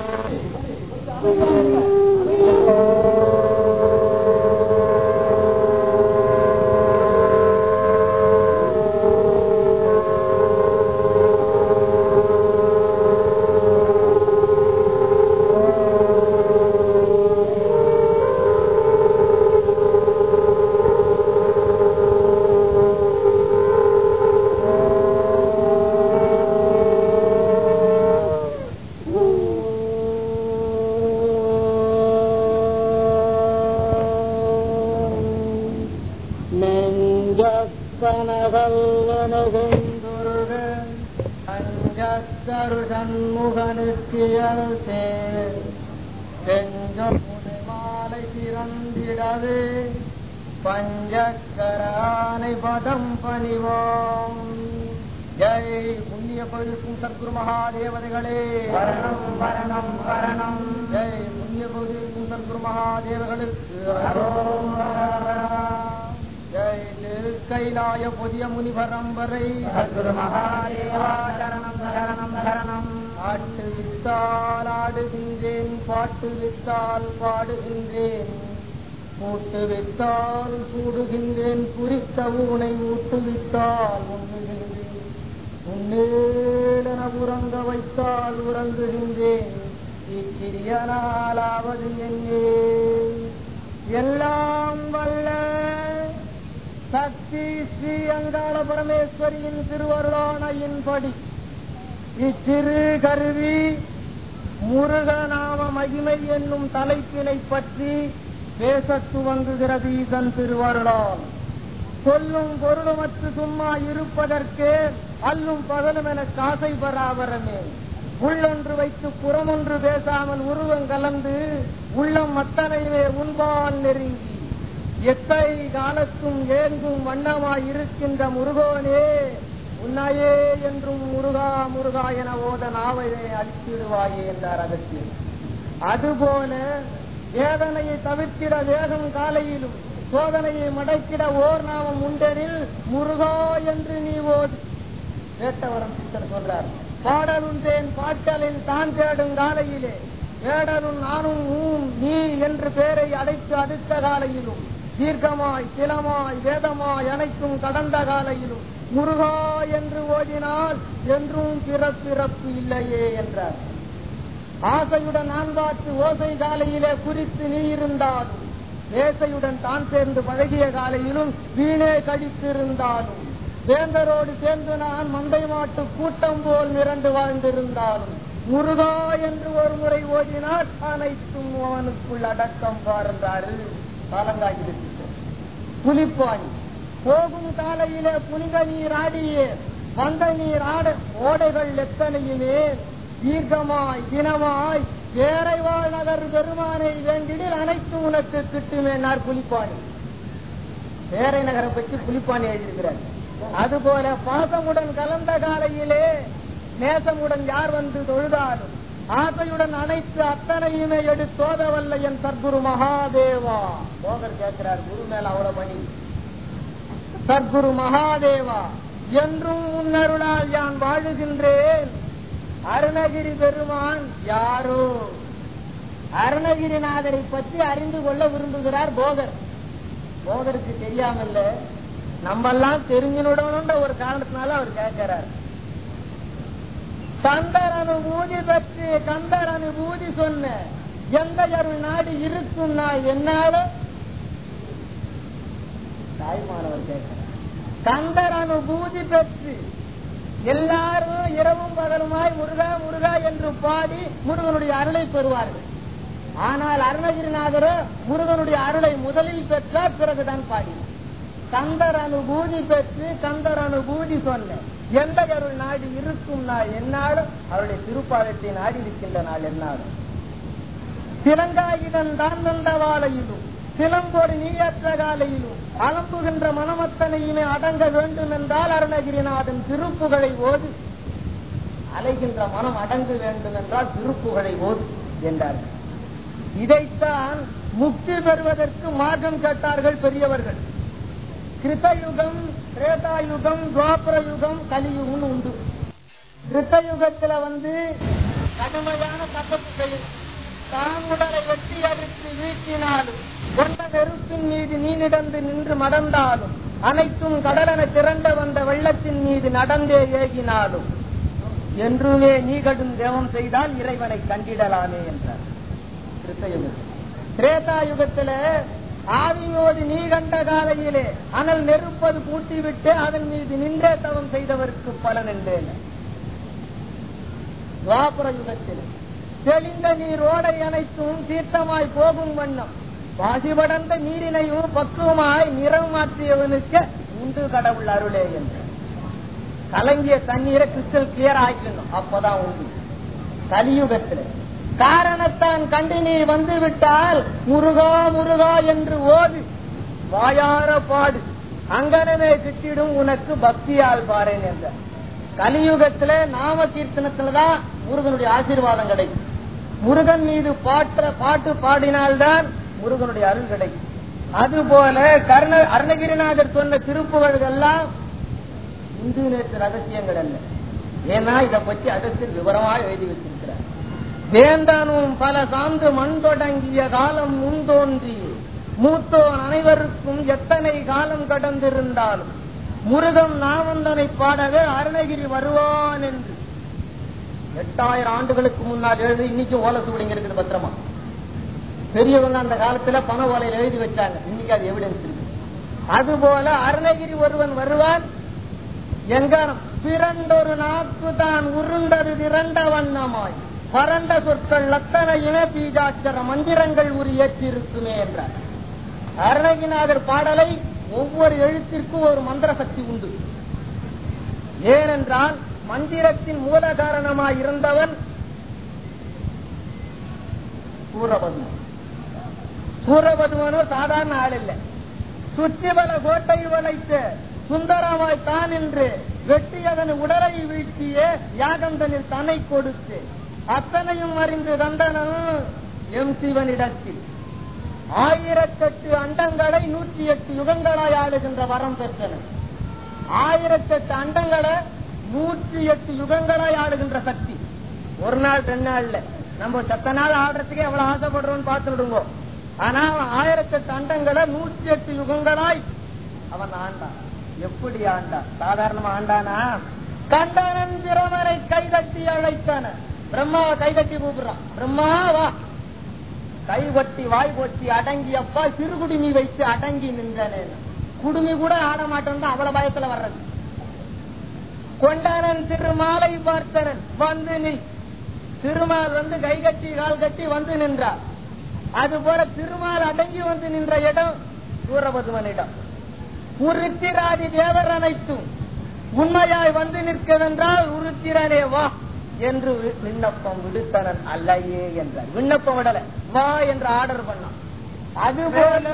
நெஞ்சக்கனகல்லனகொண்டுருக அஞ்சத்தரு சண்முகனுக்கு அரசே செஞ்சொல் மாலை திறந்திடவே பஞ்சக்கரானை பதம் பணிவோம் ஜெய் புண்ணிய பகுதிக்கும் சத்குரு மகாதேவதைகளே வரணம் வரணம் வரணம் ஜெய் புண்ணிய பகுதிக்கும் சத்குரு மகாதேவர்களுக்கு ஜெய் திருக்கைலாய புதிய முனிவரம்பரை சத்குரு மகாதேவா சரணம் சரணம் சரணம் ஆட்டு வித்தால் ஆடுகின்றேன் பாட்டு வித்தால் பாடுகின்றேன் மூட்டு வித்தால் சூடுகின்றேன் குறித்த ஊனை ஊட்டு வித்தால் உண்ணுகின்றேன் உன்னேடன உறங்க வைத்தால் உறங்குகின்றேன் இச்சிறிய நாளாவது என்னே எல்லாம் வல்ல சக்தி ஸ்ரீ அங்காள பரமேஸ்வரியின் திருவருளானையின்படி இச்சிறு கருவி முருகநாம மகிமை என்னும் தலைப்பினை பற்றி பேசத் துவங்குகிறது ஈசன் திருவருளால் சொல்லும் பொருளுமற்று சும்மா இருப்பதற்கு அல்லும் பகலும் என காசை பராபரமே உள்ளொன்று வைத்து புறமொன்று பேசாமல் உருவம் கலந்து உள்ளம் அத்தனையுமே உண்பால் நெருங்கி எத்தை காலத்தும் ஏங்கும் வண்ணமாய் இருக்கின்ற முருகோனே உன்னையே என்றும் முருகா முருகா என ஓத நாவையை அழித்திடுவாயே என்றார் அகத்தியர் அதுபோல வேதனையை தவிர்த்திட வேகம் காலையிலும் சோதனையை மடக்கிட ஓர் நாமம் உண்டெனில் முருகா என்று நீ ஓது வேட்டவரம் சித்தர் சொல்றார் பாடலுண்டேன் பாட்டலில் தான் தேடும் காலையிலே வேடலும் நானும் ஊம் நீ என்று பேரை அடைத்து அடுத்த காலையிலும் தீர்க்கமாய் திலமாய் வேதமாய் அனைத்தும் கடந்த காலையிலும் முருகா என்று ஓதினால் என்றும் பிறப்பிறப்பு இல்லையே என்றார் ஆசையுடன் நான் பார்த்து ஓசை காலையிலே குறித்து நீ இருந்தாலும் வேசையுடன் தான் சேர்ந்து பழகிய காலையிலும் வீணே கடித்திருந்தாலும் வேந்தரோடு சேர்ந்து நான் மந்தை மாட்டு கூட்டம் போல் மிரண்டு வாழ்ந்திருந்தாலும் முருகா என்று ஒரு முறை ஓதினால் அனைத்தும் அவனுக்குள் அடக்கம் பாருந்தாரு காலங்காகி புலிப்பாணி போகும் காலையிலே புனித நீர் ஆடியே வந்த நீர் ஆட ஓடைகள் எத்தனையுமே தீர்க்கமாய் தினமாய் வேறை வாழ் நகர் பெருமானை வேண்டிடில் அனைத்தும் உனக்கு கிட்டுமேனார் புலிப்பாணி வேறை நகரை பற்றி புலிப்பாணி எழுதியிருக்கிறார் அதுபோல பாசமுடன் கலந்த காலையிலே நேசமுடன் யார் வந்து தொழுதாலும் ஆசையுடன் அனைத்து அத்தனையுமே எடுத்தோதவல்ல என் சர்க்குரு மகாதேவா போகர் கேட்கிறார் குரு மேல அவ்வளவு பணி சர்க்குரு மகாதேவா என்றும் உன்னருளால் யான் வாழுகின்றேன் அருணகிரி பெருமான் யாரோ அருணகிரிநாதரை பற்றி அறிந்து கொள்ள விரும்புகிறார் போகர் போகருக்கு தெரியாமல்ல நம்மெல்லாம் தெரிஞ்சுடணும்ன்ற ஒரு காரணத்தினால அவர் கேட்கிறார் கந்தர் அனுபூதி பற்றி கந்தர் அனுபூதி சொன்ன எந்த அருள் நாடு இருக்கும்னா என்னால தாய்மானவர் கேட்கிறார் கந்தர் அனுபூதி பெற்று எல்லாரும் இரவும் பகலுமாய் முருகா முருகா என்று பாடி முருகனுடைய அருளை பெறுவார்கள் ஆனால் அருணகிரிநாதரோ முருகனுடைய அருளை முதலில் பெற்றார் பிறகுதான் பாடினார் கந்தர் அனுபூதி பெற்று கந்தர் அனுபூதி சொன்ன எந்த அருள் நாடு இருக்கும் நாள் என்னாலும் அவருடைய திருப்பாதத்தை நாடி இருக்கின்ற நாள் என்னாலும் சிலங்காயுதன் தான் வந்த வாழையிலும் சிலம்போடு நீயற்ற காலையிலும் அலம்புகின்ற மனமத்தனையுமே அடங்க வேண்டும் என்றால் அருணகிரிநாதன் திருப்புகளை ஓது அலைகின்ற மனம் அடங்க வேண்டும் என்றால் திருப்புகளை ஓது என்றார்கள் இதைத்தான் முக்தி பெறுவதற்கு மார்க்கம் கேட்டார்கள் பெரியவர்கள் கிருத்தயுகம் திரேதாயுகம் துவாபர யுகம் கலியுகம் உண்டு கிருத்தயுகத்துல வந்து கடுமையான தப்பத்து செய்யும் தான் உடலை வெட்டி அடித்து வீழ்த்தினாலும் கொண்ட நெருப்பின் மீது நீ நடந்து நின்று மடந்தாலும் அனைத்தும் கடலென திரண்ட வந்த வெள்ளத்தின் மீது நடந்தே ஏகினாலும் என்றுமே நீ கடும் தேவம் செய்தால் இறைவனை கண்டிடலாமே என்றார் கிருத்தயுகத்தில் திரேதா யுகத்தில ஆதியோடு நீ கண்ட காலையிலே அனல் நெருப்பது பூட்டிவிட்டு அதன் மீது நின்றே தவம் செய்தவருக்கு பலன் என்றேன் துவாபர யுகத்தில் தெளிந்த நீர் ஓடை அனைத்தும் தீர்த்தமாய் போகும் வண்ணம் பாசிபடர்ந்த நீரினையும் பக்குவமாய் நிறம் மாற்றியவனுக்கு உண்டு கடவுள் அருளே என்று கலங்கிய தண்ணீரை கிறிஸ்டல் கிளியர் ஆக்கணும் அப்பதான் உண்டு கலியுகத்தில் காரணத்தான் கண்டு நீ வந்து விட்டால் முருகா முருகா என்று ஓது வாயார பாடு அங்கனமே கிட்டிடும் உனக்கு பக்தியால் பாறேன் என்ற கலியுகத்துல நாம கீர்த்தனத்துலதான் முருகனுடைய ஆசீர்வாதம் கிடைக்கும் முருகன் மீது பாட்ட பாட்டு பாடினால்தான் முருகனுடைய அருள் கிடைக்கும் அதுபோல கர்ண அருணகிரிநாதர் சொன்ன திருப்புகழ்கள் எல்லாம் இந்து நேற்று ரகசியங்கள் அல்ல ஏன்னா இதை பற்றி அகத்தில் விவரமாக எழுதி வச்சிருக்கிறார் வேந்தனும் பல சார்ந்து மண் தொடங்கிய காலம் முன் தோன்றி மூத்தோன் அனைவருக்கும் எத்தனை காலம் கடந்திருந்தாலும் முருகன் நாமந்தனை பாடவே அருணகிரி வருவான் என்று எட்டாயிரம் ஆண்டுகளுக்கு முன்னால் எழுதி இன்னைக்கு ஓலை சுவடிங்க இருக்குது பத்திரமா பெரியவங்க அந்த காலத்துல பண ஓலையில் எழுதி வச்சாங்க இன்னைக்கு அது எவிடன்ஸ் இருக்கு அதுபோல அருணகிரி ஒருவன் வருவான் எங்காரம் பிறண்டொரு நாக்கு தான் உருண்டது திரண்ட வண்ணமாய் பரண்ட சொற்கள் லத்தனையுமே பீஜாட்சர மந்திரங்கள் உரி ஏற்றிருக்குமே என்றார் அருணகிநாதர் பாடலை ஒவ்வொரு எழுத்திற்கும் ஒரு மந்திர சக்தி உண்டு ஏனென்றால் மந்திரத்தின் மூல காரணமாய் இருந்தவன் சூரபதுமன் சூரபதுமனோ சாதாரண ஆள் இல்லை சுற்றி பல கோட்டை வளைத்து சுந்தரமாய் தான் என்று வெட்டியதன் உடலை வீழ்த்திய யாகந்தனில் தன்னை கொடுத்து அத்தனையும் அறிந்து தந்தனும் எம் சிவனிடத்தில் ஆயிரத்தெட்டு அண்டங்களை நூற்றி எட்டு யுகங்களாய் ஆளுகின்ற வரம் பெற்றனர் ஆயிரத்தெட்டு அண்டங்களை நூற்றி எட்டு யுகங்களாய் ஆளுகின்ற சக்தி ஒரு நாள் ரெண்டு நாள்ல நம்ம சத்த நாள் ஆடுறதுக்கே எவ்வளவு ஆசைப்படுறோம்னு பார்த்துடுங்க ஆனா அவன் ஆயிரத்தெட்டு அண்டங்களை நூற்றி எட்டு யுகங்களாய் அவன் ஆண்டான் எப்படி ஆண்டான் சாதாரணமா ஆண்டானா கண்டனன் பிரமரை கைகட்டி அழைத்தான பிரம்மாவை கைகட்டி கூப்பிடுறான் பிரம்மா வா கை கொட்டி வாய் கொட்டி அடங்கி அப்பா சிறுகுடுமி வைத்து அடங்கி நின்றனே குடுமி கூட ஆட மாட்டேன் அவ்வளவு பயத்துல வர்றது கொண்டானன் திருமாலை பார்த்தனன் வந்து நில் திருமால் வந்து கை கட்டி கால் கட்டி வந்து நின்றார் அது போல திருமால் அடங்கி வந்து நின்ற இடம் சூரபதுமனிடம் உருத்திராதி தேவர் அனைத்தும் உண்மையாய் வந்து நிற்கவென்றால் உருத்திரனே வா என்று விண்ணப்பம் விடுத்தனன் அல்லையே என்றார் விண்ணப்பம் விடல வா என்று ஆர்டர் பண்ணான் அதுபோல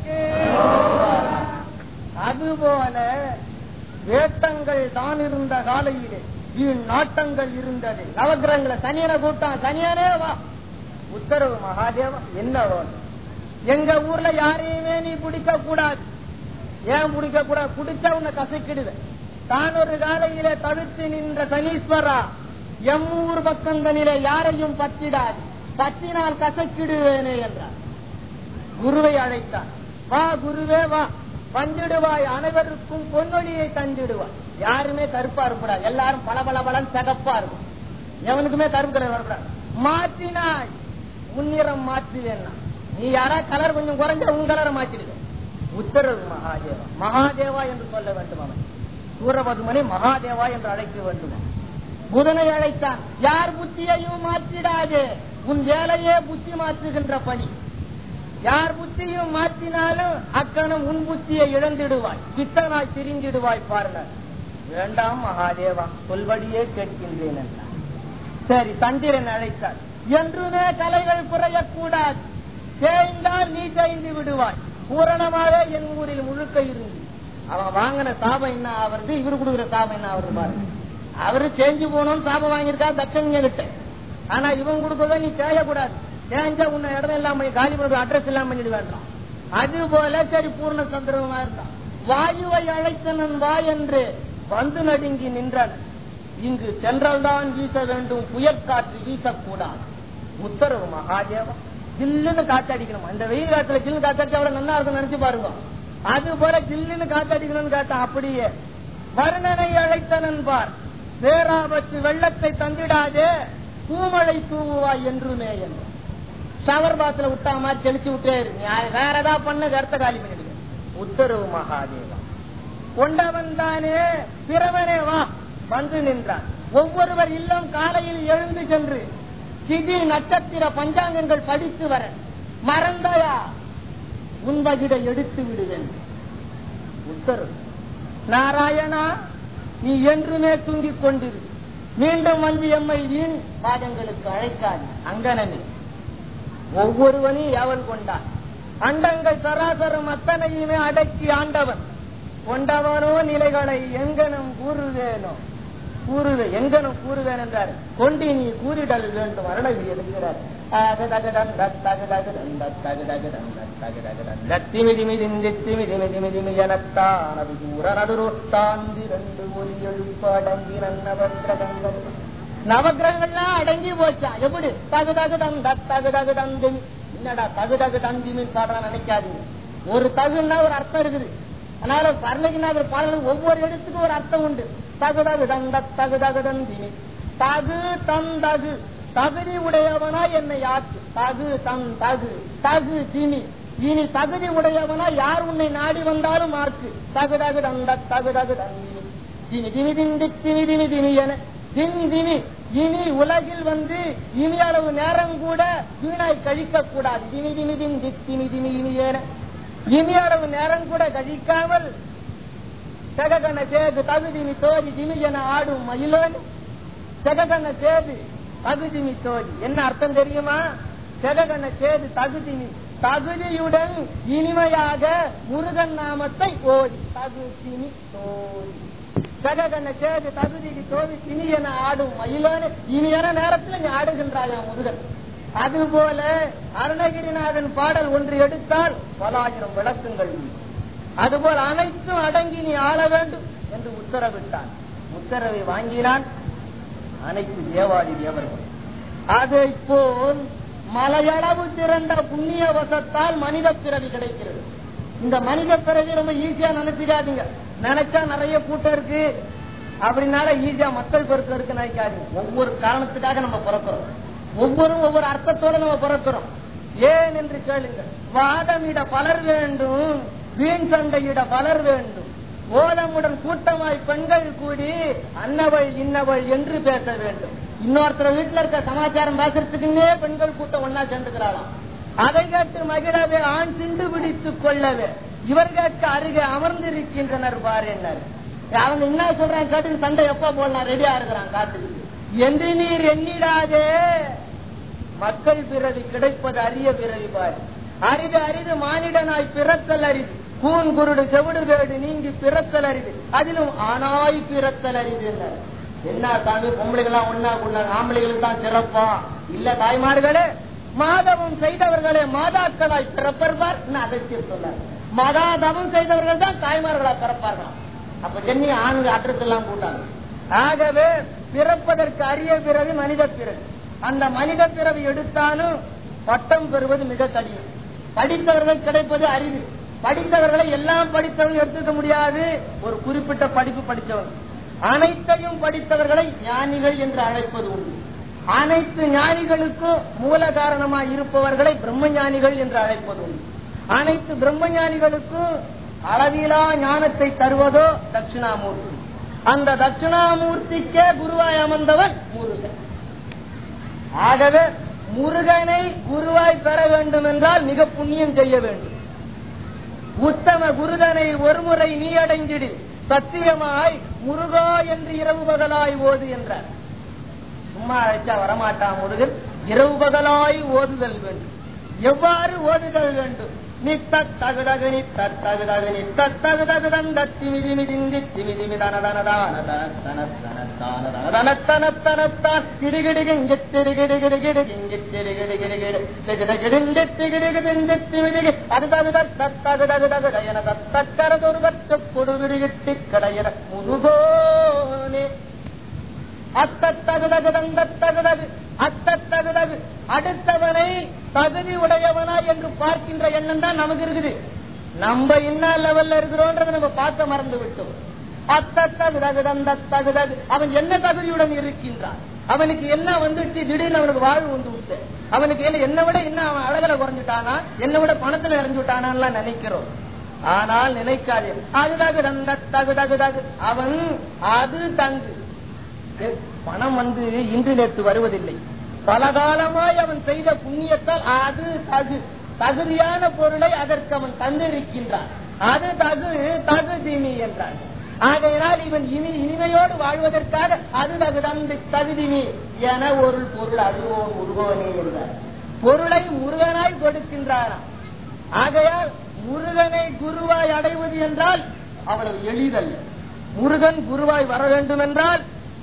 அதுபோல வேட்டங்கள் தான் இருந்த காலையிலே வீண் நாட்டங்கள் இருந்தது நவகிரகங்களை சனியனை கூட்டான் சனியனே வா உத்தரவு மகாதேவா என்ன வேணும் எங்க ஊர்ல யாரையுமே நீ பிடிக்க கூடாது ஏன் பிடிக்க கூடாது குடிச்சா உன்னை கசக்கிடுத தான் ஒரு காலையில தவிர்த்து நின்ற சனீஸ்வரா எம் ஊர் பக்கங்களிலே யாரையும் பற்றிடாது பற்றினால் கசக்கிடுவேனே என்றார் குருவை அழைத்தான் வா குருவே வா வந்திடுவாய் அனைவருக்கும் பொன்னொழியை தந்திடுவாய் யாருமே கருப்பா இருக்கக்கூடாது எல்லாரும் பல பல பலன் சகப்பா இருக்கும் எவனுக்குமே கருப்பு கலர் வரக்கூடாது மாற்றினாய் முன்னிறம் மாற்றுவேன்னா நீ யாரா கலர் கொஞ்சம் குறைஞ்ச உன் கலரை மாற்றிடுவேன் உத்தரவு மகாதேவா மகாதேவா என்று சொல்ல வேண்டும் அவன் சூரபதுமனை மகாதேவா என்று அழைக்க வேண்டுமா புதனை அழைத்தான் யார் புத்தியையும் மாற்றிடாது உன் வேலையே புத்தி மாற்றுகின்ற பணி யார் புத்தியும் மாற்றினாலும் அக்கணம் உன் புத்தியை இழந்திடுவாய் பித்தனாய் திரிந்திடுவாய் பாருங்க வேண்டாம் மகாதேவா சொல்வடியே கேட்கின்றேன் என்றார் சரி சந்திரன் அழைத்தார் என்றுமே கலைகள் குறையக்கூடாது தேய்ந்தால் நீ தேய்ந்து விடுவாய் பூரணமாக என் ஊரில் முழுக்க இருந்து அவன் வாங்கின சாபம் என்ன ஆவறது இவரு கொடுக்குற சாபம் என்ன ஆவறது பாருங்க அவரு சேஞ்சு போனோம் சாபம் வாங்கியிருக்கா தட்சங்க கிட்ட ஆனா இவன் கொடுக்கறத நீ தேயக்கூடாது தேஞ்சா உன்னை இடம் எல்லாம் பண்ணி காலி பண்ணி அட்ரஸ் எல்லாம் பண்ணிட்டு வேண்டாம் அது போல சரி பூர்ண சந்திரமா இருந்தான் வாயுவை அழைத்தனன் வா என்று வந்து நடுங்கி நின்றான் இங்கு சென்றல்தான் வீச வேண்டும் புயற்காற்று வீசக்கூடாது உத்தரவு மகாதேவா ஜில்லுன்னு காத்தடிக்கணும் அந்த வெயில் காத்துல ஜில்லு காத்தடிச்சா அவ்வளவு நல்லா இருக்கும் நினைச்சு பாருங்க அது போல ஜில்லுன்னு காத்தடிக்கணும்னு காத்தா அப்படியே வருணனை அழைத்தனன் பார் பேராபத்து வெள்ளத்தை தந்திடாதே பூமழை தூவுவாய் என்றுமே என்று ஷவர் பாத்துல விட்டா மாதிரி தெளிச்சு விட்டே இருக்கு நீ வேற ஏதாவது பண்ண கருத்தை காலி பண்ணிடுங்க உத்தரவு மகாதேவா கொண்டவன் தானே பிறவனே வா வந்து நின்றான் ஒவ்வொருவர் இல்லம் காலையில் எழுந்து சென்று திதி நட்சத்திர பஞ்சாங்கங்கள் படித்து வர மறந்தாயா உன்பகிட எடுத்து விடுவேன் உத்தரவு நாராயணா நீ என்றுமே தூங்கிக் கொண்டிரு மீண்டும் வந்து எம்மை வீண் பாதங்களுக்கு அழைக்காது அங்கனமே ஒவ்வொருவனையும் ஏவல் கொண்டான் அண்டங்கள் சராசரம் அத்தனையுமே அடக்கி ஆண்டவன் கொண்டவனோ நிலைகளை எங்கனும் கூறுவேனோ கூறுவே எங்கனும் கூறுவேன் என்றார் கொண்டி நீ கூறிடல் வேண்டும் அருணகிரி எழுதுகிறார் நவகிரகங்கள்லாம் அடங்கி போச்சா எப்படி தகு தகு தந்த தகு தகு தந்திமி என்னடா தகு தகு தந்திமி பாடுறான் நினைக்காதீங்க ஒரு தகுன்னா ஒரு அர்த்தம் இருக்குது அதனால பரலகிநாதர் பாடலுக்கு ஒவ்வொரு இடத்துக்கும் ஒரு அர்த்தம் உண்டு தகு தகு தந்த தகு தகு தந்திமி தகு தந்தகு தகுதி உடையவனா என்னை ஆக்கு தகு தன் தகு தகு திமி இனி தகுதி உடையவனா யார் உன்னை நாடி வந்தாலும் மார்க்கு தகு தகு தந்த தகு தகு தந்திமி திமி திமி திந்தி திமி திமி திமி என தின் திமி இனி உலகில் வந்து இனி அளவு நேரம் கூட வீணாய் கழிக்க கூடாது திமி திமி திந்தி திமி திமி இனி என இனி அளவு நேரம் கூட கழிக்காமல் செககன சேது தகுதிமி தோதி திமி என ஆடும் மயிலோன் செககன சேது தகுதிமி தோதி என்ன அர்த்தம் தெரியுமா செககன சேது தகுதிமி தகுதியுடன் இனிமையாக முருகன் நாமத்தை ஓதி தகுதிமி தோதி ஜககன சேது தகுதி தோதி தினி என ஆடும் மயிலான இனியான நேரத்தில் நீ ஆடுகின்றாயா முருகன் அதுபோல அருணகிரிநாதன் பாடல் ஒன்று எடுத்தால் பலாயிரம் விளக்கங்கள் அதுபோல் அனைத்தும் அடங்கி நீ ஆள வேண்டும் என்று உத்தரவிட்டான் உத்தரவை வாங்கினான் அனைத்து தேவாதி தேவர்கள் அதை போல் மலையளவு திரண்ட புண்ணிய வசத்தால் மனித பிறவி கிடைக்கிறது இந்த மனித பிறவி ரொம்ப ஈஸியா நினைச்சுக்காதீங்க நினைச்சா நிறைய கூட்டம் இருக்கு அப்படின்னால ஈஸியா மக்கள் பெருக்கம் இருக்கு நினைக்காதீங்க ஒவ்வொரு காரணத்துக்காக நம்ம பிறக்கிறோம் ஒவ்வொரு ஒவ்வொரு அர்த்தத்தோட நம்ம பிறக்கிறோம் ஏன் என்று கேளுங்கள் வாதமிட பலர் வேண்டும் வீண் சண்டையிட பலர் வேண்டும் ஓலமுடன் கூட்டமாய் பெண்கள் கூடி அன்னவள் இன்னவள் என்று பேச வேண்டும் இன்னொருத்தர் வீட்டுல இருக்க சமாச்சாரம் பேசுறதுக்குன்னே பெண்கள் கூட்டம் ஒன்னா சேர்ந்துக்கிறாளாம் அதை கேட்டு மகிழவே ஆண் சிண்டு பிடித்துக் கொள்ளவே இவர் கேட்க அருகே அமர்ந்திருக்கின்றனர் பாரு என்ன அவங்க என்ன சொல்றாங்க கேட்டு சண்டை எப்ப போடலாம் ரெடியா இருக்கிறான் காத்துக்கிட்டு என்று நீர் எண்ணிடாதே மக்கள் பிறவி கிடைப்பது அரிய பிறவி பாரு அரிது அரிது மானிடனாய் பிறத்தல் அரிது கூன் குருடு செவிடு வேடு நீங்கி பிறத்தல் அரிது அதிலும் ஆனாய் பிறத்தல் அரிது என்ன சாமி பொம்பளைகளாம் ஒன்னா கொண்ட ஆம்பளைகளுக்கு தான் சிறப்பா இல்ல தாய்மார்களே மாதவம் செய்தவர்களே மாதாக்களாய் பிறப்பர்பார் அகத்தியர் சொன்னார் மதா தவம் செய்தவர்கள் தான் தாய்மார்களா பிறப்பார்களாம் அப்ப ஜென்னி ஆண்கள் அற்றத்தெல்லாம் கூட்டாங்க ஆகவே பிறப்பதற்கு அரிய பிறகு மனித பிறகு அந்த மனித பிறவி எடுத்தாலும் பட்டம் பெறுவது மிக கடினம் படித்தவர்கள் கிடைப்பது அரிது படித்தவர்களை எல்லாம் படித்தவர்கள் எடுத்துக்க முடியாது ஒரு குறிப்பிட்ட படிப்பு படித்தவங்க அனைத்தையும் படித்தவர்களை ஞானிகள் என்று அழைப்பது உண்டு அனைத்து ஞானிகளுக்கும் மூல காரணமாய் இருப்பவர்களை பிரம்ம ஞானிகள் என்று அழைப்பது உண்டு அனைத்து பிரம்ம ஞானிகளுக்கும் அளவிலா ஞானத்தை தருவதோ தட்சிணாமூர்த்தி அந்த தட்சிணாமூர்த்திக்கே குருவாய் அமர்ந்தவன் முருகன் ஆகவே முருகனை குருவாய் பெற வேண்டும் என்றால் மிக புண்ணியம் செய்ய வேண்டும் உத்தம குருதனை ஒருமுறை நீ அடைந்திடு சத்தியமாய் முருகா என்று இரவு பகலாய் ஓது என்றார் சும்மா அழைச்சா வரமாட்டான் முருகன் இரவு பகலாய் ஓதுதல் வேண்டும் எவ்வாறு ஓதுதல் வேண்டும் நித்தகுதகு நித்தகுதகு நித்தகுதகு தந்த திமிதி மிதிந்தி திமிதி மிதன தன தான தன தன தன தனத்தான் கிடுகிடுகு இங்கிட்டிடுகிடுகிடுகிடு இங்கிட்டிடுகிடுகிடுகிடு திகிடுகிடுங்கிட்டிகிடுகிடுங்கிட்டிமிதிகு அதுதகு தத்தகுதகு தகு தயன தத்தக்கரதொரு பற்ற கொடுகிடுகிட்டி கடையன முருகோனே அத்தத்தகுதகு தந்தத்தகுதகு அத்தத்தகுதகு அடுத்தவனை தகுதி உடையவனா என்று பார்க்கின்ற எண்ணம் தான் நமக்கு இருக்குது நம்ம என்ன லெவல்ல இருக்கிறோன்றதை நம்ம பார்க்க மறந்து விட்டோம் அத்தத்தகுதகு தந்தத்தகுதகு அவன் என்ன தகுதியுடன் இருக்கின்றான் அவனுக்கு என்ன வந்துச்சு திடீர்னு அவனுக்கு வாழ்வு வந்து விட்டு அவனுக்கு என்ன என்னை விட என்ன அவன் அழகுல குறைஞ்சுட்டானா என்னை விட பணத்துல இறஞ்சு விட்டானான்லாம் நினைக்கிறோம் ஆனால் நினைக்காதே அது தகு தந்த தகு தகு தகு அவன் அது தங்கு ஏ, பணம் வந்து இன்று நேற்று வருவதில்லை பல காலமாய் அவன் செய்த புண்ணியத்தால் அது தகு தகுதியான பொருளை அதற்கு அவன் தந்திருக்கின்றான் அது தகு தகுதினி என்றான் ஆகையினால் இவன் இனி இனிமையோடு வாழ்வதற்காக அது தகு தந்து தகுதினி என ஒரு பொருள் அழுவோன் உருவோனே என்றார் பொருளை முருகனாய் கொடுக்கின்றாராம் ஆகையால் முருகனை குருவாய் அடைவது என்றால் அவ்வளவு எளிதல்ல முருகன் குருவாய் வர வேண்டும் என்றால்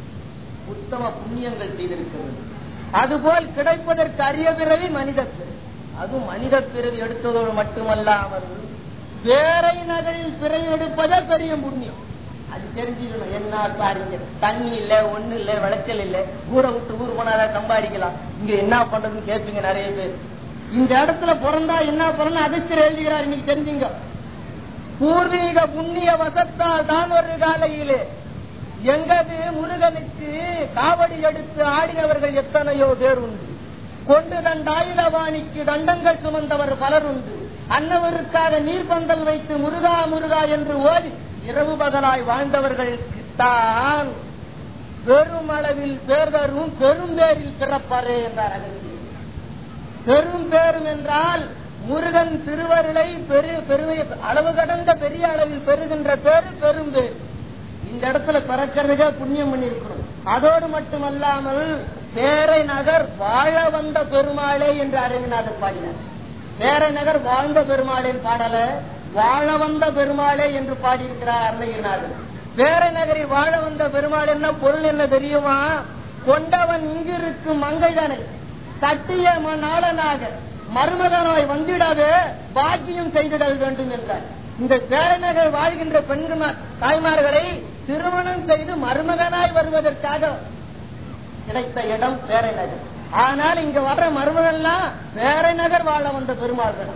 உத்தம புண்ணியங்கள் செய்திருக்க வேண்டும் அதுபோல் கிடைப்பதற்கு அரிய பிறவி மனித பிறவி அதுவும் மனித பிறவி எடுத்ததோடு மட்டுமல்லாமல் வேறை நகரில் பிறவி எடுப்பதே பெரிய புண்ணியம் அது தெரிஞ்சுக்கணும் என்ன பாருங்க தண்ணி இல்ல ஒண்ணு இல்ல விளைச்சல் இல்ல ஊரை விட்டு ஊர் போனாதான் சம்பாதிக்கலாம் இங்க என்ன பண்றதுன்னு கேட்பீங்க நிறைய பேர் இந்த இடத்துல பிறந்தா என்ன பிறந்த அதிர்ஷ்டம் எழுதுகிறார் இன்னைக்கு தெரிஞ்சுங்க பூர்வீக புண்ணிய வசத்தால் தான் ஒரு காலையிலே எங்கது முருகனுக்கு காவடி எடுத்து ஆடினவர்கள் எத்தனையோ பேர் உண்டு கொண்டு தண்டாயுதவாணிக்கு தண்டங்கள் சுமந்தவர் பலர் உண்டு அன்னவருக்காக நீர்பந்தல் வைத்து முருகா முருகா என்று ஓடி இரவு பகலாய் வாழ்ந்தவர்களுக்குத்தான் பெரும் அளவில் பேர் தரும் பெரும் பேரில் பிறப்பாரே என்றார் அகத்தியர் பெரும் பேரும் என்றால் முருகன் திருவருளை பெரு பெருமை அளவு கடந்த பெரிய அளவில் பெறுகின்ற பேரு பெரும் பேர் இந்த இடத்துல பிறக்கிறதுக்கே புண்ணியம் பண்ணிருக்கிறோம் அதோடு மட்டுமல்லாமல் பேரை நகர் வாழ வந்த பெருமாளே என்று அரவிநாதர் பாடினார் பேரை நகர் வாழ்ந்த பெருமாளின் பாடல வாழ வந்த பெருமாளே என்று பாடியிருக்கிறார் அருணகிரிநாதர் பேரை நகரில் வாழ வந்த பெருமாள் என்ன பொருள் என்ன தெரியுமா கொண்டவன் இங்கிருக்கும் மங்கைதனை கட்டிய நாளனாக மருமகனாய் வந்திடவே பாக்கியம் செய்திடல் வேண்டும் என்றார் இந்த பேரநகர் வாழ்கின்ற பெண்கள் தாய்மார்களை திருமணம் செய்து மருமகனாய் வருவதற்காக கிடைத்த இடம் பேரநகர் ஆனால் இங்க வர்ற மருமகன்லாம் பேரநகர் வாழ வந்த பெருமாள்கள்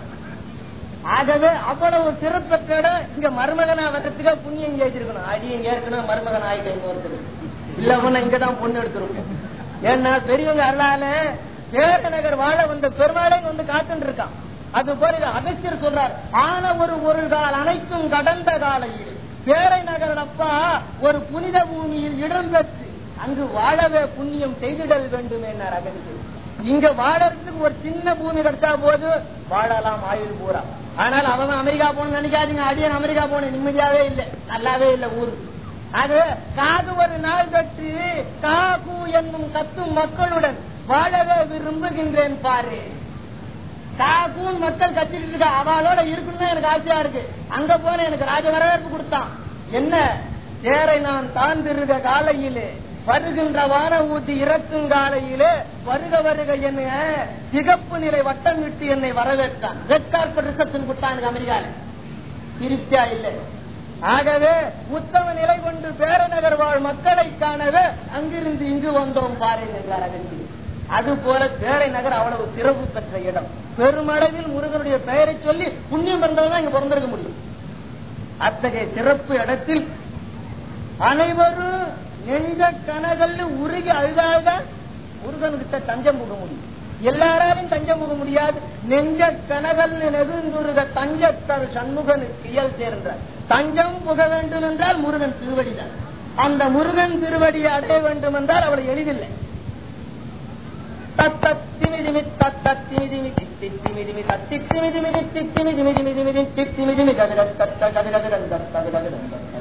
ஆகவே அவ்வளவு சிறப்பற்ற இடம் இங்க மருமகனா வர்றதுக்கு புண்ணியம் செய்திருக்கணும் அடி இங்க ஏற்கனவே மருமகன் ஆயிட்டு ஒருத்தர் இல்ல ஒண்ணு இங்கதான் பொண்ணு எடுத்திருக்கோம் ஏன்னா பெரியவங்க அருளால பேரநகர் வாழ வந்த பெருமாளை இங்க வந்து காத்துட்டு இருக்கான் அது போல இது அகஸ்தியர் சொல்றார் ஆன ஒரு ஒரு கால் அனைத்தும் கடந்த காலையில் பேரை நகரன் அப்பா ஒரு புனித பூமியில் இடம் பெற்று அங்கு வாழவே புண்ணியம் செய்திடல் வேண்டும் என்னார் அகஸ்தியர் இங்க வாழறதுக்கு ஒரு சின்ன பூமி கிடைச்சா போது வாழலாம் ஆயுள் பூரா ஆனால் அவன் அமெரிக்கா போன நினைக்காதீங்க அடியன் அமெரிக்கா போன நிம்மதியாவே இல்லை நல்லாவே இல்லை ஊரு அது காது ஒரு நாள் கட்டு காகு என்னும் கத்தும் மக்களுடன் வாழவே விரும்புகின்றேன் பாரு காக்கூன் மக்கள் கத்திட்டு இருக்கா அவளோட இருக்கணும் எனக்கு ஆசையா இருக்கு அங்க போன எனக்கு ராஜ வரவேற்பு கொடுத்தான் என்ன தேரை நான் தாழ்ந்திருக்க காலையிலே வருகின்ற வான ஊட்டி இறக்கும் காலையிலே வருக வருக என்ன சிகப்பு நிலை வட்டம் விட்டு என்னை வரவேற்றான் ரெட் கார்பெட் ரிசப்ஷன் கொடுத்தான் எனக்கு அமெரிக்கால திருப்தியா இல்லை ஆகவே உத்தம நிலை கொண்டு பேரநகர் வாழ் மக்களை காணவே அங்கிருந்து இங்கு வந்தோம் பாருங்க என்றார் அகந்தி அது போல பேரை நகர் அவ்வளவு சிறப்பு பெற்ற இடம் பெருமளவில் முருகனுடைய பெயரை சொல்லி புண்ணியம் பிறந்தவங்க இங்க பிறந்திருக்க முடியும் அத்தகைய சிறப்பு இடத்தில் அனைவரும் நெஞ்ச கனகல் உருகி அழுதாக முருகன்கிட்ட தஞ்சம் புக முடியும் எல்லாராலையும் தஞ்சம் புக முடியாது நெஞ்ச கனகல் நெகுந்துருக தஞ்சத்தர் சண்முகனுக்கு இயல் சேர்ந்தார் தஞ்சம் புக வேண்டும் என்றால் முருகன் திருவடிதான் அந்த முருகன் திருவடியை அடைய வேண்டும் என்றால் அவளை எளிதில்லை தத்தத்திமிதிமி தத்தத்திமிதிமி தித்திமிதிமி தத்தித்திமிதிமிதி தித்திமிதிமிதிமிதிமிதி தித்திமிதிமி கதிர தத்த கதிரகதன் தத்த கதிரகதன்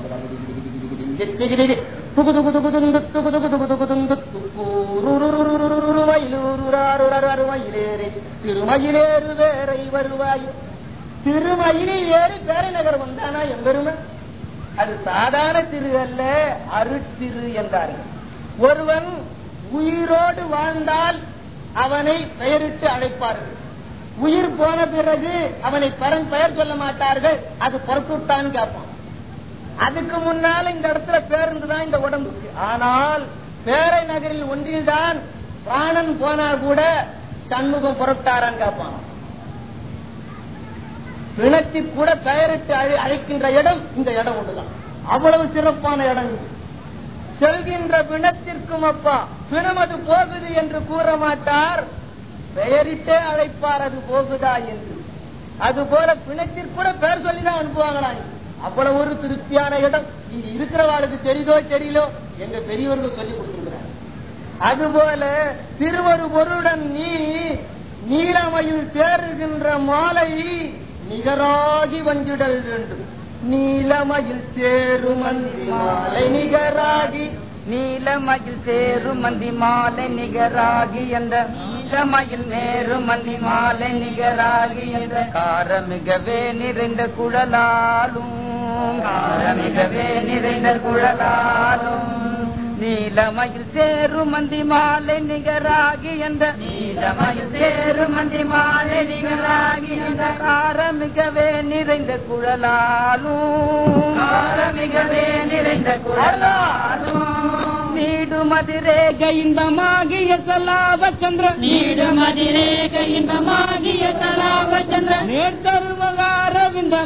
துகு துகு துகு துந்து துகு துகு துகு துகு துந்து துக்கூருருருருருரு மயிலூருராருரரு மயிலேறி திருமயிலேறு வேறை வருவாய் திருமயிலில் ஏறி பேரை நகர் வந்தானா எம்பெருமை அது சாதாரண திரு அல்ல அருட்திரு என்றார்கள் ஒருவன் உயிரோடு வாழ்ந்தால் அவனை பெயரிட்டு அழைப்பார்கள் உயிர் போன பிறகு அவனை பரன் பெயர் சொல்ல மாட்டார்கள் அது பொறுப்புட்டான்னு கேட்பான் அதுக்கு முன்னால இந்த இடத்துல பேருந்து தான் இந்த உடம்புக்கு ஆனால் பேரை நகரில் ஒன்றில்தான் பிராணன் போனா கூட சண்முகம் புறப்பட்டாரான்னு கேட்பான் பிணத்தி கூட பெயரிட்டு அழை- அழைக்கின்ற இடம் இந்த இடம் ஒன்றுதான் அவ்வளவு சிறப்பான இடம் இது செல்கின்ற பிணத்திற்கும் அப்பா பிணம் அது போகுது என்று கூற மாட்டார் பெயரிட்டே அழைப்பார் அது போகுதா என்று அது போல பிணத்திற்கூட பெயர் சொல்லிதான் அனுப்புவாங்களாம் அவ்வளவு ஒரு திருப்தியான இடம் இங்க இருக்கிறவாளுக்கு தெரியுதோ தெரியலோ எங்க பெரியவர்கள் சொல்லி கொடுத்திருக்கிறாங்க அதுபோல திருவரு பொருளுடன் நீ நீலமையில் சேருகின்ற மாலை நிகராகி வந்திடல் வேண்டும் நீலமையில் சேரும் அந்தி மாலை நிகராகி நீலமயில் சேரு மந்தி மாலை நிகராகி என்ற நீலமயில் நேரு மந்தி மாலை நிகராகி என்ற காரமிகவே நிறைந்த குழலாலும் காரமிகவே நிறைந்த குழலாலும் நீலமயில் சேரு மந்தி மாலை நிகராகி என்ற நீலமயில் சேரு மந்தி மாலை நிகராகி என்ற காரமிகவே நிறைந்த குழலாலும் காரமிகவே நிறைந்த குழலாலும் நீடு மதிரேக இன்பமாகிய சலாவ சந்திர நீடு மதிரேக இன்பமாகிய சலாவ சந்திர நேர்தருமகாரவிந்த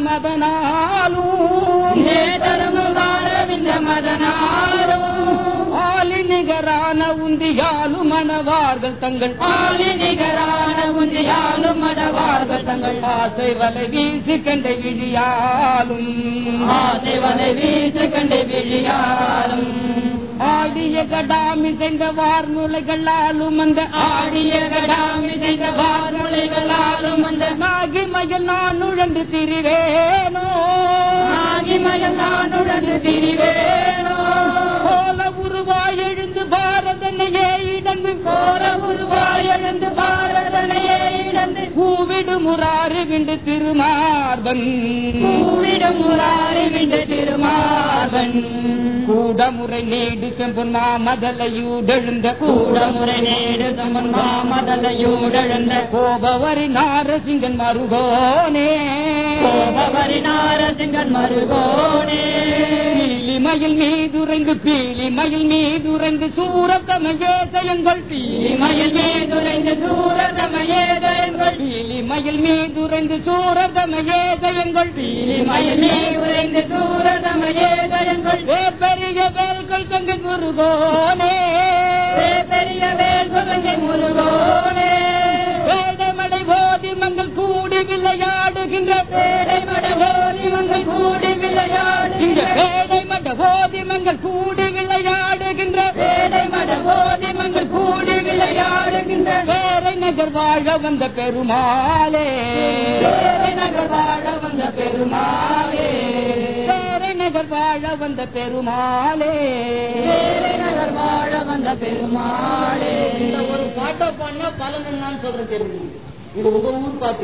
மதனாலும் நேர்தருமகாரவிந்த மதனாலும் ஆலி நிகரான உந்தியாலும் மணவார்கள் தங்கள் ஆலி நிகரான உந்தியாலும் மணவார்கள் தங்கள் ஆசை வலை வீசி கண்டை விழியாலும் ஆசை வலை வீசி கண்டை விழியாலும் ஆடிய கடாமி செய்த வார்முலைகளாலும் அந்த ஆடிய கடாமி செய்த வார்முலைகளாலும் அந்த நாகிமயில் நான் உழன்று திரிவேனோ நாகிமயில் நான் உழன்று திரிவேனோ கோல உருவாய் எழுந்து பாரதனையே இடந்து கோல உருவாய் எழுந்து பாரதனையே இடந்து கூவிடு முராறு விண்டு திருமார்பன் கூவிடு முராறு விண்டு திருமார்பன் கூடமுறை நேடு செம்பொன் மாமதலையூடெழுந்த கூடமுறை நேடு செம்பொன் மாமதலையூடெழுந்த கோபவரி நாரசிங்கன் மருகோனே கோபவரி நாரசிங்கன் மருகோனே பீலிமயில் மீதுரைந்து பீலிமயில் மீதுரைந்து சூரத்தமையே தயங்கள் பீலிமயில் மீதுரைந்து சூரத்தமையே தயங்கள் பீலிமயில் மீதுரைந்து சூரத்தமையே தயங்கள் பீலிமயில் மீதுரைந்து சூரத்தமையே தயங்கள் பெரிய வேல்கள் தங்கை முருகோனே பெரிய வேல்கள் தங்கை முருகோனே வேடமடை போதி மங்கள் கூடி விளையாடுகின்ற வேடைமடை போதி மங்கள் கூடி விளையாடுகின்ற வேடைமட போதி மங்கள் கூடி விளையாடுகின்ற வேடைமட போதி மங்கள் கூடி விளையாடுகின்ற வேரை நகர் வாழ வந்த பெருமாளே வேரை நகர் வாழ வந்த பெருமாளே வேரை நகர் வாழ வந்த பெருமாளே வேரை நகர் வாழ வந்த பெருமாளே இந்த ஒரு பாட்டை பாடினா பலன் என்னன்னு சொல்றேன் தெரிஞ்சு இது உங்க ஊர் பாட்டு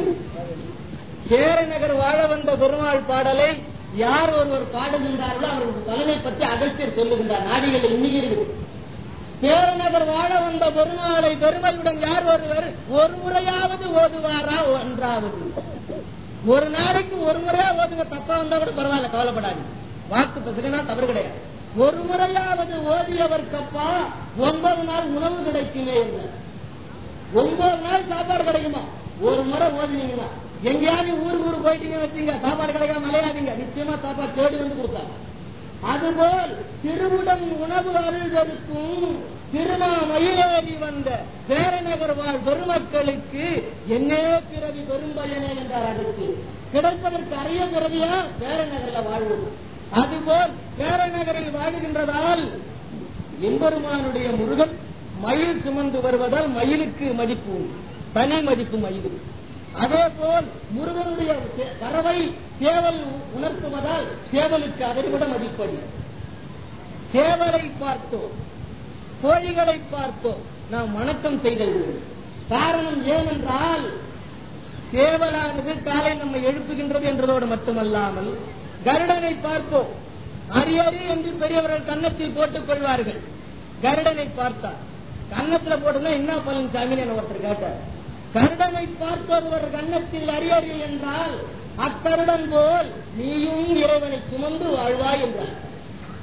சேர நகர் வாழ வந்த பெருமாள் பாடலை யார் ஒருவர் பாடுகின்றார்களோ அவருக்கு பலனை பற்றி அகஸ்தியர் சொல்லுகின்றார் நாடிகள் இன்னைக்கு இருக்குது பேரநகர் வாழ வந்த பெருமாளை பெருமையுடன் யார் ஒருவர் ஒரு முறையாவது ஓதுவாரா ஒன்றாவது ஒரு நாளைக்கு ஒரு முறையா ஓதுங்க தப்பா வந்தா கூட பரவாயில்ல கவலைப்படாதீங்க வாக்கு பசுகனா தவறு கிடையாது ஒரு முறையாவது ஓதியவர்க்கப்பா ஒன்பது நாள் உணவு கிடைக்குமே என்றார் ஒன்பது நாள் சாப்பாடு கிடைக்குமா ஒரு முறை ஓதுனீங்கன்னா எங்கேயாவது ஊர் ஊர் போயிட்டீங்க வச்சீங்க சாப்பாடு கிடைக்காம மலையாதீங்க நிச்சயமா சாப்பாடு தேடி வந்து கொடுத்தாங்க அதுபோல் திருவுடம் உணவு அருள் பெருக்கும் திருமாமயிலேறி வந்த பேரநகர் வாழ் பெருமக்களுக்கு என்னே பிறவி பெரும்பயனே என்றார் அதுக்கு கிடைப்பதற்கு அரிய பிறவியா பேரநகர்ல வாழ்வது அதுபோல் பேரநகரில் வாழுகின்றதால் எம்பெருமானுடைய முருகன் மயில் சுமந்து வருவதால் மயிலுக்கு மதிப்பு உண்டு. தனி மதிப்பு மயிலுக்கு அதே போல் முருகனுடைய தே- வரவை சேவல் உணர்த்துவதால் சேவலுக்கு அதை விட மதிப்படி சேவலை பார்த்தோம் கோழிகளை பார்த்தோம் நாம் வணக்கம் செய்தது காரணம் ஏனென்றால் சேவலானது காலை நம்மை எழுப்புகின்றது என்றதோடு மட்டுமல்லாமல் கருடனை பார்ப்போம் அரியறி என்று பெரியவர்கள் கன்னத்தில் போட்டுக் கொள்வார்கள் கருடனை பார்த்தார் கன்னத்துல போட்டுனா என்ன பலன் சாமின்னு ஒருத்தர் கேட்டார் கருடனை பார்த்தொருவர் கன்னத்தில் அரியறி என்றால் அக்கருடன் போல் நீயும் இறைவனை சுமந்து வாழ்வாய் என்றார்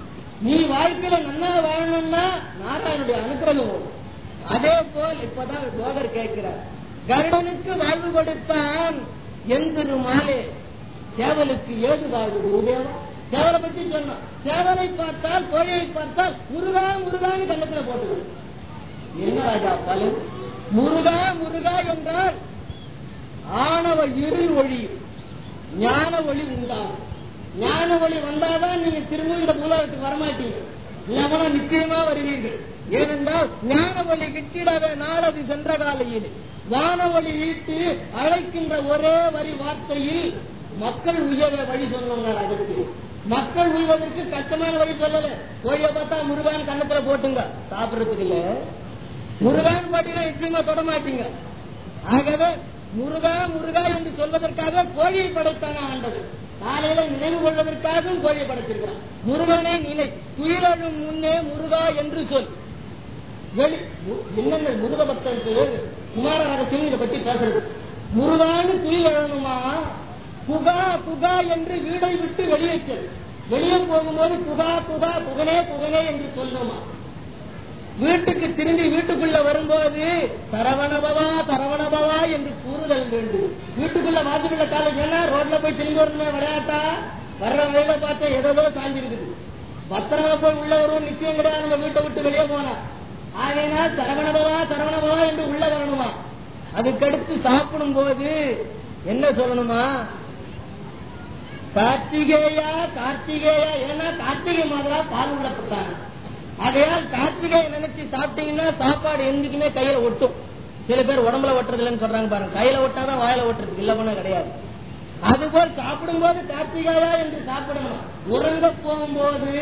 நீ வாழ்க்கையில நல்லா வாழணும்னா நாராயணுடைய அனுகிரகம் வேணும். அதே போல் இப்பதான் போகர் கேட்கிறார் கருடனுக்கு வாழ்வு கொடுத்தான் எந்திரு மாலே சேவலுக்கு ஏது வாழ்வு குருதேவா சேவலை பத்தி சொன்னான் சேவலை பார்த்தால் கோழியை பார்த்தால் முருகா முருகான்னு கண்ணத்துல போட்டுக்கணும் என்ன ராஜா பலன் முருகா முருகா என்றால் ஆணவ இருள் ஒழியும் ஞான ஒளி உண்டாகும் ஞான ஒளி வந்தாதான் நீங்க திரும்ப இந்த உலகத்துக்கு வரமாட்டீங்க இல்லாமனா நிச்சயமா வருவீர்கள் ஏனென்றால் ஞான ஒளி கிட்டிடவே நாளது சென்ற காலையில் வான ஒளி ஈட்டு அழைக்கின்ற ஒரே வரி வார்த்தையில் மக்கள் உயர வழி சொன்னார் அதற்கு மக்கள் உய்வதற்கு கஷ்டமான வழி சொல்லல கோழியை பார்த்தா முருகான் கண்ணத்துல போட்டுங்க சாப்பிடறதுக்கு இல்ல முருகான் பாட்டீங்கன்னா நிச்சயமா தொட மாட்டீங்க ஆகவே முருகா முருகா என்று சொல்வதற்காக கோழியை படைத்தான ஆண்டவர் காலையில நினைவு கொள்வதற்காகவும் கோழியை படைத்திருக்கிறான் முருகனை நினை துயிலழும் முன்னே முருகா என்று சொல் வெளி மு- என்னென்ன முருக பக்தருக்கு குமார ரகசியம் இதை பத்தி பேசுறது முருகான்னு துயில் எழணுமா புகா புகா என்று வீடை விட்டு வெளியே செல் வெளியே போகும்போது புகா புகா புகனே புகனே என்று சொல்லணுமா வீட்டுக்கு திரும்பி வீட்டுக்குள்ள வரும்போது சரவணபவா சரவணபவா என்று கூறுதல் வேண்டும் வீட்டுக்குள்ள வாசலுக்குள்ள காலேஜ் ஏன்னா ரோட்ல போய் திரும்பி வரணுமே விளையாட்டா வர்ற வழியில பார்த்தா ஏதோ சாஞ்சிருக்குது பத்திரமா போய் உள்ள வருவோம் நிச்சயம் கிடையாது நம்ம வீட்டை விட்டு வெளியே போனா ஆகையினா சரவணபவா சரவணபவா என்று உள்ள வரணுமா அதுக்கடுத்து சாப்பிடும் போது என்ன சொல்லணுமா கார்த்திகேயா கார்த்திகேயா ஏன்னா கார்த்திகை மாதிரா பால் உள்ளப்பட்டாங்க ஆகையால் கார்த்திகையை நினைச்சு சாப்பிட்டீங்கன்னா சாப்பாடு என்னைக்குமே கையில ஒட்டும் சில பேர் உடம்புல ஒட்டுறது இல்லைன்னு சொல்றாங்க பாருங்க கையில ஒட்டாதான் வாயில ஒட்டுறதுக்கு இல்ல பண்ண கிடையாது அதுபோல் சாப்பிடும்போது கார்த்திகாயா என்று சாப்பிடணும் உறங்க போகும்போது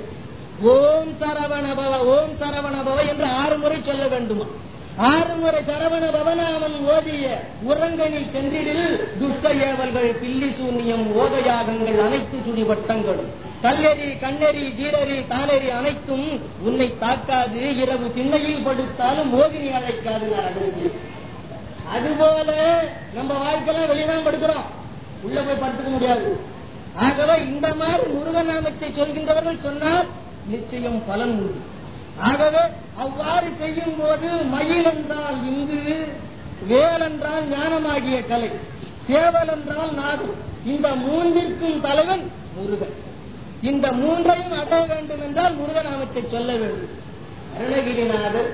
ஓம் சரவணபவ ஓம் சரவணபவ என்று ஆறு முறை சொல்ல வேண்டுமா ஆறு முறை சரவண பவனாமன் ஓதிய உறங்கனில் சென்றிடில் துஷ்ட ஏவல்கள் பில்லி சூன்யம் ஓதயாகங்கள் அனைத்து சுடிவட்டங்களும் கல்லெறி கண்ணெறி கீரறி தானெறி அனைத்தும் உன்னை தாக்காது இரவு திண்ணையில் படுத்தாலும் மோகினி அழைக்காது நடந்து அதுபோல நம்ம வாழ்க்கையில வெளியதான் படுக்கிறோம் உள்ள போய் படுத்துக்க முடியாது ஆகவே இந்த மாதிரி முருகன் நாமத்தை சொல்கின்றவர்கள் சொன்னால் நிச்சயம் பலன் உண்டு ஆகவே அவ்வாறு செய்யும் போது மயில் என்றால் இங்கு வேல் என்றால் ஞானமாகிய கலை சேவல் என்றால் நாடு இந்த மூன்றிற்கும் தலைவன் முருகன் இந்த மூன்றையும் அடைய வேண்டும் என்றால் முருகநாமத்தை சொல்ல வேண்டும் அருணகிரிநாதர்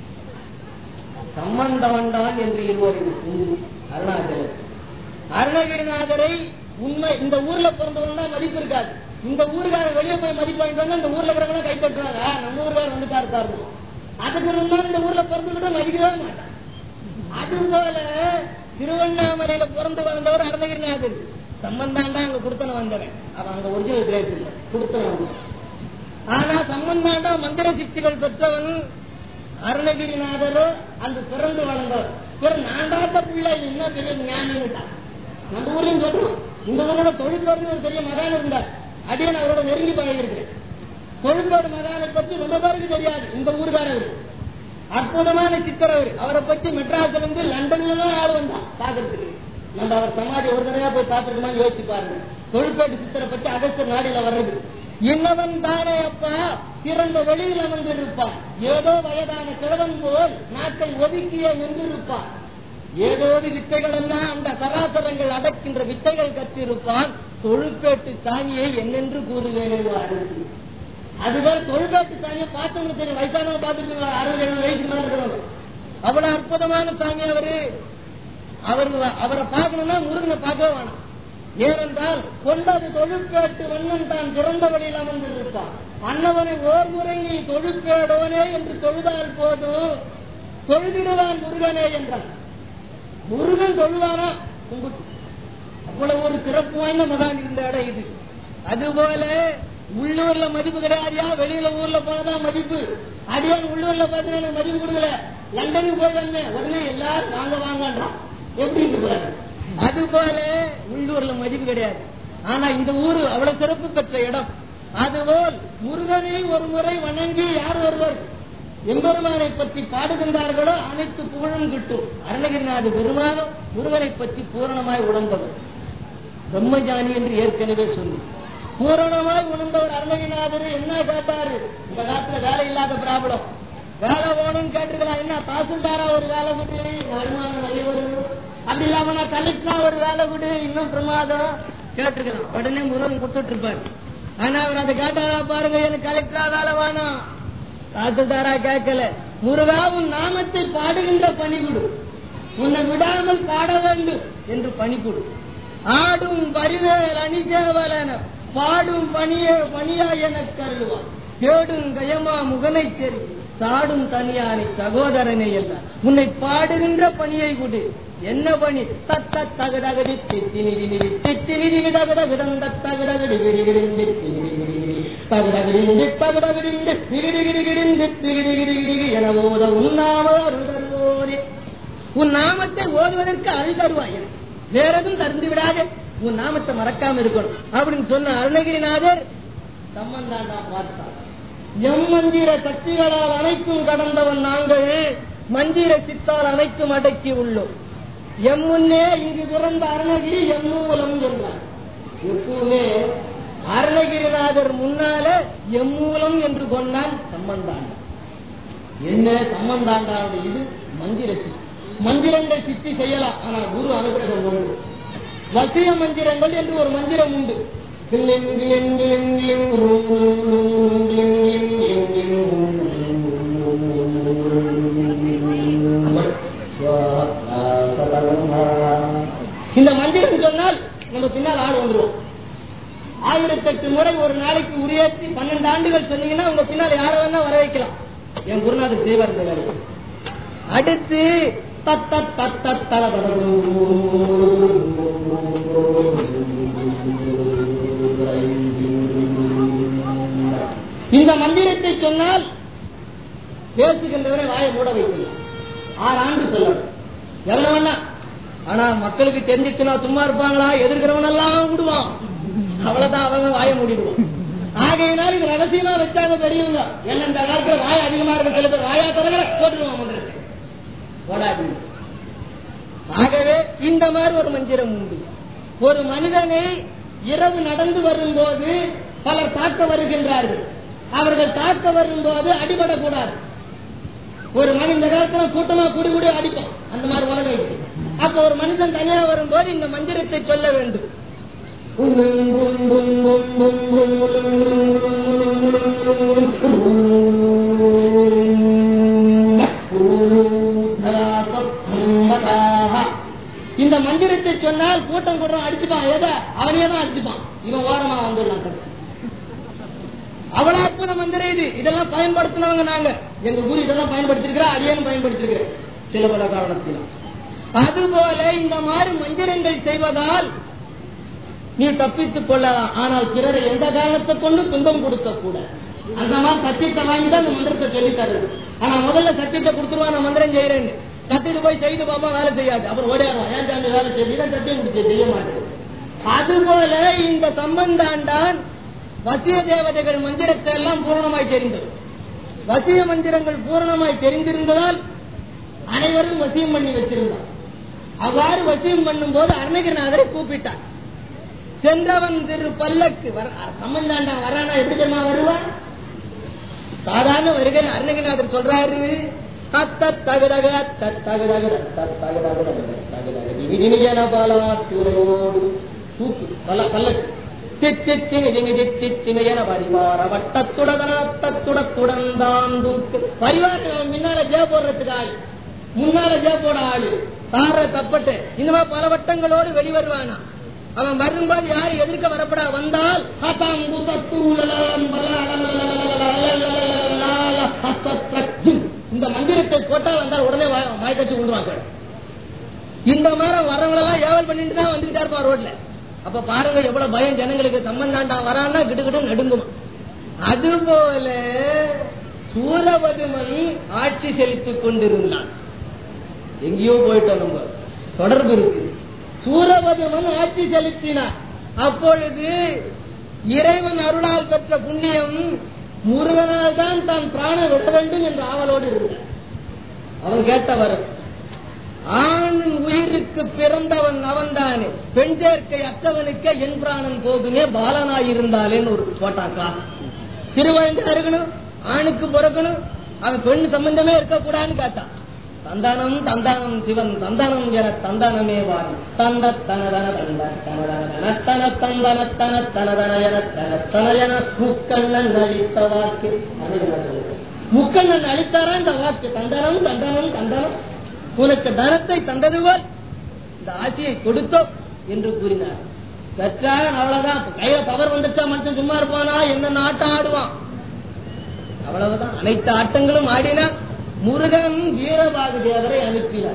சம்பந்தவன்தான் என்று இருவரின் உண்டு அருணாச்சலத்தில் அருணகிரிநாதரை உண்மை இந்த ஊர்ல பிறந்தவன் தான் மதிப்பு இருக்காது இந்த ஊருக்காரன் வெளியே போய் மதிப்பு வாங்கிட்டு வந்தா இந்த ஊர்ல இருக்கிறவங்க கை தட்டுறாங்க "ஆ, நம்ம ஊருக்காரர் வந்துட்டா இருக்காரு அதுக்கு முன்னாடி இந்த ஊர்ல பிறந்துகிட்ட மதிக்கவே மாட்டான் அதுபோல திருவண்ணாமலையில பிறந்து வளர்ந்தவர் அருணகிரிநாதர் சம்பந்தாண்டா அங்க கொடுத்தன வந்தவன் அவன் அங்க ஒரிஜினல் பிளேஸ் இல்ல கொடுத்தன வந்தவன் ஆனா சம்பந்தாண்டா மந்திர சித்திகள் பெற்றவன் அருணகிரிநாதரோ அந்த பிறந்து வளர்ந்தவர் பிறகு நாண்டாத்த பிள்ளை என்ன பெரிய ஞானிட்டான் நம்ம ஊர்லயும் சொல்றோம் இந்த ஊரோட தொழிலோடு ஒரு பெரிய மகான் இருந்தார் அடியே நான் அவரோட நெருங்கி பழகிருக்கிறேன் தொழிலோடு மகானை பற்றி ரொம்ப பேருக்கு தெரியாது இந்த ஊருக்காரர் அற்புதமான சித்தர் அவர் அவரை பத்தி மெட்ராஸ்ல இருந்து லண்டன்ல தான் ஆள் வந்தான் பாக்குறதுக்கு நம்ம அவர் சமாதி ஒரு தடவையா போய் பார்த்துருக்கோமா யோசிச்சு பாருங்க தொழிற்பேட்டு சித்தரை பத்தி அகஸ்தர் நாடியில வர்றது இன்னவன் தானே அப்பா திறந்த வெளியில் அமர்ந்திருப்பான் ஏதோ வயதான கிழவன் போல் நாட்டை ஒதுக்கிய நின்றிருப்பான் ஏதோ வித்தைகள் எல்லாம் அந்த சராசரங்கள் அடக்கின்ற வித்தைகள் கற்றிருப்பான் தொழுப்பேட்டு சாமியை என்னென்று கூறுவேன் அழுது அதுபோல தொழுக்காட்டு சாமியை பார்த்தவங்க தெரியும் வயசானவங்க பார்த்துருக்கீங்களா அறுபது எழுபது வயசுக்கு மேல இருக்கிறவங்க அவ்வளவு அற்புதமான சாமி அவரு அவர் அவரை பார்க்கணும்னா முருகனை பார்க்கவே வேணாம் ஏனென்றால் கொண்டது தொழுப்பேட்டு வண்ணன் தான் திறந்த வழியில் அமர்ந்திருப்பான் அன்னவனை ஓர் முறை நீ தொழுப்பேடோனே என்று தொழுதால் போதும் தொழுதிடுவான் முருகனே என்றான் முருகன் தொழுவானா கும்பிட்டு அவ்வளவு ஒரு சிறப்பு வாய்ந்த மகான் இருந்த இடம் இது அதுபோல உள்ளூர்ல மதிப்பு கிடையாதுயா வெளியில ஊர்ல போனதான் மதிப்பு அடியான் உள்ளூர்ல பார்த்தீங்கன்னா எனக்கு மதிப்பு கொடுக்கல லண்டனுக்கு போய் வந்தேன் உடனே எல்லாரும் வாங்க வாங்கன்றான் எப்படி இருக்கு பாருங்க. அதுபோல உள்ளூர்ல மதிப்பு கிடையாது ஆனா இந்த ஊரு அவ்வளவு சிறப்பு பெற்ற இடம் அதுபோல் முருகனை ஒரு முறை வணங்கி யார் ஒருவர் எம்பெருமானை பற்றி பாடுகின்றார்களோ அனைத்து புகழும் கிட்டும் அருணகிரிநாத பெருமானும் முருகனை பற்றி பூரணமாய் உணர்ந்தவர் பிரம்மஜானி என்று ஏற்கனவே சொல்லி பூரணமாய் உணர்ந்த ஒரு அருணகிநாதர் என்ன கேட்டாரு இந்த காலத்துல வேலை இல்லாத ப்ராப்ளம் வேலை வேணும்னு கேட்டிருக்கலாம் என்ன தாசில்தாரா ஒரு வேலை கொடு வருமானம் நிறைய வரும் அப்படி இல்லாம நான் கலெக்டரா ஒரு வேலை கொடு இன்னும் பிரமாதம் கேட்டிருக்கலாம் உடனே முருகன் கொடுத்துட்டு இருப்பாரு ஆனா அவர் அதை கேட்டாரா பாருங்க எனக்கு கலெக்டரா வேலை வேணும் தாசில்தாரா கேட்கல முருகா உன் நாமத்தை பாடுகின்ற பணிவிடு உன்னை விடாமல் பாட வேண்டும் என்று பணிகொடு ஆடும் பரிவேல் அணிஜேவலன பாடும் பணிய பணியா என கருதுவான் கேடும் கயமா முகனை தெரி சாடும் தனியானை சகோதரனை அல்ல உன்னை பாடுகின்ற பணியை கொடு என்ன பணி தத்த தகடகடி தித்தி நிதி நிதி தித்தி நிதி விதகட விடந்த தகடகடி விடிகிடிந்தி தகடகிடிந்தி தகடகிடிந்தி விடிகிடிகிடிந்தி விடிகிடிகிடி என ஓத உண்ணாம அருள்தருவோரே உன் நாமத்தை ஓதுவதற்கு அருள் தருவாய் எனக்கு. வேற எதுவும் தந்து விடாதே உன் நாமத்தை மறக்காம இருக்கணும் அப்படின்னு சொன்ன அருணகிரிநாதர் சம்பந்தாண்டா பார்த்தார் எம் மந்திர சக்திகளால் அனைத்தும் கடந்தவன் நாங்கள் மந்திர சித்தால் அனைத்தும் அடக்கி உள்ளோம் எம் முன்னே இங்கு பிறந்த அருணகிரி எம் மூலம் என்றார் எப்பவுமே அருணகிரிநாதர் முன்னால எம் மூலம் என்று கொண்டான் சம்பந்தாண்டன் என்ன சம்பந்தாண்டாவுடைய இது மந்திர சித்தி மந்திரங்கள் சித்தி செய்யலாம் ஆனா குரு அனுகிரகம் உண்டு வசிய மந்திரங்கள் என்று ஒரு மந்திரம் உண்டு கிளிங் கிளிங் கிளிங் கிளிங் ரும் ரும் ரும் கிளிங் கிளிங் கிளிங் கிளிங் ரும். இந்த மந்திரம் சொன்னால் நம்ம பின்னால் ஆள் வந்துருவோம் ஆயிரத்தெட்டு முறை ஒரு நாளைக்கு உரியேற்றி பன்னெண்டு ஆண்டுகள் சொன்னீங்கன்னா உங்க பின்னால் யார வேணா வர வைக்கலாம் என் குருநாதர் செய்வார் இந்த வேலையை அடுத்து தத்த தத்த இந்த மந்திரத்தை சொன்னால் பேசுகின்றவரை வாயை மூட வைக்கலாம் ஆறு ஆண்டு சொல்லணும் எவ்வளவு வேணா ஆனா மக்களுக்கு தெரிஞ்சிச்சுன்னா சும்மா இருப்பாங்களா எதிர்க்கிறவனெல்லாம் விடுவான் அவ்வளவுதான் அவங்க வாயை மூடிடுவான் ஆகையினால் இது ரகசியமா வச்சாங்க பெரியவங்க என்ன இந்த காலத்துல வாய் அதிகமா இருக்க சில பேர் வாயா தரங்கிற போட்டுருவான் மந்திரத்தை போடாது ஆகவே இந்த மாதிரி ஒரு மந்திரம் உண்டு ஒரு மனிதனை இரவு நடந்து வரும்போது பலர் தாக்க வருகின்றார்கள் அவர்கள் தாக்க வரும்போது அடிபடக்கூடாது ஒரு மணி இந்த காலத்துல கூட்டமா கூடி கூடி அடிப்போம் அந்த மாதிரி உலகம் இருக்கு அப்ப ஒரு மனுஷன் தனியா வரும்போது இந்த மந்திரத்தை சொல்ல வேண்டும் இந்த மந்திரத்தை சொன்னால் கூட்டம் கூட்டம் அடிச்சுப்பான் எதை அவனே தான் அடிச்சுப்பான் இவன் ஓரமா வந்துடலாம் கட்சி அவ்வளவு அற்புத மந்திரம் இது இதெல்லாம் பயன்படுத்தினவங்க நாங்க எங்க குரு இதெல்லாம் பயன்படுத்திருக்கிறோம் அடியேனும் பயன்படுத்திருக்கிறேன் சில பல காரணத்தினால் அதுபோல இந்த மாதிரி மந்திரங்கள் செய்வதால் நீ தப்பித்துக் கொள்ளலாம் ஆனால் பிறரை எந்த காரணத்தை கொண்டு துன்பம் கொடுக்க கூட அந்த மாதிரி சத்தியத்தை வாங்கி தான் அந்த மந்திரத்தை சொல்லி தருது ஆனா முதல்ல சத்தியத்தை கொடுத்துருவா நான் மந்திரம் செய்யறேன்னு கத்திட்டு போய் செய்து பாப்பா வேலை செய்யாது அப்புறம் ஓடியாடுவான் ஏன் சாமி வேலை செய்து தான் சத்தியம் முடிச்சு செய்ய மாட்டேன் அதுபோல இந்த சம்பந்தாண்டான் வசிய தேவதைகள் மந்திரத்தை எல்லாம் பூரணமாய் தெரிந்தது வசிய மந்திரங்கள் பூரணமாய் தெரிந்திருந்ததால் அனைவரும் வசியம் பண்ணி வச்சிருந்தார் அவ்வாறு வசியம் பண்ணும் போது அருணகிரிநாதரை கூப்பிட்டார் சென்றவன் திரு பல்லக்கு சம்பந்தாண்டான் வரானா எப்படி தெரியுமா வருவான் சாதாரண வருகையில் அருணகிரிநாதர் சொல்றாரு தத்த தகுதக தத்தகுதக தத்தகுதக தகுதக விதிமிஜன பாலாத்துறையோடு தூக்கி பல்ல பல்லக்கு தித்தித்திமிதித்திமிதித்திமியன பரிவார வட்டத்துடதனத்துடத்துடன் தூக்கு பரிவாரம் முன்னால ஜே போடுறதுக்கு ஆள் முன்னால ஜே போட ஆளு சார தப்பட்டு இந்த மாதிரி பல வட்டங்களோடு வெளிவருவானா அவன் வரும்போது யாரு எதிர்க்க வரப்படா வந்தால் இந்த மந்திரத்தை போட்டா வந்தால் உடனே மயக்கச்சு விழுவாங்க இந்த மாதிரி வரவங்களெல்லாம் ஏவல் பண்ணிட்டு தான் வந்துகிட்டா இருப்பான் ரோட்ல அப்ப பாருங்க எவ்வளவு பயம் ஜனங்களுக்கு சம்பந்தாண்டா வரான்னா கிட்டுக்கிட்டு நடுங்குமா அதுபோல சூரபதுமன் ஆட்சி செலுத்திக் கொண்டிருந்தான் எங்கேயோ போயிட்டோம் நம்ம தொடர்பு இருக்கு சூரபதுமன் ஆட்சி செலுத்தினார் அப்பொழுது இறைவன் அருளால் பெற்ற புண்ணியம் முருகனால் தான் தான் பிராண விட வேண்டும் என்ற ஆவலோடு இருந்தார் அவன் கேட்ட வரம் ஆண் உயிருக்கு பிறந்தவன் அவன்தானே பெண் சேர்க்கை அத்தவனுக்கு என் பிராணன் போகுமே பாலனாய் இருந்தாலேன்னு ஒரு போட்டாக்கா சிறுவழங்கா இருக்கணும் ஆணுக்கு பிறக்கணும் அவன் பெண் சம்பந்தமே இருக்கக்கூடாதுன்னு கேட்டான் தந்தானம் தந்தானம் சிவன் தந்தானம் என தந்தானமே வாரி தந்த தனதன தந்த தனதன தன தன தந்தன தன தனதன என தன தன என முக்கண்ணன் அளித்த வாக்கு அது என்ன சொல்றது? முக்கண்ணன் அளித்தாரா இந்த வாக்கு தந்தானம் தந்தானம் தந்தானம் உனக்கு தனத்தை தந்தது போல் இந்த ஆட்சியை கொடுத்தோம் என்று கூறினார் பெற்றாக அவ்வளவுதான் இப்ப கையில பவர் வந்துச்சா மனுஷன் சும்மா இருப்பானா என்ன ஆட்டம் ஆடுவான் அவ்வளவுதான் அனைத்து ஆட்டங்களும் ஆடினார் முருகன் வீரபாகு தேவரை அனுப்பினார்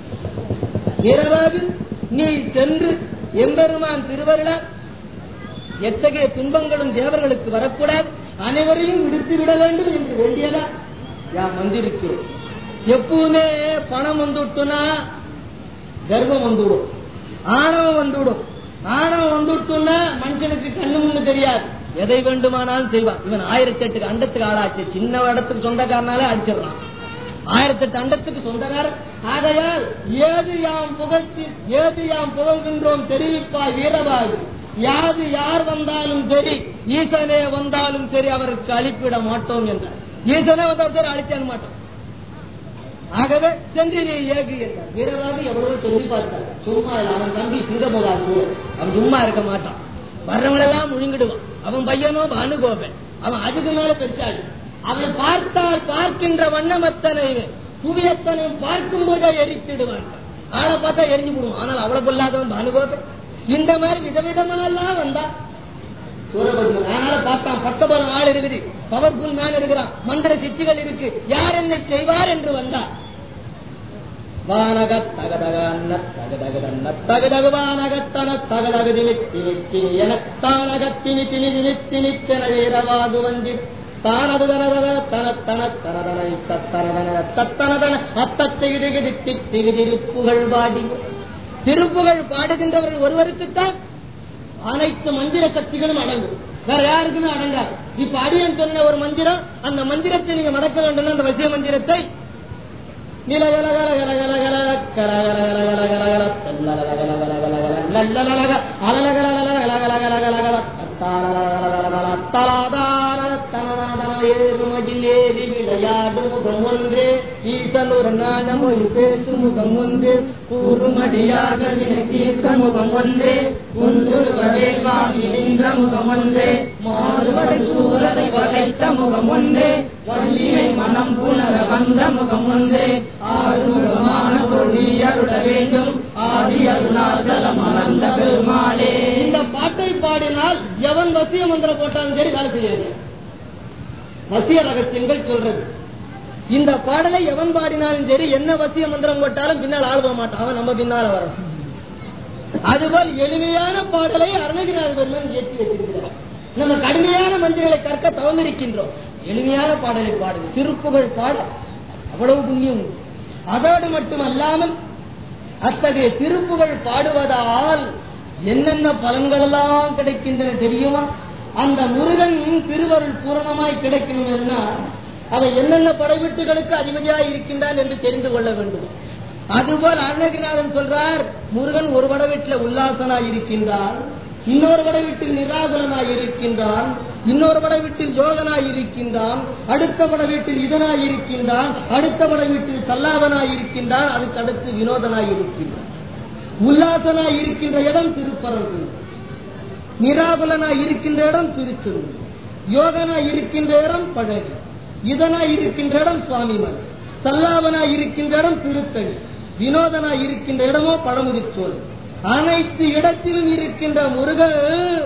வீரபாகு நீ சென்று எம்பெருமான் திருவருளா எத்தகைய துன்பங்களும் தேவர்களுக்கு வரக்கூடாது அனைவரையும் விடுத்து விட வேண்டும் என்று வேண்டியதா யாம் வந்திருக்கிறோம் எப்பவுமே பணம் வந்துட்டுனா கர்ப்பம் வந்துவிடும் ஆணவம் வந்துவிடும் ஆணவம் வந்துட்டுனா மனுஷனுக்கு கண்ணு முன்னு தெரியாது எதை வேண்டுமானாலும் செய்வான் இவன் ஆயிரத்தி எட்டுக்கு அண்டத்துக்கு ஆளாச்சு சின்ன இடத்துக்கு சொந்தக்காரனாலே அடிச்சிடறான் ஆயிரத்தி எட்டு அண்டத்துக்கு சொந்தக்காரர் ஆகையால் ஏது யாம் புகழ்த்தி ஏது யாம் புகழ்கின்றோம் தெரிவிப்பாய் வீரபாகு யாது யார் வந்தாலும் சரி ஈசனே வந்தாலும் சரி அவருக்கு அழிப்பிட மாட்டோம் என்றார் ஈசனே வந்தாலும் சரி அழிக்க மாட்டோம் ஆகவே சென்று நீ ஏகு என்றார் வீரவாக எவ்வளவு சொல்லி பார்த்தார் சும்மா இல்ல அவன் தம்பி சிங்கமுகாசு அவன் சும்மா இருக்க மாட்டான் வர்றவங்களெல்லாம் முழுங்கிடுவான் அவன் பையனோ பானுகோபன் அவன் அதுக்கு மேல பெருசாடு அவன் பார்த்தால் பார்க்கின்ற வண்ணம் அத்தனை புவியத்தனை பார்க்கும் போதே எரித்திடுவான் ஆளை பார்த்தா எரிஞ்சு விடுவான் ஆனால் அவ்வளவு பொல்லாதவன் பானுகோபன் இந்த மாதிரி விதவிதமெல்லாம் வந்தா சூரபத்மன் அதனால பார்த்தான் பக்கபலம் ஆள் இருக்குது பவர்ஃபுல் மேன் இருக்கிறான் மந்திர சிச்சுகள் இருக்கு யார் என்னை செய்வார் என்று வந்தார் வானக தகதக அன்ன தகதகதன்ன தகதகு வானகத்தன தகதகு திமித்தி மித்தி என தானக திமி திமி திமித்தி மித்தென வீரவாகு வந்தி தானது தனதன தன தன தனதன தத்தனதன தத்தனதன அத்தத்திகிதிகிதி திருப்புகள் பாடி திருப்புகள் பாடுகின்றவர்கள் ஒருவருக்குத்தான் அனைத்து மந்திர சக்திகளும் அடங்கும் வேற யாருக்குமே அடங்காது இப்ப அடியன் சொன்ன ஒரு மந்திரம் அந்த மந்திரத்தை நீங்க மடக்க வேண்டும் அந்த வசிய மந்திரத்தை விளையாடு முகம் ஒன்று ஈசன் ஒரு நாணமொழி பேசு முகம் ஒன்று கூறுமடியார்கள் தீர்க்க முகம் ஒன்று குன்றுவதே காணி நின்ற முகம் ஒன்று மாறுபடை சூரரை பகைத்த முகம் ஒன்று வள்ளியை மனம் புணர வந்த முகம் ஒன்று ஆறுமுகமான பொருளி அருள வேண்டும் ஆதி அருணாதலம் மலர்ந்த பெருமாளே இந்த பாட்டை பாடினால் எவன் வசிய மந்திரம் போட்டாலும் சரி வேலை செய்யாது வசிய ரகசியங்கள் சொல்றது இந்த பாடலை எவன் பாடினாலும் சரி என்ன வசிய மந்திரம் போட்டாலும் பின்னால் ஆள் போக மாட்டான் அவன் நம்ம பின்னால வரணும் அதுபோல் எளிமையான பாடலை அருணகிரிநாத பெருமன் ஏற்றி வச்சிருக்கிறார் நம்ம கடுமையான மந்திரங்களை கற்க தவம் இருக்கின்றோம் எளிமையான பாடலை பாடுங்க திருப்புகழ் பாட அவ்வளவு புண்ணியம் உண்டு. அதோடு மட்டுமல்லாமல் அத்தகைய திருப்புகழ் பாடுவதால் என்னென்ன பலன்கள் எல்லாம் கிடைக்கின்றன தெரியுமா அந்த முருகன் திருவருள் பூரணமாய் கிடைக்கணும்னா அவன் என்னென்ன படைவீட்டுகளுக்கு அதிபதியாய் இருக்கின்றான் என்று தெரிந்து கொள்ள வேண்டும் அதுபோல் அருணகிரிநாதன் சொல்றார் முருகன் ஒரு பட வீட்டில் உல்லாசனாய் இருக்கின்றான் இன்னொரு பட வீட்டில் நிராகுலனாய் இருக்கின்றான் இன்னொரு பட வீட்டில் யோகனாய் இருக்கின்றான் அடுத்த பட வீட்டில் இதனாய் இருக்கின்றான் அடுத்த பட வீட்டில் சல்லாதனாய் இருக்கின்றான் அதுக்கு அடுத்து வினோதனாய் இருக்கின்றான் உல்லாசனாய் இருக்கின்ற இடம் திருப்பரங்குன்றம் நிராகுலனாய் இருக்கின்ற இடம் திருச்செந்தூர் யோகனாய் இருக்கின்ற இடம் பழனி இதனாய் இருக்கின்ற இடம் சுவாமிமலை சல்லாவனாய் இருக்கின்ற இடம் திருத்தணி வினோதனாய் இருக்கின்ற இடமோ பழமுதிர்ச்சோலை அனைத்து இடத்திலும் இருக்கின்ற முருகன்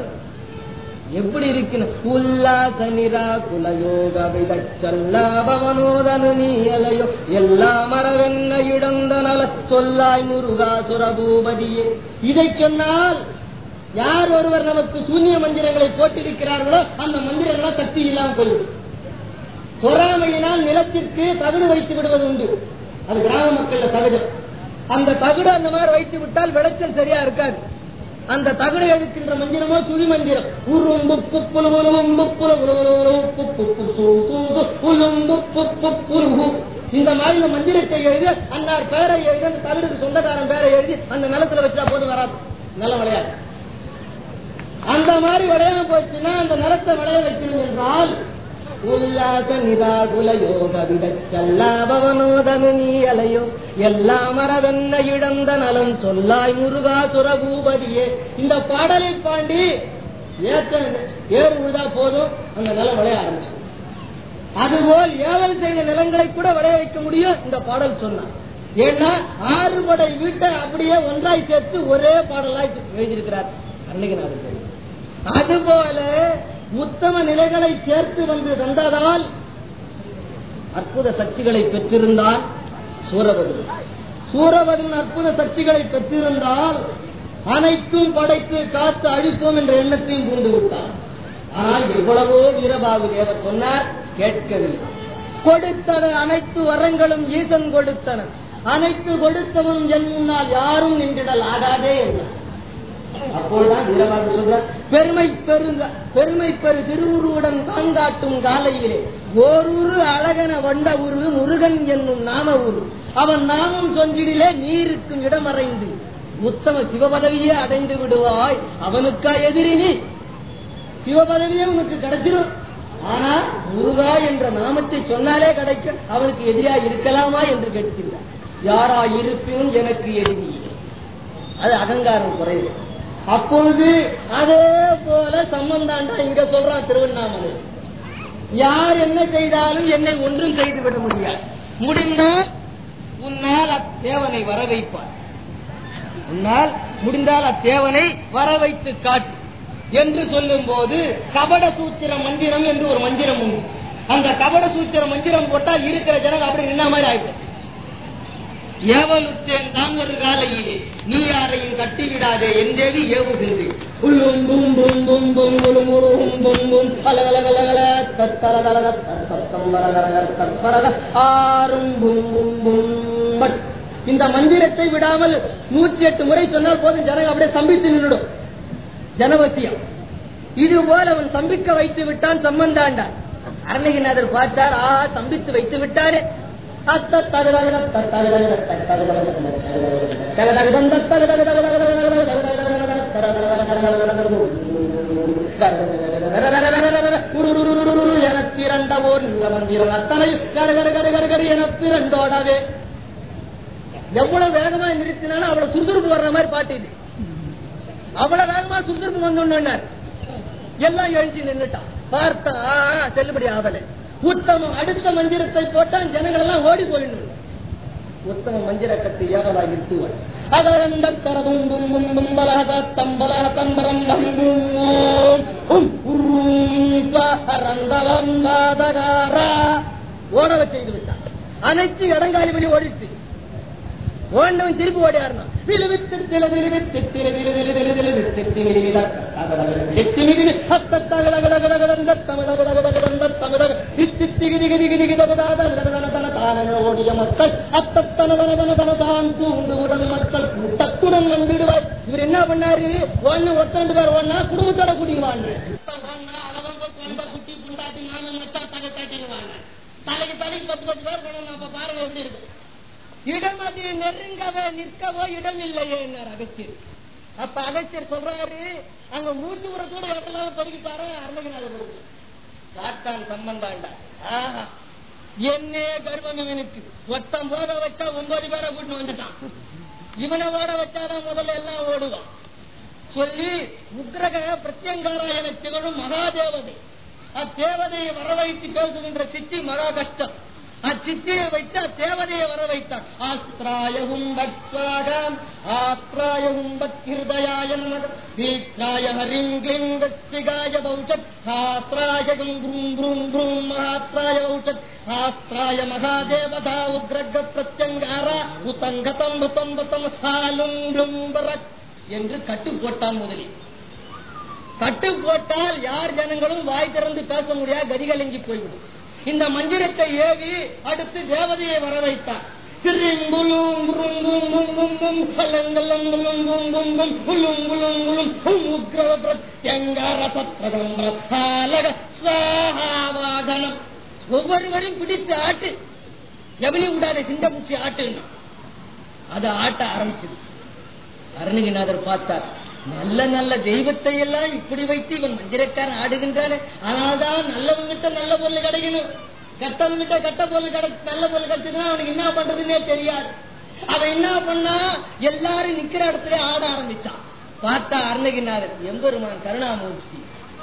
எப்படி இருக்கிற உல்லாச நிராகுல யோக விதச்சல்லாபவனோதனு நீ அலையோ எல்லா மரவென்ன இடந்த நல சொல்லாய் முருகா சுரபூபதியே இதை சொன்னால் யார் ஒருவர் நமக்கு சூன்ய மந்திரங்களை போட்டிருக்கிறார்களோ அந்த மந்திரங்களோ சக்தி இல்லாமல் போய்விடும் பொறாமையினால் நிலத்திற்கு தகுடு வைத்து விடுவது உண்டு அது கிராம மக்கள் சகஜம் அந்த தகுடு அந்த மாதிரி வைத்து விட்டால் விளைச்சல் சரியா இருக்காது அந்த தகுடை எழுக்கின்ற மந்திரமோ சுழி மந்திரம் உரும்பு புப்புலும்பு புப்புலும்பு இந்த மாதிரி இந்த மந்திரத்தை எழுதி அன்னார் பேரை எழுதி அந்த தகடுக்கு சொந்தக்காரன் பேரை எழுதி அந்த நிலத்துல வச்சா போது வராது நிலம் விளையாது அந்த மாதிரி விளையாம போச்சுன்னா அந்த நிலத்தை விளைய வைக்கணும் என்றால் உல்லாச நிராகுல யோக விடச்சல்லாபவனோதனு நீ அலையோ எல்லா மரவென்ன இழந்த நலம் சொல்லாய் முருகா சுரபூபதியே இந்த பாடலை பாண்டி ஏத்த ஏறு விழுதா போதும் அந்த நிலம் விளைய ஆரம்பிச்சு அதுபோல் ஏவல் செய்த நிலங்களை கூட விளைய வைக்க முடியும் இந்த பாடல் சொன்னார் ஏன்னா ஆறு படை வீட்டை அப்படியே ஒன்றாய் சேர்த்து ஒரே பாடலாய் எழுதியிருக்கிறார் அன்னைக்கு அதுபோல உத்தம நிலைகளை சேர்த்து வந்து தந்ததால் அற்புத சக்திகளை பெற்றிருந்தால் சூரபது சூரபதின் அற்புத சக்திகளை பெற்றிருந்தால் அனைத்தும் படைத்து காத்து அழிப்போம் என்ற எண்ணத்தையும் பூண்டு விட்டார் ஆனால் எவ்வளவோ வீரபாகு தேவர் சொன்னார் கேட்கவில்லை கொடுத்தன அனைத்து வரங்களும் ஈசன் கொடுத்தன அனைத்து கொடுத்தவன் என் முன்னால் யாரும் நின்றிடல் ஆகாதே என்றார் அப்போதுதான் வீரபாகு சொல்றார் பெருமை பெருங்க பெருமை பெரு திருவுருவுடன் காங்காட்டும் காலையிலே ஓரூரு அழகன வண்ட உரு முருகன் என்னும் நாம உரு அவன் நாமம் சொஞ்சிடிலே நீருக்கும் இடமறைந்து உத்தம சிவபதவியே அடைந்து விடுவாய் அவனுக்கா எதிரி நீ சிவபதவியே உனக்கு கிடைச்சிடும் ஆனா முருகா என்ற நாமத்தை சொன்னாலே கிடைக்கும் அவனுக்கு எதிரா இருக்கலாமா என்று கேட்கிறார் யாரா இருப்பினும் எனக்கு எதிரி அது அகங்காரம் குறைவு அப்பொழுது அதே போல சம்பந்தாண்டா இங்க சொல்றான் திருவண்ணாமலை யார் என்ன செய்தாலும் என்னை ஒன்றும் செய்து விட முடியாது முடிந்தால் உன்னால் அத்தேவனை வர வைப்பார் உன்னால் முடிந்தால் அத்தேவனை வர வைத்து காட்டு என்று சொல்லும் போது கபட சூத்திர மந்திரம் என்று ஒரு மந்திரம் உண்டு அந்த கபட சூத்திர மந்திரம் போட்டால் இருக்கிற ஜனங்க அப்படி நின்ன மாதிரி ஆயிடும் ஏவலுற்றேன் தான் ஒரு காலையிலே நீ யாரையும் கட்டிவிடாதே என்றேவி ஏவுகின்றேன் உள்ளும் பும் பும் பும் பும் உளும் உளும் பும் பும் கலகலகலகல தத்தரகலக தத்தம்பரகரக தற்பரக ஆறும் பும் பும் பும் பட் இந்த மந்திரத்தை விடாமல் நூற்றி எட்டு முறை சொன்னால் போதும் ஜனங்க அப்படியே ஸ்தம்பித்து நின்றுடும் ஜனவசியம் இது போல அவன் ஸ்தம்பிக்க வைத்து விட்டான் சம்பந்தாண்டான் அருணகிரிநாதர் பார்த்தார் ஆ ஸ்தம்பித்து வைத்து விட்டாரே திரண்டவோர் மந்திரம் அத்தனை என திரண்டோடவே எவ்வளவு வேகமா நிறுத்தினாலும் அவ்வளவு சுறுசுறுப்பு வர்ற மாதிரி பாட்டு இது அவ்வளவு வேகமா சுறுசுறுப்பு வந்து எல்லாம் எழுச்சி நின்னுட்டான் பார்த்தா ஆ, ஆ, செல்லுபடி ஆகலை உத்தமம் அடுத்த மந்திரத்தை போட்டால் ஜனங்கள் எல்லாம் ஓடி போயிடணும் உத்தம மந்திர கட்டு ஏவலாக இருத்துவர் அகரந்த தரதும் பும் பும் பும் பலக தம்பலக தந்தரம் நம்பும் உம் உரும் பரந்தலம் வாதகாரா ஓடவ செய்து விட்டான் அனைத்து இடங்காலி வழி ஓடிட்டு ஓண்டவன் திருப்பி ஓடியாருனா விழுவித்து தில விழுவித்து தில விழு விழு விழு விழு வித்து திமிழி விழ எத்தி மிகிழி அத்த தகட கட கட கடந்த தமத கட கட கடந்த தமத இத்தி திகி திகி திகி திகி தகதாத தன தன தானன ஓடிய மக்கள் அத்தத்தன தன தன தன தான் தூண்டு உடன் மக்கள் கூட்டத்துடன் வந்துடுவார் இவர் என்ன பண்ணாரு ஒன்னு ஒத்தண்டு பேர் ஒன்னா குடும்பத்தோட கூட்டிக்குவாங்க குட்டி புண்டாட்டி மாமன் மச்சா தகை தட்டிடுவாங்க தலைக்கு தலைக்கு பத்து பத்து பேர் போனோம் அப்ப பாருங்க எப்படி இருக்கு இடம் அது நெருங்கவோ நிற்கவோ இடம் இல்லையே என்னார் அகத்தியர் அப்ப அகத்தியர் சொல்றாரு அங்க மூச்சு உரத்தோட இடத்துல படிக்கிட்டாரு அருணகிநாதர் சாத்தான் சம்பந்தாண்டா ஆஹா என்னே கர்வம் இவனுக்கு ஒத்தம் போத வச்சா ஒன்பது பேரை கூட்டு வந்துட்டான் இவனை ஓட வச்சாதான் முதல்ல எல்லாம் ஓடுவான் சொல்லி உக்ரக பிரத்யங்காரா என திகழும் மகாதேவதை அத்தேவதையை வரவழைத்து பேசுகின்ற சித்தி மகா கஷ்டம் அச்சித்தியை வைத்து அத்தேவதையை வர வைத்தார் ஆஸ்திராயகும் பக்வாகம் ஆத்ராயகும் பக்திருதயாய தீக்ஷாய ஹரிங்கிலிங்கஸ்திகாய பௌச்சத் ஆத்ராயகும் ப்ரூம் ப்ரூம் ப்ரூம் மகாத்ராய பௌச்சத் ஆஸ்திராய மகாதேவதா உக்ரக பிரத்யங்காரா உத்தங்கதம் உத்தம்பதம் ஹாலும் லும்பரக் என்று கட்டு போட்டான் முதலில் கட்டு போட்டால் யார் ஜனங்களும் வாய் திறந்து பேச முடியாது கதிகலங்கி போய்விடும் இந்த மந்திரத்தை ஏவி அடுத்து தேவதையை வர வைத்தார் சிறிங்குலும் குறுங்குங்குங்குங்கும் கலங்கலங்குலுங்குங்குங்கும் குலுங்குலுங்குலும் உக்ரவ பிரத்யங்கார சத்ரதம்பிரத்தாலக ஸ்வாகாவாகனம் ஒவ்வொருவரையும் பிடித்து ஆட்டு எவனி விடாத சிண்ட பூச்சி ஆட்டுன்னா அதை ஆட்ட ஆரம்பிச்சது அருணகிரிநாதர் பார்த்தார் நல்ல நல்ல தெய்வத்தை எல்லாம் இப்படி வைத்து இவன் மந்திரக்காரன் ஆடுகின்றானே ஆனால்தான் நல்லவங்கிட்ட நல்ல பொருள் கிடைக்கணும் கெட்டவங்கிட்ட கெட்ட பொருள் கிடை நல்ல பொருள் கிடைச்சதுன்னா அவனுக்கு என்ன பண்றதுன்னே தெரியாது அவன் என்ன பண்ணா எல்லாரும் நிக்கிற இடத்துல ஆட ஆரம்பிச்சான் பார்த்தா அருணகிரிநாதர் எம்பெருமான் கருணாமூர்த்தி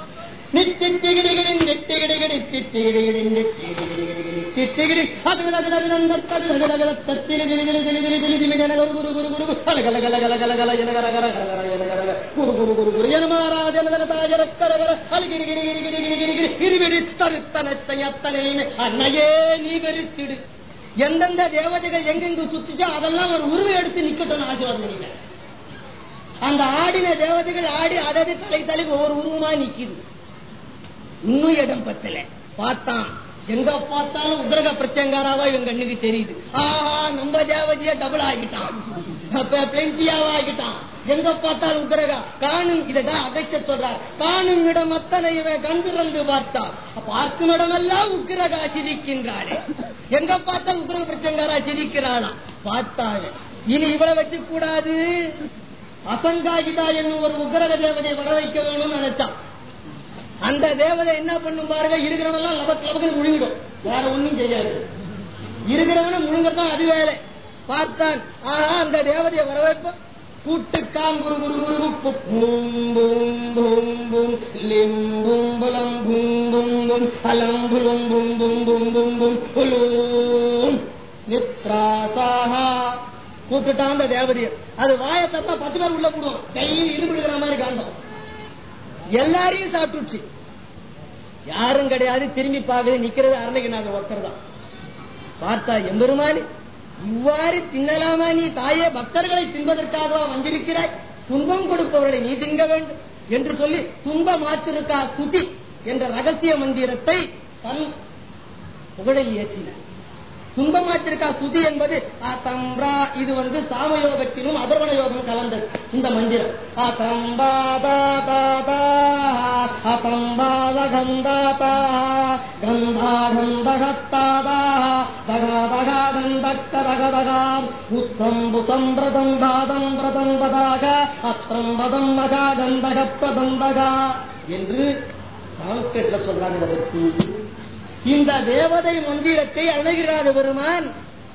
அன்னையே நீ வெறுத்திடு எந்தெந்த தேவதைகள் எங்கெங்கு சுத்துச்சோ அதெல்லாம் ஒரு உருவம் எடுத்து நிக்கட்டும் ஆசீர்வாதம் பண்ணிட்டேன் அந்த ஆடின தேவதைகள் ஆடி அதாவது தலை தலை ஒவ்வொரு உருவமா நிக்குது இன்னும் இடம் பத்தல பார்த்தான் எங்க பார்த்தாலும் உத்ரக பிரத்யங்காராவா இவன் கண்ணுக்கு தெரியுது ஆஹா நம்ம தேவதைய டபுள் ஆகிட்டான் பிளெஞ்சியாவா ஆகிட்டான் எங்க பார்த்தாலும் உத்ரகா காணும் இததான் அதைக்க சொல்றார் காணும் இடம் அத்தனை இவன் கண் திறந்து பார்த்தான் பார்க்கும் இடமெல்லாம் உக்கிரகா சிரிக்கின்றாளே எங்க பார்த்தாலும் உக்ரக பிரத்யங்காரா சிரிக்கிறானா பார்த்தாங்க இனி இவளை வச்சு கூடாது அசங்காகிதா என்னும் ஒரு உக்ரக தேவதை வர வைக்க வேணும்னு நினைச்சான் அந்த தேவதை என்ன பண்ணும் பாருங்க இருக்கிறவனெல்லாம் லபக் லபக்கு முழுங்கிடும் வேற ஒண்ணும் செய்யாது இருக்கிறவன முழுங்கத்தான் அது வேலை பார்த்தான் ஆஹா அந்த தேவதையை வர வைப்போம் கூட்டுக்காம் குரு குரு குரு பூம் பூம் பூம் பூம் லிம் பூம் புலம் பூம் பூம் பூம் அலம் புலும் பூம் பூம் பூம் பூம் பூம் புலும் நித்ராசாஹா கூப்பிட்டான் அந்த தேவதையை அது வாயை தப்பா பத்து பேர் உள்ள போடுவோம் கையில் ஈடுபடுகிற மாதிரி காந்தம் எல்லாரையும் சாப்பிட்டுச்சு யாரும் கிடையாது திரும்பி பார்க்கறது நிக்கிறது அருணகிரிநாதர் ஒருத்தர் தான் பார்த்தா எம்பெருமானி இவ்வாறு தின்னலாமா நீ தாயே பக்தர்களை தின்பதற்காகவா வந்திருக்கிறாய் துன்பம் கொடுப்பவர்களை நீ திங்க வேண்டும் என்று சொல்லி துன்ப மாத்திருக்கா துதி என்ற ரகசிய மந்திரத்தை தன் புகழில் ஏற்றினார் துன்பமாத்திருக்கா சுதி என்பது அசம்பா இது வந்து சாமயோகத்திலும் அதர்வண யோகம் கலந்தது இந்த மந்திரம் அசம்பாதா அசம்பாத கந்தாதா கந்தா கந்தகத்தாதா தகா தகா கந்தக்க தக தகா புத்தம் புதம் பிரதம் பாதம் பிரதம் பதாக அத்திரம் பதம் மகா கந்தக பிரதந்தகா என்று சாஸ்கிருட்ல சொல்றாங்க இதை பற்றி இந்த தேவதை மந்திரத்தை அணுகிறாத பெருமான்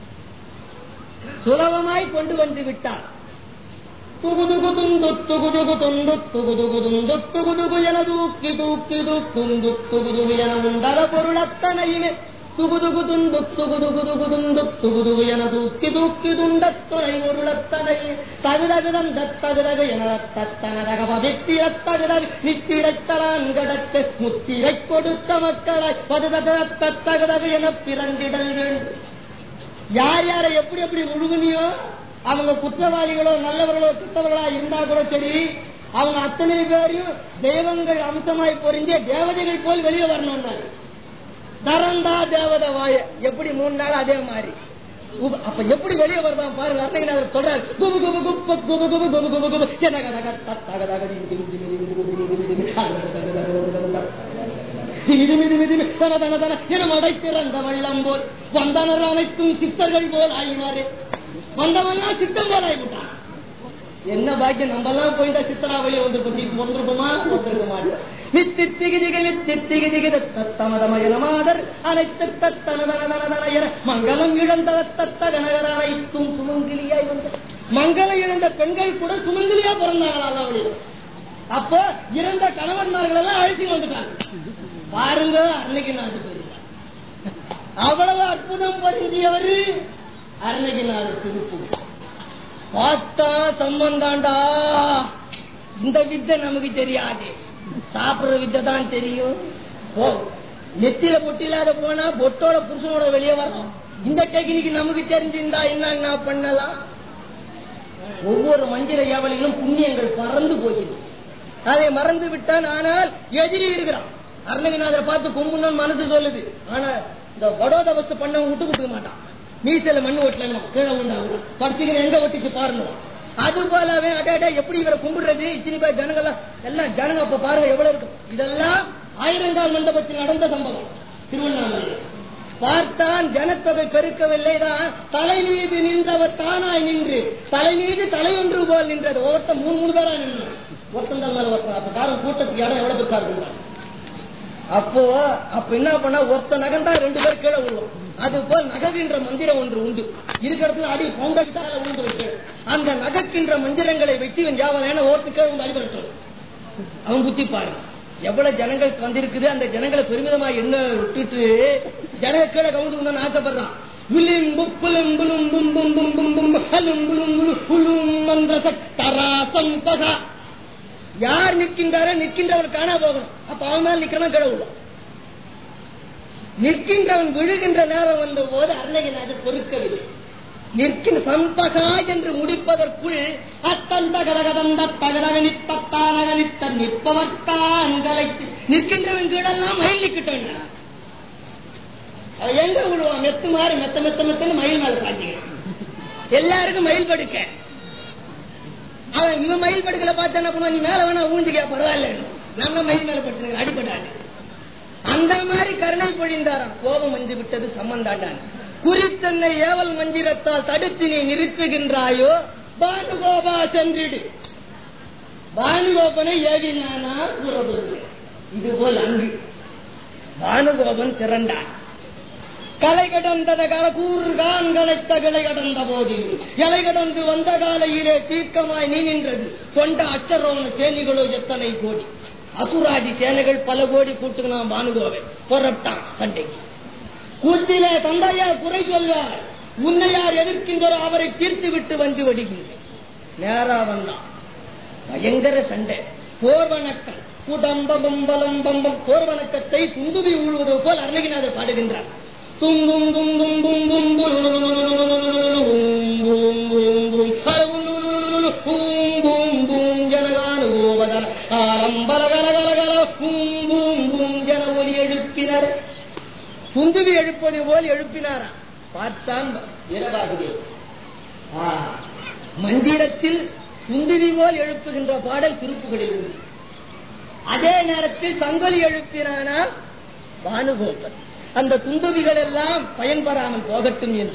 சுலபமாய் கொண்டு வந்து விட்டார் துகுதுகு துந்து துகுதுகு துந்து துகுதுகு துந்து துகுதுகு என தூக்கி தூக்கி துந்து துகுதுகு என உண்டத பொருள் அத்தனையுமே துகுதுகு துந்து துகுதுகு துகுதுந்து துகுதுகு என தூக்கி தூக்கி துண்ட துணை பொருளத்தனை தகுதகுதம் தத்தகுதகு என தத்தனதக பதித்திரத்தகுதகு நித்திரத்தலான் கடத்து முத்திரை கொடுத்த மக்களாய் பதுதகுதகு என பிறந்திடல் வேண்டும் யார் யாரை எப்படி எப்படி முழுகுனியோ அவங்க குற்றவாளிகளோ நல்லவர்களோ குற்றவர்களா இருந்தா கூட சரி அவங்க அத்தனை பேரையும் தெய்வங்கள் அம்சமாய் பொருந்திய தேவதைகள் போல் வெளியே வரணும்னாரு தரந்தா தேவத வாய எப்படி மூணு நாள் அதே மாதிரி உப- அப்ப எப்படி வெளியே வருதான் பாருங்க அன்னைக்கு சொல்றாரு குபு குபு குப்ப குபு குபு குபு குபு குபு ஜனக தக தத் தக தக திமி திமி திமி திமி திமி திமி திமி திமி தக தக தக தக தக தக தக. திமி திமி திமி திமி தன தன தன என மடை பிறந்த வெள்ளம் போல் வந்தனர் அனைத்தும் சித்தர்கள் போல் ஆயினாரே வந்தவன்லாம் சித்தம் போல் ஆகிவிட்டான் என்ன பாக்கியம் நம்ம எல்லாம் போய் தான் சித்தரா வெளியே வந்திருப்போம் வந்திருப்போமா வந்திருக்க மாட்டோம் மித்தித்திகிதிக மித்தித்திகிதிக தத்தமதமயன மாதர் அனைத்து தத்தனதனதனதன என மங்களம் இழந்த தத்த கனகர அனைத்தும் சுமங்கிலியாய் வந்த மங்களம் இழந்த பெண்கள் கூட சுமங்கிலியா பிறந்தாங்களா வெளியே அப்போ இறந்த கணவன்மார்கள் எல்லாம் அழைச்சி வந்துட்டாங்க பாருங்க அன்னைக்கு நாட்டு போயிருக்காங்க அவ்வளவு அற்புதம் பொருந்தியவர் அருணகிரிநாதர் திருப்பூர் பார்த்தா சம்பந்தாண்டா இந்த வித்தை நமக்கு தெரியாது சாப்பிடுற வித்தை தான் தெரியும் ஓ நெத்தியில பொட்டு இல்லாத போனா பொட்டோட புருஷனோட வெளியே வரும் இந்த டெக்னிக் நமக்கு தெரிஞ்சிருந்தா என்ன பண்ணலாம் ஒவ்வொரு மந்திர ஏவலிலும் புண்ணியங்கள் பறந்து போச்சுது அதை மறந்து விட்டான் ஆனால் எதிரி இருக்கிறான் அருணகிரிநாதரை பார்த்து கும்புன்னு மனசு சொல்லுது ஆனா இந்த வடோதவஸ்து பண்ணவன் விட்டு கொடுக்க மாட்டான் மீசையில மண்ணு ஓட்டலாம் கீழே உண்டாங்க படிச்சுக்கிற எங்க ஒட்டிச்சு பாருங்க அது போலவே அடே எப்படி இவரை கும்பிடுறது இத்தனை பேர் ஜனங்கள்லாம் எல்லாம் ஜனங்க அப்ப பாருங்க எவ்வளவு இருக்கும் இதெல்லாம் ஆயிரங்கால் மண்டபத்தில் நடந்த சம்பவம் திருவண்ணாமலை பார்த்தான் ஜனத்தொகை பெருக்கவில்லை தான் தலை மீது நின்றவர் தானாய் நின்று தலை மீது தலை ஒன்று போல் நின்றது ஒருத்தன் மூணு மூணு பேரா நின்று ஒருத்தன் தான் மேல ஒருத்தன் அப்ப காரணம் கூட்டத்துக்கு இடம் எவ்வளவு பெருக்கா இருக்கும் அப்போ அப்ப என்ன பண்ணா ஒருத்த நகர்ந்தா ரெண்டு பேர் கீழே விழுவோம் அது போல் நகர்கின்ற மந்திரம் ஒன்று உண்டு இருக்கிற இடத்துல அடி பவுண்டா விழுந்து விட்டு அந்த நகர்க்கின்ற மந்திரங்களை வைத்து இவன் ஜாவன் ஏன்னா ஒருத்தர் கீழே வந்து அடிபட்டு அவன் புத்தி பாரு எவ்வளவு ஜனங்கள் வந்திருக்குது அந்த ஜனங்களை பெருமிதமா என்ன விட்டுட்டு ஜனங்க கீழே கவுந்து ஆசைப்படுறான் விளிம்பு புலம்புலும் பும் பும் பும் பும் பும் ஹலும்புலும் புலும் மந்திர சக்கராசம் பகா யார் நிற்கின்றாரோ நிற்கின்றவர் காணா போகணும் அப்ப அவன் மேல் நிக்கிறவன் கீழே விழும் நிற்கின்றவன் விழுகின்ற நேரம் வந்த போது அருணகிரிநாதர் பொறுக்கவில்லை நிற்கின்ற சம்பகா என்று முடிப்பதற்குள் அத்தந்த கதகதந்த தகதக நித்தத்தானக நித்த நிற்பவர்த்தான்களை நிற்கின்றவன் கீழெல்லாம் மயில் நிக்கிட்ட வேண்டாம் அவன் எங்க விழுவான் மெத்து மாறி மெத்த மெத்த மெத்தன்னு மயில் மேல பாட்டிக்கிறான் எல்லாருக்கும் மயில் படுக்க அவன் இவன் மயில் படுக்கல பார்த்து என்ன பண்ணுவான் நீ மேல வேணா ஊந்துக்க பரவாயில்ல நான் தான் மயில் மேல படுத்து அடிப்படாது அந்த மாதிரி கருணை பொழிந்தாராம் கோபம் வந்து விட்டது சம்பந்தாண்டான் குறித்தன்னை ஏவல் மந்திரத்தால் தடுத்து நீ நிறுத்துகின்றாயோ பானுகோபா சென்றிடு பானுகோபனை ஏவினானா கூறப்படுது இதுபோல் அங்கு பானுகோபன் திரண்டான் கலை கடந்தத கால கூறுகான் கலைத்த கிளை கடந்த போதில் இலை கடந்து வந்த காலையிலே தீர்க்கமாய் நீ நின்றது கொண்ட அச்சரோன சேனிகளோ எத்தனை கோடி அசுராதி சேனைகள் பல கோடி கூட்டுக்கலாம் பானுகோவை புறப்பட்டான் சண்டைக்கு கூத்திலே தந்தையார் குறை சொல்வார் உன்னை யார் எதிர்க்கின்றோ அவரை தீர்த்து விட்டு வந்து விடுகின்றேன் நேரா வந்தான் பயங்கர சண்டை போர் வணக்கம் குடம்ப பம்பலம் பம்பம் போர் வணக்கத்தை துந்துபி ஊழுவது போல் அருணகிநாதர் பாடுகின்றார் துங்கும் துங்கும் துங்கும் ஜன ஒலி எழுப்பினர் துந்துவி எழுப்பது போல் எழுப்பினாரா பார்த்தான் வீரபாகுதே மந்திரத்தில் துந்துவி போல் எழுப்புகின்ற பாடல் திருப்புகளில் உண்டு அதே நேரத்தில் சங்கொலி எழுப்பினானா பானுகோபன் அந்த துந்துவிகள் எல்லாம் பயன்பெறாமல் போகட்டும் என்று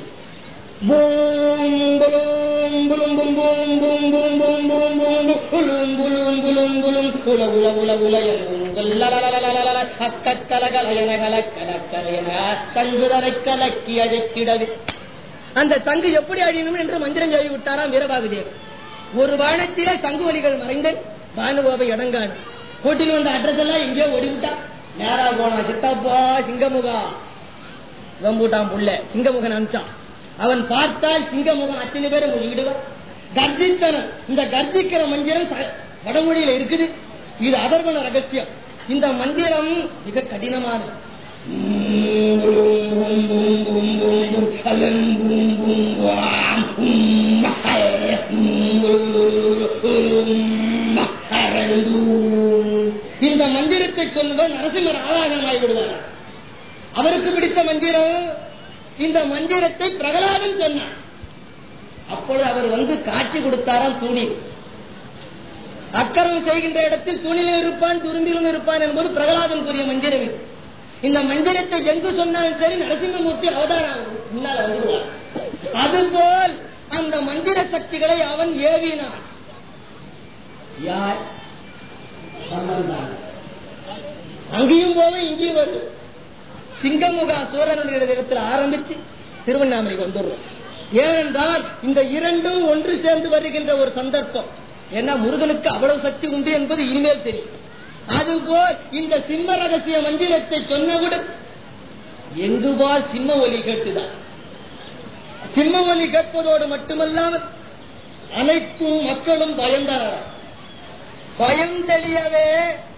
கலக்கி அழைக்கிடவே அந்த சங்கு எப்படி அழியணும் என்று மந்திரம் சொல்லி விட்டாராம் வீரபாகுதேவன் ஒரு வானத்திலே சங்கு ஒலிகள் மறைந்து பானுகோபை இடங்காடு கூட்டின்னு வந்த அட்ரஸ் எல்லாம் எங்கேயோ ஓடிவிட்டா நேரா போனா சித்தப்பா சிங்கமுகா வம்பூட்டான் புள்ள சிங்கமுகன் அனுப்பிச்சான் அவன் பார்த்தால் சிங்கமுகன் அத்தனை பேரும் விடுவான் கர்ஜித்தனம் இந்த கர்ஜிக்கிற மந்திரம் வடமொழியில இருக்குது இது அதர்வன ரகசியம் இந்த மந்திரம் மிக கடினமானது இந்த மந்திரத்தை சொல்லுவது நரசிம்மர் ஆராதனமாகி விடுவார் அவருக்கு பிடித்த மந்திரம் இந்த மந்திரத்தை பிரகலாதன் சொன்னார் அப்பொழுது அவர் வந்து காட்சி கொடுத்தாராம் தூணி அக்கரம் செய்கின்ற இடத்தில் துணிலும் இருப்பான் துரும்பிலும் இருப்பான் என்பது பிரகலாதன் கூறிய மந்திரம் இது இந்த மந்திரத்தை எங்கு சொன்னாலும் சரி நரசிம்மமூர்த்தி அவதாரம் முன்னால் வந்துடுவார் அதுபோல் அந்த மந்திர சக்திகளை அவன் ஏவினான் யார் சம்பந்தான் அங்கேயும் போவேன் இங்கேயும் வரும் சிங்கமுகா சூரனுடைய இடத்தில் ஆரம்பிச்சு திருவண்ணாமலைக்கு வந்துடுறோம் ஏனென்றால் இந்த இரண்டும் ஒன்று சேர்ந்து வருகின்ற ஒரு சந்தர்ப்பம் ஏன்னா முருகனுக்கு அவ்வளவு சக்தி உண்டு என்பது இனிமேல் தெரியும் அதுபோல் இந்த சிம்ம ரகசிய மந்திரத்தை சொன்னவுடன் எங்குபால் சிம்ம ஒலி கேட்டுதான் சிம்ம ஒலி கேட்பதோடு மட்டுமல்லாமல் அனைத்தும் மக்களும் பயந்தாராம் பயம் தெளியவே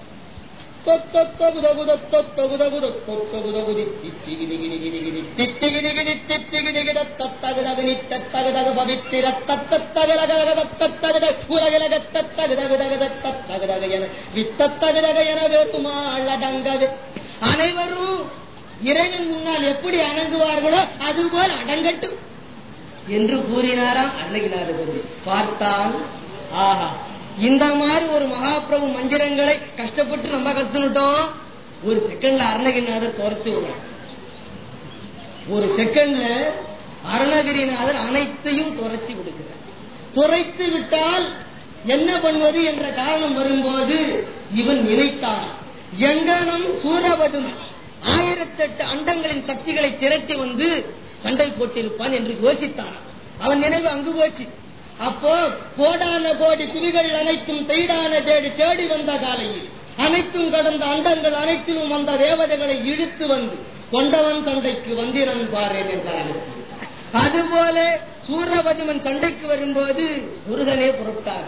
அனைவரும் இறைவன் முன்னால் எப்படி அடங்குவார்களோ அதுபோல் அடங்கட்டும் என்று கூறினாராம் அருணகிநாதர் பார்த்தான் ஆஹா இந்த மாதிரி ஒரு மகாபிரபு மந்திரங்களை கஷ்டப்பட்டு நம்ம கத்துனுட்டோம் ஒரு செகண்ட்ல அருணகிரிநாதர் துரத்து விடுறான் ஒரு செகண்ட்ல அருணகிரிநாதர் அனைத்தையும் துரத்தி விடுகிறார் துரைத்து விட்டால் என்ன பண்ணுவது என்ற காரணம் வரும்போது இவன் நினைத்தான் எங்கனம் சூரபதும் ஆயிரத்தெட்டு அண்டங்களின் சக்திகளை திரட்டி வந்து சண்டை போட்டிருப்பான் என்று யோசித்தான் அவன் நினைவு அங்கு போச்சு அப்போ கோடான கோடி குவிகள் அனைத்தும் தெய்டான தேடி தேடி வந்த காலையில் அனைத்தும் கடந்த அண்டங்கள் அனைத்திலும் வந்த தேவதைகளை இழுத்து வந்து கொண்டவன் சண்டைக்கு வந்திரன் பாரேன் என்றார் அதுபோல சூரபதிமன் சண்டைக்கு வரும்போது முருகனே புறப்பட்டார்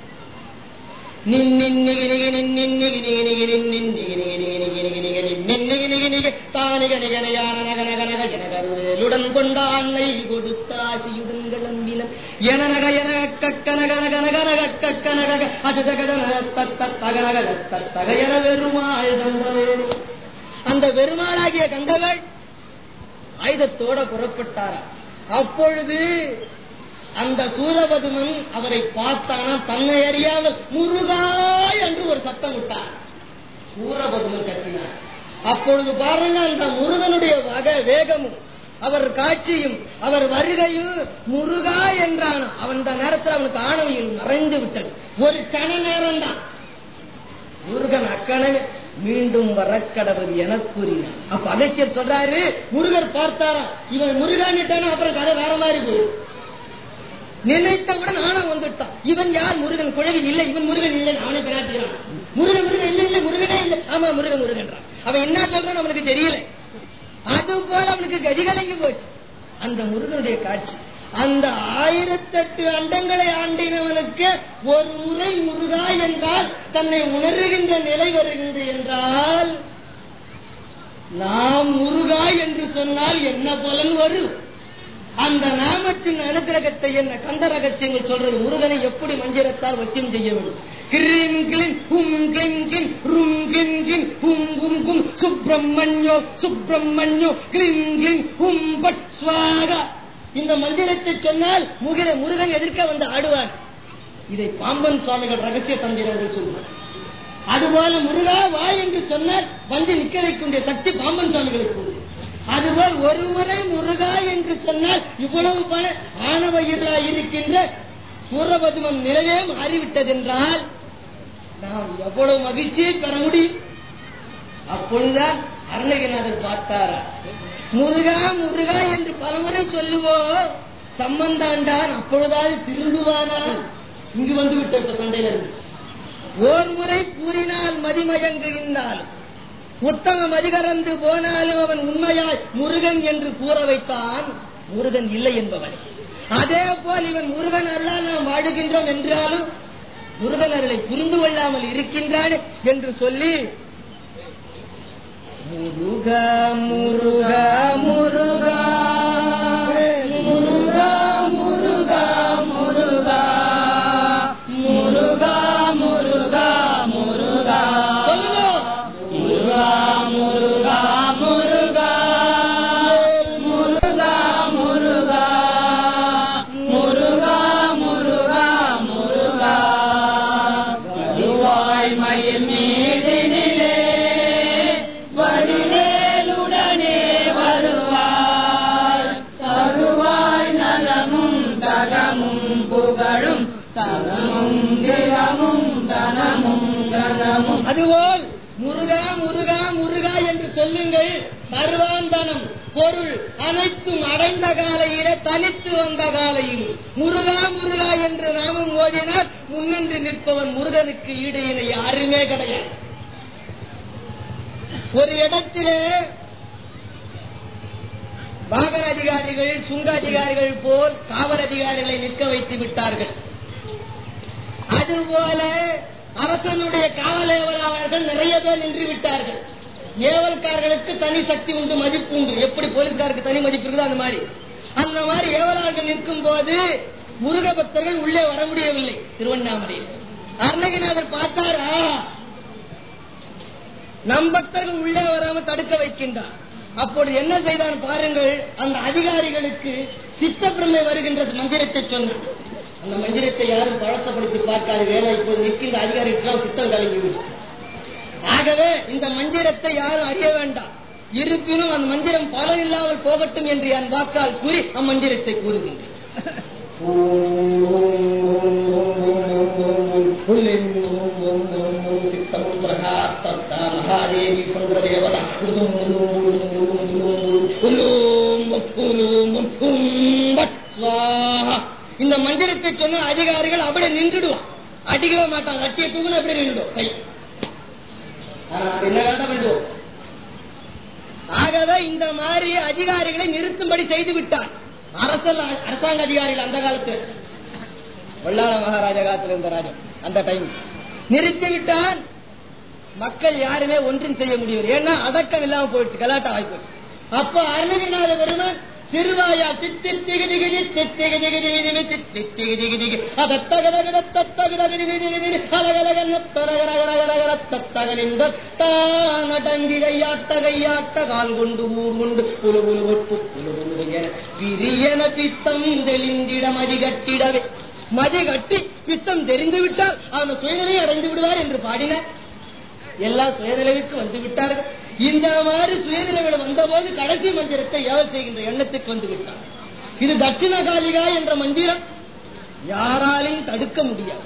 தானிகனிகனையான கொண்ட அன்னை கொடுத்தாசியுடன் கிளம்பின எனநக என கக்கனகனகனகனக கக்கனக அசதகதன தத்தகனக தத்தகையன வெறுமாள் கண்டவேறு அந்த வெறுமாளாகிய கண்டகள் ஆயுதத்தோட புறப்பட்டாரா அப்பொழுது அந்த சூரபதுமன் அவரை பார்த்தானா தன்னை அறியாமல் முருகா என்று ஒரு சத்தம் விட்டார் சூரபதுமன் கத்தினார் அப்பொழுது பாருங்க அந்த முருகனுடைய வகை வேகமும் அவர் காட்சியும் அவர் வருகையும் முருகா என்றான் அவன் அந்த நேரத்தில் அவனுக்கு ஆணவியில் மறைந்து விட்டது ஒரு கண நேரம் தான் முருகன் அக்கணமே மீண்டும் வரக்கடவுள் என கூறினார் அப்ப அகத்தியர் சொல்றாரு முருகர் பார்த்தாரா இவன் முருகான்ட்டானா அப்புறம் கதை வேற மாதிரி போயிடும் நினைத்தவுடன் ஆனா வந்துட்டான் இவன் யார் முருகன் குழவி இல்லை இவன் முருகன் இல்லை அவனை பிராட்டுகிறான் முருகன் முருகன் இல்ல இல்ல முருகனே இல்லை ஆமா முருகன் முருகன்றான் அவன் என்ன சொல்றான் அவனுக்கு தெரியல அது போல அவனுக்கு கதிகலங்கி போச்சு அந்த முருகனுடைய காட்சி அந்த ஆயிரத்தெட்டு அண்டங்களை ஆண்டினவனுக்கு ஒரு முறை முருகா என்றால் தன்னை உணர்கின்ற நிலை வருகின்றது என்றால் நாம் முருகா என்று சொன்னால் என்ன பலன் வரும் அந்த நாமத்தின் அனுகிரகத்தை என்ன கந்த ரகசியங்கள் சொல்றது முருகனை எப்படி மந்திரத்தால் வசியம் செய்ய வேண்டும் கிரீம் கிளிம் ஹும் கிளிம் கிளிம் ரும் கிளிம் கிளிம் ஹும் ஹும் ஹும் சுப்பிரமணியோ சுப்பிரமணியோ கிளிம் கிளிம் ஹும் பட் ஸ்வாகா இந்த மந்திரத்தை சொன்னால் முகில முருகன் எதிர்க்க வந்து ஆடுவார் இதை பாம்பன் சுவாமிகள் ரகசிய தந்திரங்கள் சொல்வார் அதுபோல முருகா வா என்று சொன்னால் வந்து நிக்க வைக்கின்ற சக்தி பாம்பன் சுவாமிகளுக்கு உண்டு அதுபோல் ஒருமுறை முருகா என்று சொன்னால் இவ்வளவு பல ஆணவயிலா இருக்கின்ற சூரபதுமன் நிலையே மாறிவிட்டதென்றால் நாம் எவ்வளவு மகிழ்ச்சியை பெற முடியும் அப்பொழுதுதான் அருணகிரிநாதர் பார்த்தாரா முருகா முருகா என்று பலமுறை சொல்லுவோம் சம்பந்தாண்டான் அப்பொழுதாவது திருந்துவானா இங்கு வந்து விட்ட இப்ப சண்டையில இருந்து ஓர் முறை கூறினால் மதிமயங்குகின்றால் உத்தம மதிகரந்து போனாலும் அவன் உண்மையாய் முருகன் என்று கூற வைத்தான் முருகன் இல்லை என்பவன் அதே போல் இவன் முருகன் அருளால் நாம் வாழுகின்றோம் என்றாலும் முருகன் அருளை புரிந்து கொள்ளாமல் இருக்கின்றான் என்று சொல்லி முருகா முருகா முருகா முருகா முருகா முருகா முருகா முருகா முருகா சொல்லுங்க முருகா முருகா முருகா முருகா முருகா முருகா முருகா முருகா வருவாய் மயில் மீதினிலே வடிவேலுடனே வருவாய் தருவாய் நலமும் தகமும் புகழும் தனமும் திறமும் தனமும் கனமும் அதுபோல் முருகா முருகா முருகா என்று சொல்லுங்கள் சர்வாந்தனம் பொருள் அனைத்தும் அடைந்த காலையில தனித்து வந்த காலையில் முருகா முருகா என்று நாமும் ஓதினால் முன்னின்று நிற்பவன் முருகனுக்கு ஈடு இணை யாருமே கிடையாது ஒரு இடத்திலே பாகர அதிகாரிகள் சுங்க அதிகாரிகள் போல் காவல் அதிகாரிகளை நிற்க வைத்து விட்டார்கள் அதுபோல அரசனுடைய காவல் ஏவலாளர்கள் நிறைய பேர் நின்று விட்டார்கள் ஏவல்காரர்களுக்கு தனி சக்தி உண்டு மதிப்பு உண்டு எப்படி போலீஸ்காருக்கு தனி மதிப்பு இருக்குதோ அந்த மாதிரி அந்த மாதிரி ஏவலாளர்கள் நிற்கும் போது முருக பக்தர்கள் உள்ளே வர முடியவில்லை திருவண்ணாமலையில் அருணகிரிநாதர் பார்த்தாரா நம் பக்தர்கள் உள்ளே வராம தடுக்க வைக்கின்றார் அப்பொழுது என்ன செய்தான் பாருங்கள் அந்த அதிகாரிகளுக்கு சித்தப்பிரமை வருகின்ற மந்திரத்தை சொன்னார் அந்த மந்திரத்தை யாரும் பழக்கப்படுத்தி பார்க்காது வேலை இப்போது நிற்கின்ற அதிகாரிகளுக்கெல்லாம் சித்தம் கலங்கிவிடும் ஆகவே இந்த மந்திரத்தை யாரும் அறிய வேண்டாம் இருப்பினும் அந்த மந்திரம் பலன் இல்லாமல் போகட்டும் என்று என் வாக்கால் கூறி அம்மந்திரத்தை கூறுகின்றேன் சித்தம் பிரகாத்தத்தா மகாதேவி சந்திரதேவதா இந்த மந்திரத்தை சொன்ன அதிகாரிகள் அப்படியே நின்றுடுவான் அடிக்கவே மாட்டாங்க அட்டிய தூக்குன்னு அப்படியே நின்றுடும் கை ஆனா என்ன காட்ட வேண்டும் ஆகவே இந்த மாதிரி அதிகாரிகளை நிறுத்தும்படி செய்து விட்டார் அரசல் அரசாங்க அதிகாரிகள் அந்த காலத்தில் வெள்ளாள மகாராஜா காலத்தில் இருந்த ராஜா அந்த டைம் நிறுத்தி விட்டால் மக்கள் யாருமே ஒன்றும் செய்ய முடியும் ஏன்னா அடக்கம் இல்லாம போயிடுச்சு கலாட்டம் ஆகி போச்சு அப்ப அருணகிரிநாத பெருமான் திருவாயா தித்தித்திகிதிகிதி தித்திகிதிகிதிகிதிமி தித்தித்திகிதிகிதிகி அதத்தகதகத தத்தகதகிதிகிதிகிதி அலகலகன தரகரகரகரகர தத்தகனிந்த தானடங்கி கையாட்ட கையாட்ட கால் கொண்டு ஊர் கொண்டு புலு புலு ஒட்டு புலு புலு என விரியன பித்தம் தெளிந்திட மதி கட்டிடவே மதி கட்டி பித்தம் தெரிந்து விட்டால் அவன் சுயநிலை அடைந்து விடுவார் என்று பாடினார் எல்லா சுயநிலைவுக்கு வந்து விட்டார்கள் இந்த மாதிரி சுயநிலைகள் வந்தபோது கடைசி மந்திரத்தை ஏவல் செய்கின்ற எண்ணத்துக்கு வந்து விட்டார் இது தட்சிண காலிகா என்ற மந்திரம் யாராலையும் தடுக்க முடியாது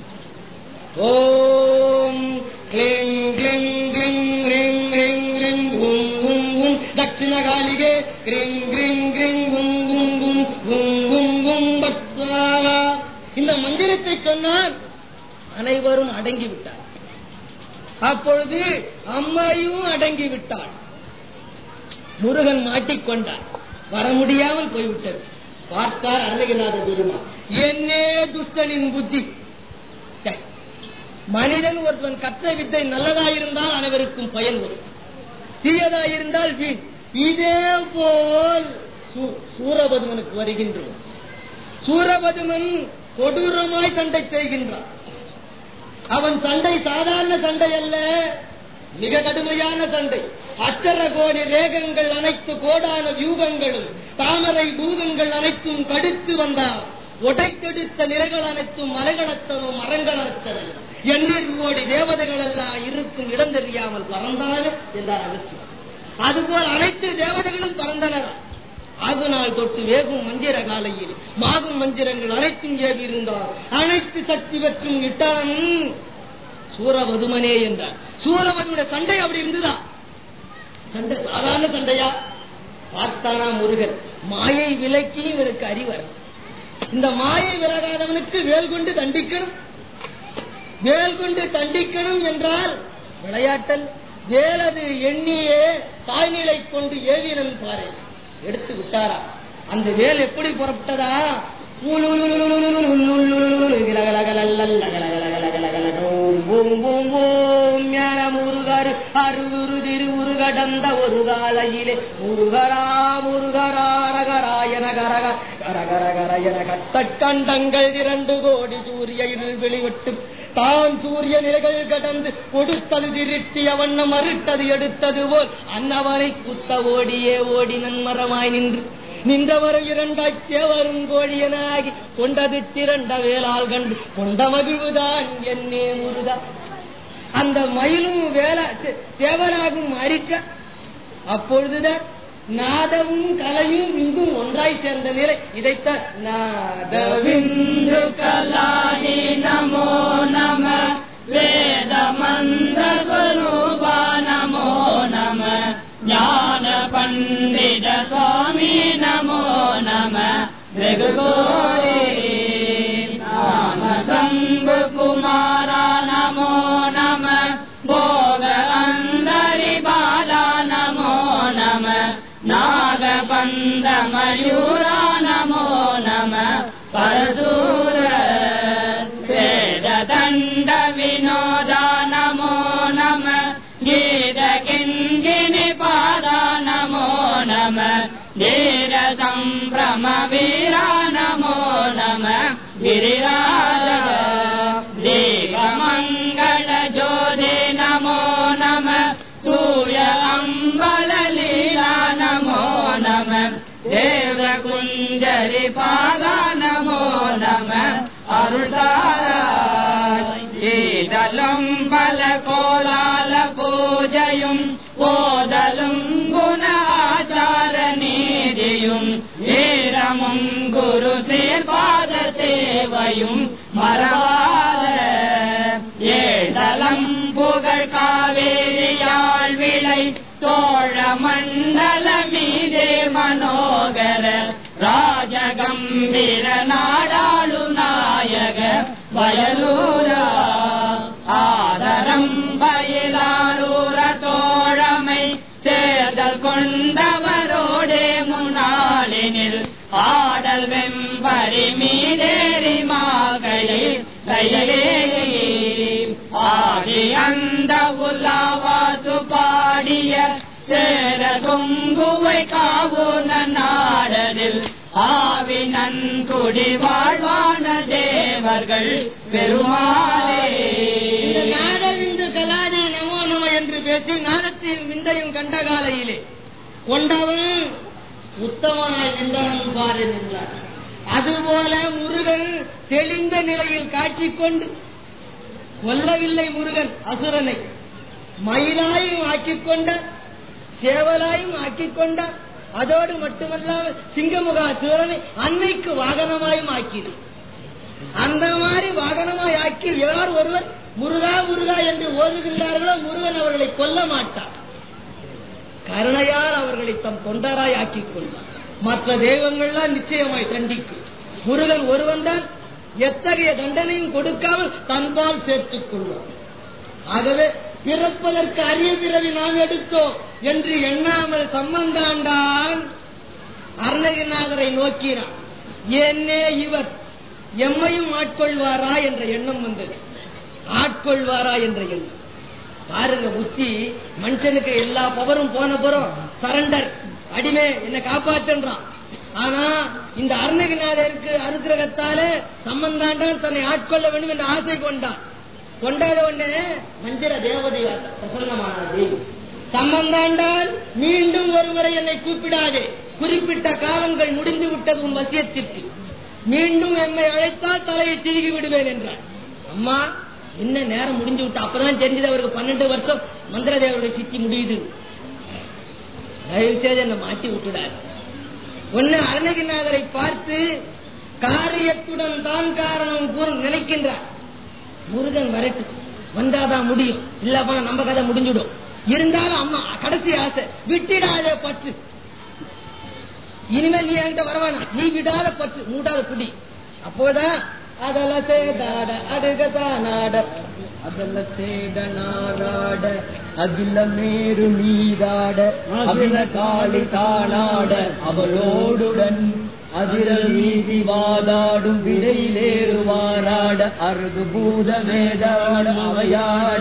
ஓம் கிளிங் கிளிங் கிளிங் ரிங் ரிங் ரிங் உம் உம் உம் தட்சிண காலிகே கிரிங் கிரிங் கிரிங் உம் உம் உம் உம் உம் உம் பட்சாவா இந்த மந்திரத்தை சொன்னால் அனைவரும் அடங்கி விட்டார் அப்பொழுது அம்மாயும் அடங்கி விட்டாள் முருகன் மாட்டிக்கொண்டார் வர முடியாமல் போய்விட்டது பார்த்தார் அருணகிரிநாத பெருமாள் என்னே துஷ்டனின் புத்தி சரி. மனிதன் ஒருவன் கற்ற வித்தை நல்லதாயிருந்தால் அனைவருக்கும் பயன் வரும் தீயதாயிருந்தால் வீண் இதே போல் சூ- சூரபதுமனுக்கு வருகின்றோம் சூரபதுமன் கொடூரமாய் சண்டை செய்கின்றான் அவன் சண்டை சாதாரண சண்டை அல்ல மிக கடுமையான சண்டை அச்சர கோடி ரேகங்கள் அனைத்து கோடான வியூகங்களும் தாமரை பூகங்கள் அனைத்தும் கடுத்து வந்தார் உடைத்தெடுத்த நிலைகள் அனைத்தும் மலைகளத்தனும் மரங்களத்தனும் எண்ணீர் கோடி தேவதைகள் எல்லாம் இருக்கும் இடம் தெரியாமல் பறந்தனர் என்றார் அகஸ்தியர் அதுபோல் அனைத்து தேவதைகளும் பறந்தனர் ஆகுநாள் தொட்டு வேகும் மந்திர காலையில் மாகும் மந்திரங்கள் அனைத்தும் ஏவி இருந்தார் அனைத்து சக்தி பெற்றும் இட்டான் சூரபதுமனே என்றார் சூரபதுடைய சண்டை அப்படி இருந்ததா சண்டை சாதாரண சண்டையா பார்த்தானா முருகன் மாயை விலக்கி இவருக்கு அறிவர் இந்த மாயை விலகாதவனுக்கு வேல் கொண்டு தண்டிக்கணும் வேல் கொண்டு தண்டிக்கணும் என்றால் விளையாட்டல் வேலது எண்ணியே தாய்நிலை கொண்டு ஏவினன் பாரு எடுத்து விட்டாரா அந்த வேல் எப்படி புறப்பட்டதா முருகர் அருவுரு திருவுரு கடந்த ஒரு காலையிலே முருகரா முருகரா ரகராயன கரக கரகரகரயன கட்டக்கண்டங்கள் இரண்டு கோடி சூரிய இருள் வெளிவிட்டு தான் சூரிய நிலைகள் கடந்து கொடுத்தது திருட்டிய வண்ணம் மறுத்தது எடுத்தது போல் அன்னவரை குத்த ஓடியே ஓடி நன்மரமாய் நின்று நின்றவரும் இரண்டாய் சேவரும் கோழியனாகி கொண்டது திரண்ட வேளால் கண்டு கொண்ட மகிழ்வுதான் என்னே முருகா அந்த மயிலும் வேல சே- சேவராகும் அடிக்க அப்பொழுதுதான் நாதமும் கலையும் இங்கும் ஒன்றாய் சேர்ந்த நிலை இதைத்தான் நாதவிந்து கலாணி நமோ நம வேத மந்திர ஸ்வரூபா நமோ நம ஞான பண்டித சுவாமி நமோ நம வெகு கோடி நாம சம்பு குமாரா நமோ நம போக அந்தரி பாலா நமோ நம நாகபந்த மயூரா நமோ நம பரசூர வேத தண்ட வினோதா நமோ நம கீத கிஞ்சினி பாதா நமோ நம தீர சம்பிரம வீரா நமோ நம गिरिराज देवमङ्गल ज्योति नमो नम तूय अम्बल लीला नमो नम देवकुञ्जरि पागा नमो नम अरुषादलं बल कोलाल पूजयुम् ओदलुम् யாவையும் மறவாத ஏழலம் புகழ் காவேரியாள் விளை சோழ மண்டல மீதே மனோகர ராஜகம்பீர நாடாளும் நாயக வயலூரா ஆதரம் பயிலாரூர தோழமை சேர்தல் கொண்டவரோடே முன்னாளினில் ஆடல் வெம்பரி மீதேறி மாகையில் கையிலேறி ஆடி அந்த உலாவாசு பாடிய சேர கொங்குவை காவுன நாடனில் ஆவி நன்குடி வாழ்வான தேவர்கள் பெருமாளே இந்த நாடவிந்து கலாதி நமோ நம என்று பேசி நாடத்தில் விந்தையும் கண்ட காலையிலே கொண்டவன் உத்தமனாய் நின்றவன் பாரு நின்றார் அதுபோல முருகன் தெளிந்த நிலையில் காட்சி கொண்டு கொல்லவில்லை முருகன் அசுரனை மயிலாயும் ஆக்கிக் கொண்டார் சேவலாயும் ஆக்கிக் கொண்டார் அதோடு மட்டுமல்லாமல் சிங்கமுகா சூரனை அன்னைக்கு வாகனமாயும் ஆக்கினார் அந்த மாதிரி வாகனமாய் ஆக்கி யார் ஒருவர் முருகா முருகா என்று ஓதுகின்றார்களோ முருகன் அவர்களை கொல்ல மாட்டார் கருணையார் அவர்களை தம் தொண்டராய் ஆக்கிக் கொள்வார் மற்ற தெய்வங்கள்லாம் நிச்சயமாய் தண்டிக்கும் முருகன் ஒருவன் தான் எத்தகைய தண்டனையும் கொடுக்காமல் தன்பால் சேர்த்துக் கொள்வார் ஆகவே பிறப்பதற்கு அரிய பிறவி நாம் எடுத்தோம் என்று எண்ணாமல் சம்பந்தாண்டான் அருணகிரிநாதரை நோக்கினார் என்னே இவர் எம்மையும் ஆட்கொள்வாரா என்ற எண்ணம் வந்தது ஆட்கொள்வாரா என்ற எண்ணம் பாருங்க புத்தி மனுஷனுக்கு எல்லா பவரும் போன புறம் சரண்டர் அடிமை என்னை காப்பாத்துன்றான் ஆனா இந்த அருணகிரிநாதருக்கு அனுகிரகத்தால சம்பந்தாண்டான் தன்னை ஆட்கொள்ள வேண்டும் என்ற ஆசை கொண்டான் கொண்டாட உடனே மந்திர தேவதையாக பிரசன்னமானது சம்பந்தாண்டால் மீண்டும் ஒருமுறை என்னை கூப்பிடாதே குறிப்பிட்ட காலங்கள் முடிந்து விட்டது உன் வசியத்திற்கு மீண்டும் எம்மை அழைத்தால் தலையை திருகி விடுவேன் என்றார் அம்மா என்ன நேரம் முடிஞ்சு விட்டு அப்பதான் தெரிஞ்சது அவருக்கு பன்னெண்டு வருஷம் மந்திர தேவருடைய சித்தி முடியுது தயவு செய்து என்னை மாட்டி விட்டுடாரு ஒன்னு அருணகிரிநாதரை பார்த்து காரியத்துடன் தான் காரணம் கூற நினைக்கின்றார் முருகன் வரட்டு வந்தாதான் முடியும் இல்லப்பா நம்ம கதை முடிஞ்சிடும் இருந்தாலும் அம்மா கடைசி ஆசை விட்டிடாத பற்று இனிமேல் நீ என்கிட்ட வரவானா நீ விடாத பற்று மூடாத குடி அப்போதான் அதல சேதாட அடுகதானாட ಅದಲ್ಲ ಸೇಡ ನಾರಾಡ ಅಗಿಲ ಮೇರು ನೀರಾಡ ಅಗಿಲ ಕಾಳಿ ತಾನಾಡ அவளோடுடன் அதிரல் வீசி வாதாடும் விடையிலேறுவாராட அருது பூத வேதாட அவையாட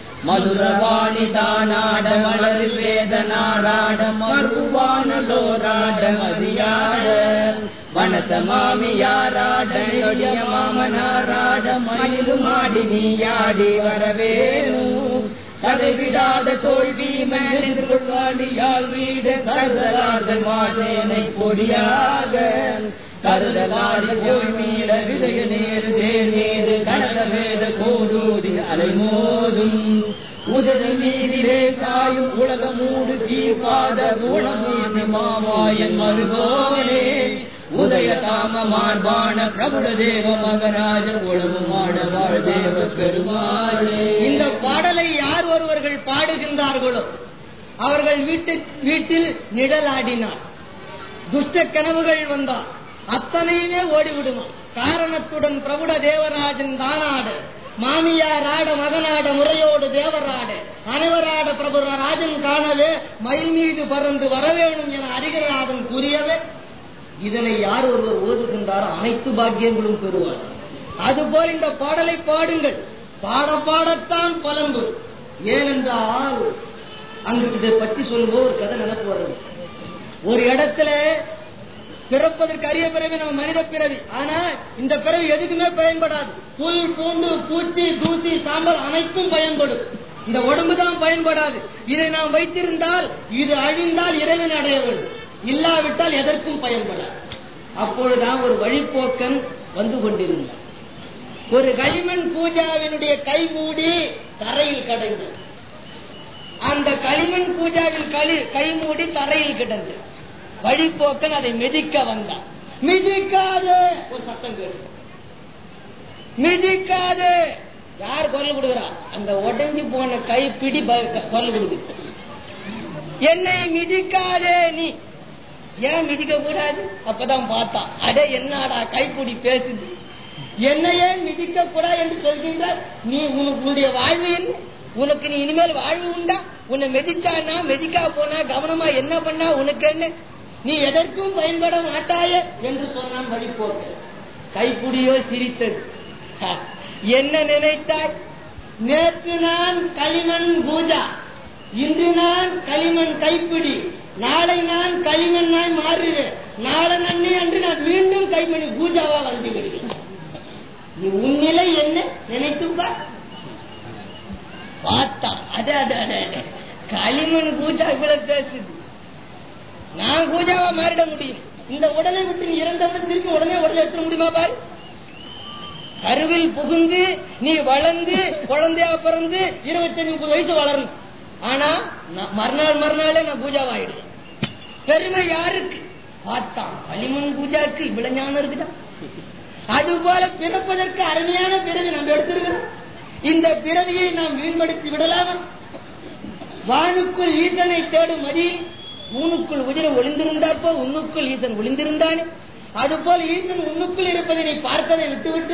மதுரவாணி தானாட மலரில் வேத நாராட மறுவானலோராட மதியாட வனச மாமியாராட நொடிய மாமனாராட மயிலு மாடி நீயாடி வரவேணு அதை விடாத தோல்வி மேலிருள்வாடியால் வீடு கருதலார்கள் வாசேனை பொடியாக கருதலாரி போய் மீள விதய நேரு தேர் நேரு கனக வேத கோடூதி அலைமோதும் உதவி மீதிலே சாயும் உலகமூடு சீர்பாத குணமீசி மாமாயன் மருகோனே உதய காம மார்பான பிரபுட தேவ மகராஜ உலகமாட வாழ்தேவ பெருமாளே இந்த பாடலை யார் ஒருவர்கள் பாடுகின்றார்களோ அவர்கள் வீட்டு வீட்டில் நிழலாடினார் துஷ்ட கனவுகள் வந்தார் அத்தனையுமே ஓடிவிடுமா காரணத்துடன் பிரபுட தேவராஜன் தானாட மாமியாராட மகனாட முறையோடு தேவராட அனைவராட பிரபு ராஜன் காணவே மயில் மீது பறந்து வரவேணும் என அரிகராஜன் கூறியவே இதனை யார் ஒருவர் ஓதுகின்றாரோ அனைத்து பாக்கியங்களும் பெறுவார் அதுபோல் இந்த பாடலை பாடுங்கள் பாட பாடத்தான் பலன் வரும் ஏனென்றால் அங்கு இதை பற்றி சொல்லும்போது ஒரு கதை நினைப்பு வருது ஒரு இடத்துல பிறப்பதற்கு அரிய பிறவி நம்ம மனித பிறவி ஆனா இந்த பிறவி எதுக்குமே பயன்படாது புல் பூண்டு பூச்சி தூசி சாம்பல் அனைத்தும் பயன்படும் இந்த உடம்பு தான் பயன்படாது இதை நாம் வைத்திருந்தால் இது அழிந்தால் இறைவன் அடைய வேண்டும் இல்லாவிட்டால் எதற்கும் பயன்படாது அப்பொழுதுதான் ஒரு வழிப்போக்கன் வந்து கொண்டிருந்தார் ஒரு களிமண் பூஜாவினுடைய கை மூடி தரையில் கடந்தது அந்த களிமண் பூஜாவில் களி கை மூடி தரையில் கிடந்தது வழிப்போக்கன் அதை மிதிக்க வந்தான் மிதிக்காதே ஒரு சத்தம் கேட்டு மிதிக்காதே யார் குரல் கொடுக்குறா அந்த உடைஞ்சு போன கைப்பிடி ப- க- குரல் கொடுக்குது என்னை மிதிக்காதே நீ ஏன் மிதிக்க கூடாது அப்பதான் பார்த்தா அட என்னடா கைப்பிடி பேசுது என்னை ஏன் மிதிக்க கூடாது என்று சொல்கின்றார் நீ உனக்கு உன்னுடைய வாழ்வு என்ன உனக்கு நீ இனிமேல் வாழ்வு உண்டா உன்னை மெதிச்சானா மெதிக்கா போனா கவனமா என்ன பண்ணா உனக்கு என்ன நீ எதற்கும் பயன்பட மாட்டாய என்று சொன்னான் வழிபோக்கு கைப்புடியோ சிரித்தது ஹ, என்ன நினைத்தாய் நேற்று நான் களிமண் பூஜா இன்று நான் களிமண் கைப்பிடி நாளை நான் களிமண்ணாய் மாறுவேன் நாளை நன்னே அன்று நான் மீண்டும் கைமணி பூஜாவா வந்து விடுவேன் நீ உன் நிலை என்ன நினைத்துப்பா பார்த்தா அட அட அட அட. களிமண் பூஜா இவ்வளவு பேசுது நான் பூஜாவா மாறிட முடியும் இந்த உடலை விட்டு நீ இறந்தவுடன் திருப்பி உடனே உடலை எடுத்துட முடியுமா பாரு கருவில் புகுந்து நீ வளர்ந்து குழந்தையா பிறந்து இருபத்தஞ்சு முப்பது வயசு வளரணும் ஆனா நான் மறுநாள் மறுநாளே நான் பூஜாவாயிடுவேன் பெருமை யாருக்கு பார்த்தான் களிமண் பூஜாக்கு இவ்வளவு ஞானம் இருக்குதா அது போல பிறப்பதற்கு அருமையான பிறவி நாம் எடுத்திருக்கிறோம் இந்த பிறவியை நாம் வீண்படுத்தி விடலாமா வானுக்குள் ஈசனை தேடும் மதி ஊனுக்குள் உதிரம் ஒளிந்திருந்தாப்போ உன்னுக்குள் ஈசன் ஒளிந்திருந்தானே அதுபோல் ஈசன் உன்னுக்குள் இருப்பதை நீ பார்ப்பதை விட்டுவிட்டு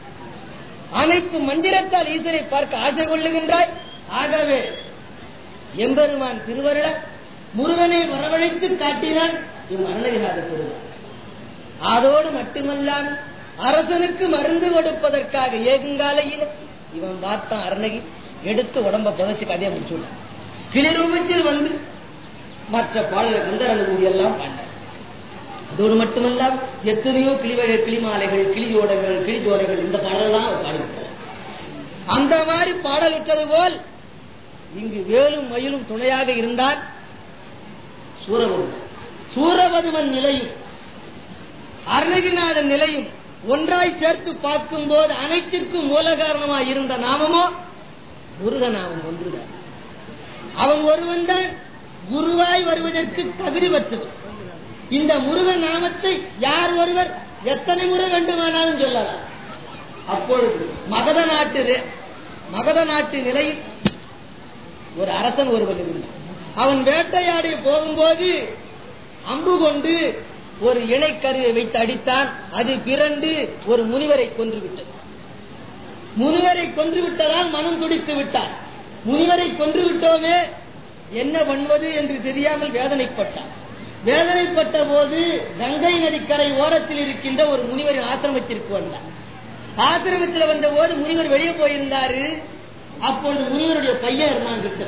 அனைத்து மந்திரத்தால் ஈசனை பார்க்க ஆசை கொள்ளுகின்றாய் ஆகவே எம்பெருமான் திருவருள முருகனை வரவழைத்து காட்டினான் இவ் அருணகிராத திருவருள் அதோடு மட்டுமல்லாமல் அரசனுக்கு மருந்து கொடுப்பதற்காக ஏகுங்காலையில் இவன் பார்த்தான் அருணகி எடுத்து உடம்ப புதைச்சு கதையை முடிச்சுட்டான் கிளிரூபத்தில் வந்து மற்ற பாடல்கள் கந்தர் அனுபூதி எல்லாம் பாண்டார் அதோடு மட்டுமல்லாமல் எத்தனையோ கிளிவகை கிளிமாலைகள் கிளியோடங்கள் கிளிஜோடைகள் இந்த பாடலெல்லாம் அவர் பாடிவிட்டார் அந்த மாதிரி பாடல் விட்டது போல் இங்கு வேலும் மயிலும் துணையாக இருந்தார் சூரவதுவன் சூரவதுவன் நிலையும் அருணகிரிநாதன் நிலையும் ஒன்றாய் சேர்த்து பார்க்கும் போது அனைத்திற்கும் மூல காரணமாய் இருந்த நாமமோ முருக நாமம் ஒன்றுதான் அவன் ஒருவன் தான் குருவாய் வருவதற்கு தகுதி பெற்றது இந்த முருக நாமத்தை யார் ஒருவர் எத்தனை முறை வேண்டுமானாலும் சொல்லலாம் அப்பொழுது மகத நாட்டு ரே- மகத நாட்டு நிலையில் ஒரு அரசன் ஒருவன் இருந்தான் அவன் வேட்டையாடி போகும்போது அம்பு கொண்டு ஒரு இணைக்கருவை வைத்து அடித்தான் அது பிறண்டு ஒரு முனிவரை கொன்று விட்டது முனிவரை கொன்று விட்டதால் மனம் துடித்து விட்டார் முனிவரை கொன்று விட்டோமே என்ன பண்ணுவது என்று தெரியாமல் வேதனைப்பட்டார் வேதனைப்பட்ட போது கங்கை நதிக்கரை ஓரத்தில் இருக்கின்ற ஒரு முனிவரின் ஆசிரமத்திற்கு வந்தார் ஆசிரமத்தில் வந்த போது முனிவர் வெளியே போயிருந்தாரு அப்பொழுது முனிவருடைய பையன் இருந்தான் கிட்ட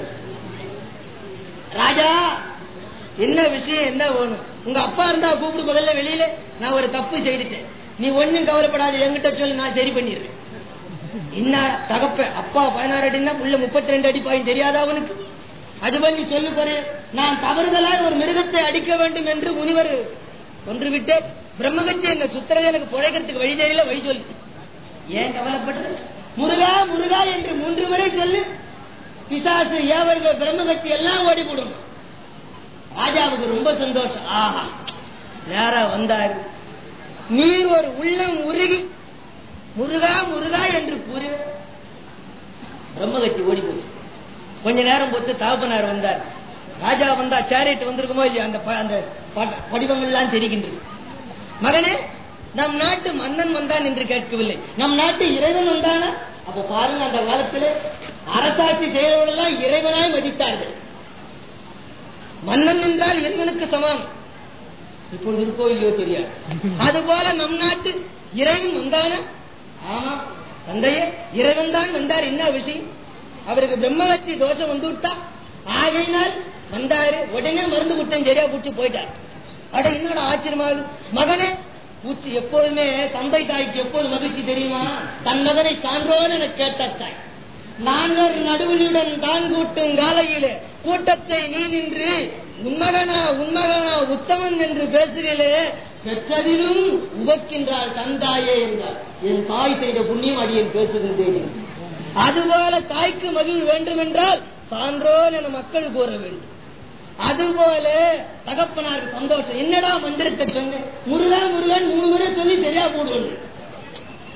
ராஜா என்ன விஷயம் என்ன வேணும் உங்க அப்பா இருந்தா கூப்பிடு முதல்ல வெளியில நான் ஒரு தப்பு செய்துட்டேன் நீ ஒண்ணும் கவலைப்படாத என்கிட்ட சொல்லி நான் சரி பண்ணிடுறேன் என்ன தகப்ப அப்பா பதினாறு அடினா உள்ள முப்பத்தி ரெண்டு அடி பாயும் தெரியாதா அவனுக்கு அது பண்ணி சொல்லு பாரு நான் தவறுதலாய் ஒரு மிருகத்தை அடிக்க வேண்டும் என்று முனிவர் கொன்று விட்டு பிரம்மகத்தி என்ன சுத்துறது எனக்கு புழைக்கிறதுக்கு வழி தெரியல வழி சொல்லு ஏன் கவலைப்படுறது முருகா முருகா என்று மூன்று முறை சொல்லு பிசாசு ஏவர்கள் பிரம்மகத்தி எல்லாம் ஓடி போடும் ராஜாவுக்கு ரொம்ப சந்தோஷம் ஆஹா நேரா வந்தாரு நீர் ஒரு உள்ளம் உருகி முருகா முருகா என்று கூறி பிரம்மகத்தி ஓடி போச்சு கொஞ்ச நேரம் பொறுத்து தகப்பனார் வந்தார் ராஜா வந்தா சேரிட்டு வந்திருக்குமோ இல்லையா அந்த ப- அந்த பட- படிவங்கள்லாம் தெரிகின்றது மகனே நம் நாட்டு மன்னன் வந்தான் என்று கேட்கவில்லை நம் நாட்டு இறைவன் வந்தானா அப்ப பாருங்க அந்த காலத்துல அரசாட்சி செய்யறவர்களெல்லாம் இறைவனாய் மதித்தார்கள் மன்னன் என்றால் இறைவனுக்கு சமம் இப்பொழுது இருக்கோ இல்லையோ தெரியாது அதுபோல நம் நாட்டு இறைவன் வந்தானா ஆமா தந்தையே இறைவன் தான் வந்தார் என்ன விஷயம் அவருக்கு பிரம்மகத்தி தோஷம் வந்து விட்டா ஆகையினால் வந்தாரு உடனே மருந்து விட்டேன் சரியா பூச்சி போயிட்டார் அட என்னோட ஆச்சரியமாகுது மகனே பூச்சி எப்பொழுதுமே தந்தை தாய்க்கு எப்போது மகிழ்ச்சி தெரியுமா தன் மகனை சான்றோன்னு எனக்கு கேட்ட தாய் நாங்கள் நடுவிலுடன் தான் கூட்டும் காலையிலே கூட்டத்தை நீ நின்று உன்மகனா உன்மகனா உத்தமன் என்று பேசுகிறே பெற்றதிலும் உவக்கின்றாள் தந்தாயே என்றார் என் தாய் செய்த புண்ணியம் அடியேன் பேசுகின்றேன் அதுபோல தாய்க்கு மகிழ் வேண்டும் என்றால் சான்றோன் என மக்கள் கூற வேண்டும் அதுபோல தகப்பனாருக்கு சந்தோஷம் என்னடா மந்திரத்தை சொன்னேன் முருகா முருகன் மூணு முறை சொல்லி சரியா போடுவது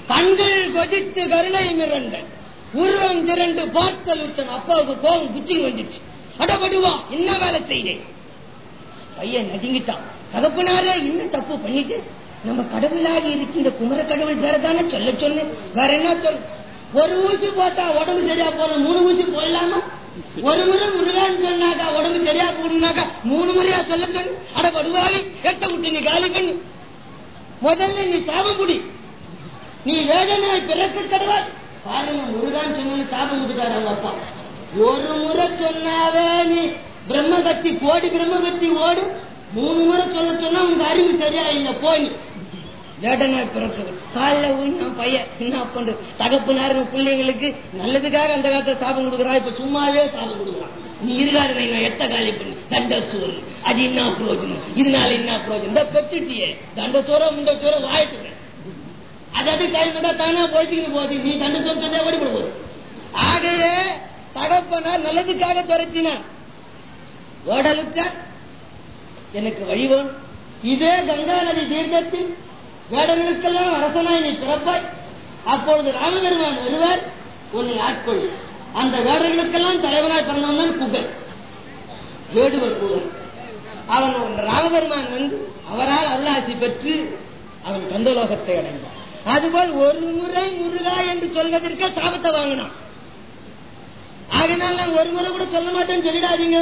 கண்கள் கொதித்து கருணை மிரண்ட உருவம் திரண்டு பார்த்தல் விட்டன் அப்பாவுக்கு கோபம் புச்சிக்கு வந்துச்சு அடபடுவா என்ன வேலை செய்தேன் பையன் நடுங்கிட்டான் தகப்பனாரே இன்னும் தப்பு பண்ணிட்டு நம்ம கடவுளாக இருக்கின்ற குமர கடவுள் பேர தானே சொல்ல சொன்னேன் வேற என்ன சொல் ஒரு ஊசி போட்டா உடம்பு சரியா போதும் மூணு ஊசி போடலாமா ஒரு முறை முருகான்னு சொன்னாக்கா உடம்பு சரியா போடணுனாக்கா மூணு முறையா சொல்ல சொல்லு அட படுவாவி எட்ட விட்டு நீ காலி பண்ணு முதல்ல நீ சாபம் முடி நீ வேடனாய் பிறக்க தருவாய் பாருங்க முருகான் சொன்னு சாபம் கொடுத்தாரு அவங்க அப்பா ஒரு முறை சொன்னாவே நீ பிரம்மகத்தி கோடி பிரம்மகத்தி ஓடு மூணு முறை சொல்ல சொன்னா உங்க அறிவு சரியா இல்ல போய் வேடனாய் பிறக்க காலில் உண்ணான் பையன் என்ன பண்ற தகப்புனாருங்க பிள்ளைங்களுக்கு நல்லதுக்காக அந்த காலத்துல சாபம் கொடுக்குறான் இப்ப சும்மாவே சாபம் கொடுக்குறான் நீ இருக்காது நான் எத்த காலி பண்ணி தண்ட சோறு அது என்ன பிரயோஜனம் இதனால என்ன பிரயோஜனம் இந்த பெத்துட்டியே தண்ட சோற முண்ட சோற வாயிட்டுவேன் அதாவது டைம் தான் தானா பொழைச்சிக்கிட்டு போகுது நீ தண்ட சோறு தந்தா ஓடிப்பட போகுது ஆகவே தகப்பனார் நல்லதுக்காக துரத்தினான் ஓடலுற்றார் எனக்கு வழி வேணும் இதே கங்கா நதி தீர்க்கத்தில் வேடர்களுக்கெல்லாம் அரசனாய் நீ பிறப்பாய் அப்பொழுது ராமபெருமான் வருவார் உன்னை ஆட்கொள் அந்த வேடர்களுக்கெல்லாம் தலைவனாய் பிறந்தவன் தான் புகழ் வேடுவர் புகழ் அவன் ராமபெருமான் வந்து அவரால் அருளாசி பெற்று அவன் கந்தலோகத்தை அடைந்தான் அதுபோல் ஒரு முறை முருகா என்று சொல்வதற்கு சாபத்தை வாங்கினான் ஆகினால் நான் ஒரு முறை கூட சொல்ல மாட்டேன்னு சொல்லிடாதீங்க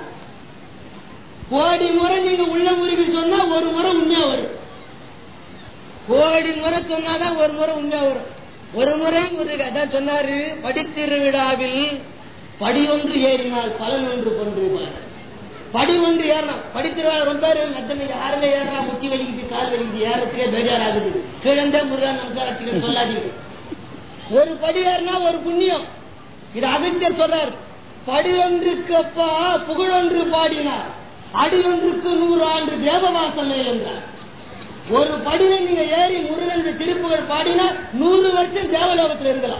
கோடி முறை நீங்க உள்ள முருகி சொன்னா ஒரு முறை உண்மையா வரும் கோடி முறை சொன்னாதான் ஒரு முறை உண்மையா வரும் ஒரு முறை முருக அதான் சொன்னாரு படித்திருவிழாவில் படி ஒன்று ஏறினால் பலன் ஒன்று கொண்டு படி ஒன்று ஏறலாம் படித்திருவிழா ரொம்ப மத்தம் யாருங்க ஏறா முட்டி வலிக்குது கால் வலிக்குது ஏறத்துக்கே பேஜாராகுது கிழந்த முருகன் நமஸ்காரத்துக்கு சொல்லாதீங்க ஒரு படி ஏறினா ஒரு புண்ணியம் இது அகத்தியர் சொல்றார் படி ஒன்றுக்கு அப்பா புகழொன்று பாடினார் அடி ஒன்றுக்கு நூறு ஆண்டு தேவவாசமே என்றார் ஒரு படியில நீங்க ஏறி முருகன் திருப்புகள் பாடினா நூறு வருஷம் தேவலோகத்தில் இருக்கலாம்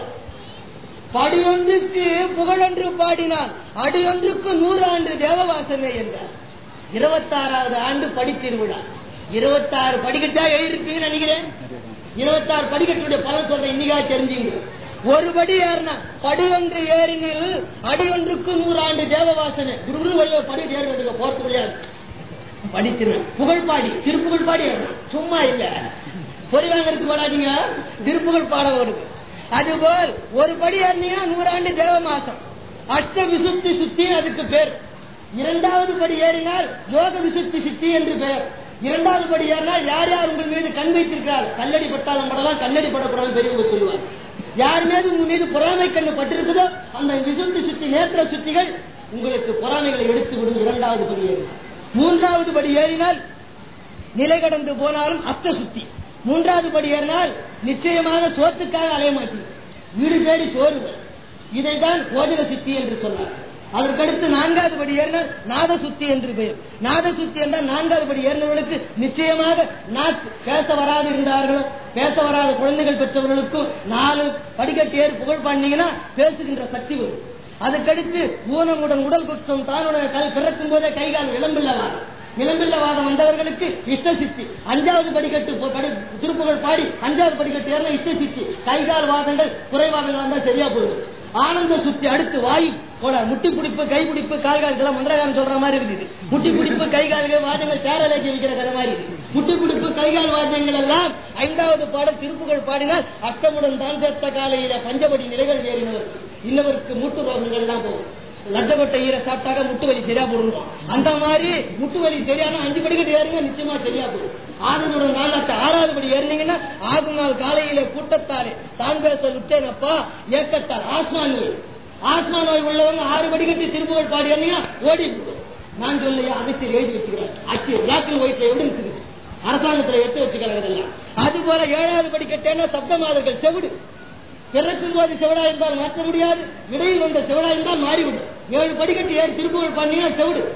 படியொன்றுக்கு புகழொன்று பாடினால் அடியொன்றுக்கு நூறு ஆண்டு தேவவாசமே என்றார் இருபத்தாறாவது ஆண்டு படித்திருவிழா இருபத்தாறு படிக்கட்டா எழுதிருப்பீங்கன்னு நினைக்கிறேன் இருபத்தாறு படிக்கட்டுடைய பலன் சொல்ற இன்னைக்கா தெரிஞ்சுங்க ஒரு படி ஏறினா படி ஒன்று ஏறினில் அடி ஒன்றுக்கு நூறாண்டு தேவவாசனை குரு வழிய படி ஏறுவதுக்கு போறது முடியாது படிக்கிறேன் புகழ் பாடி திருப்புகழ் பாடி ஏறணும் சும்மா இல்ல பொறி வாங்கறதுக்கு வராதிங்க திருப்புகழ் பாட வருது அதுபோல் ஒரு படி ஏறினீங்கன்னா நூறாண்டு தேவ மாசம் அஷ்ட விசுத்தி சுத்தி அதுக்கு பேர் இரண்டாவது படி ஏறினால் யோக விசுத்தி சித்தி என்று பெயர் இரண்டாவது படி ஏறினால் யார் யார் உங்கள் மீது கண் வைத்திருக்கிறார் கல்லடி பட்டாலும் படலாம் கண்ணடி படக்கூடாது பெரியவங்க சொல்லுவார் யார் மீது உங்க மீது பொறாமை கண்ணு பட்டிருக்குதோ அந்த விசுத்தி சுத்தி நேத்திர சுத்திகள் உங்களுக்கு பொறாமைகளை எடுத்து விடும் இரண்டாவது படி ஏறினால் மூன்றாவது படி ஏறினால் நிலை கடந்து போனாலும் அத்த சுத்தி மூன்றாவது படி ஏறினால் நிச்சயமாக சோத்துக்காக அலைய மாட்டீங்க வீடு தேடி சோறு இதைதான் போஜன சித்தி என்று சொன்னார் அதற்கடுத்து நான்காவது படி ஏறினால் நாத சுத்தி என்று பெயர் நாத சுத்தி என்றால் நான்காவது படி ஏறினவர்களுக்கு நிச்சயமாக நாக்கு பேச வராது இருந்தார்களோ பேச வராத குழந்தைகள் பெற்றவர்களுக்கும் நாலு படிக்கட்டு ஏறி புகழ் பண்ணீங்கன்னா பேசுகின்ற சக்தி வரும் அதுக்கடுத்து ஊனமுடன் உடல் குற்றம் தானுடன் கல் பிறக்கும் போதே கைகால் விளம்பில்லவாதம் விளம்பில்லவாதம் வந்தவர்களுக்கு இஷ்ட சித்தி அஞ்சாவது படிக்கட்டு போ- படி திருப்புகள் பாடி அஞ்சாவது படிக்கட்டு ஏறின இஷ்ட சித்தி கைகால் வாதங்கள் குறைவாதங்கள் வந்தா சரியா போயிடும் ஆனந்த சுத்தி அடுத்து வாயு போல முட்டி பிடிப்பு கை பிடிப்பு கால் கால்கள் மந்திரகாரம் சொல்ற மாதிரி இருக்குது முட்டி பிடிப்பு கை கால்கள் வாதங்கள் கேரளாக்கு விற்கிற கதை மாதிரி இருக்கு முட்டி பிடிப்பு கைகால் வாத்தியங்கள் எல்லாம் ஐந்தாவது பாடல் திருப்புகள் பாடினால் அட்டமுடன் தான் சேர்த்த காலையில பஞ்சபடி நிலைகள் ஏறினவர் இன்னவருக்கு மூட்டு ரோகங்கள் எல்லாம் போகும் லட்சக்கொட்டை ஈர சாப்பிட்டாக்க முட்டு வலி சரியா போடணும் அந்த மாதிரி முட்டு வலி சரியான அஞ்சு படிக்கட்டு ஏறுங்க நிச்சயமா சரியா போடும் ஆதனுடன் நாளாட்டு ஆறாவது படி ஏறினீங்கன்னா ஆகும் நாள் காலையில கூட்டத்தாரே தான் பேச விட்டேனப்பா ஏக்கத்தால் ஆஸ்மா நோய் ஆஸ்மா நோய் உள்ளவங்க ஆறு படிக்கட்டு திருப்புகள் பாடி ஏறினீங்கன்னா ஓடி போடும் நான் சொல்லையா அகத்தியர் எழுதி வச்சுக்கிறேன் அச்சு பிளாக் அண்ட் ஒயிட்ல எவிடன்ஸ் இருக்கு அரசாங்கத்துல எடுத்து வச்சுக்கிறாங்க இதெல்லாம் அது போல ஏழாவது படிக்கட்டேன்னா சப்தமாதர்கள் செவிடு பிறக்கும் போது செவிடா இருந்தால் மாற்ற முடியாது இடையில் வந்த செவிடா இருந்தால் மாறிவிடும் ஏழு படிக்கட்டு ஏறி திருப்புகள் பண்ணீங்கன்னா செவிடு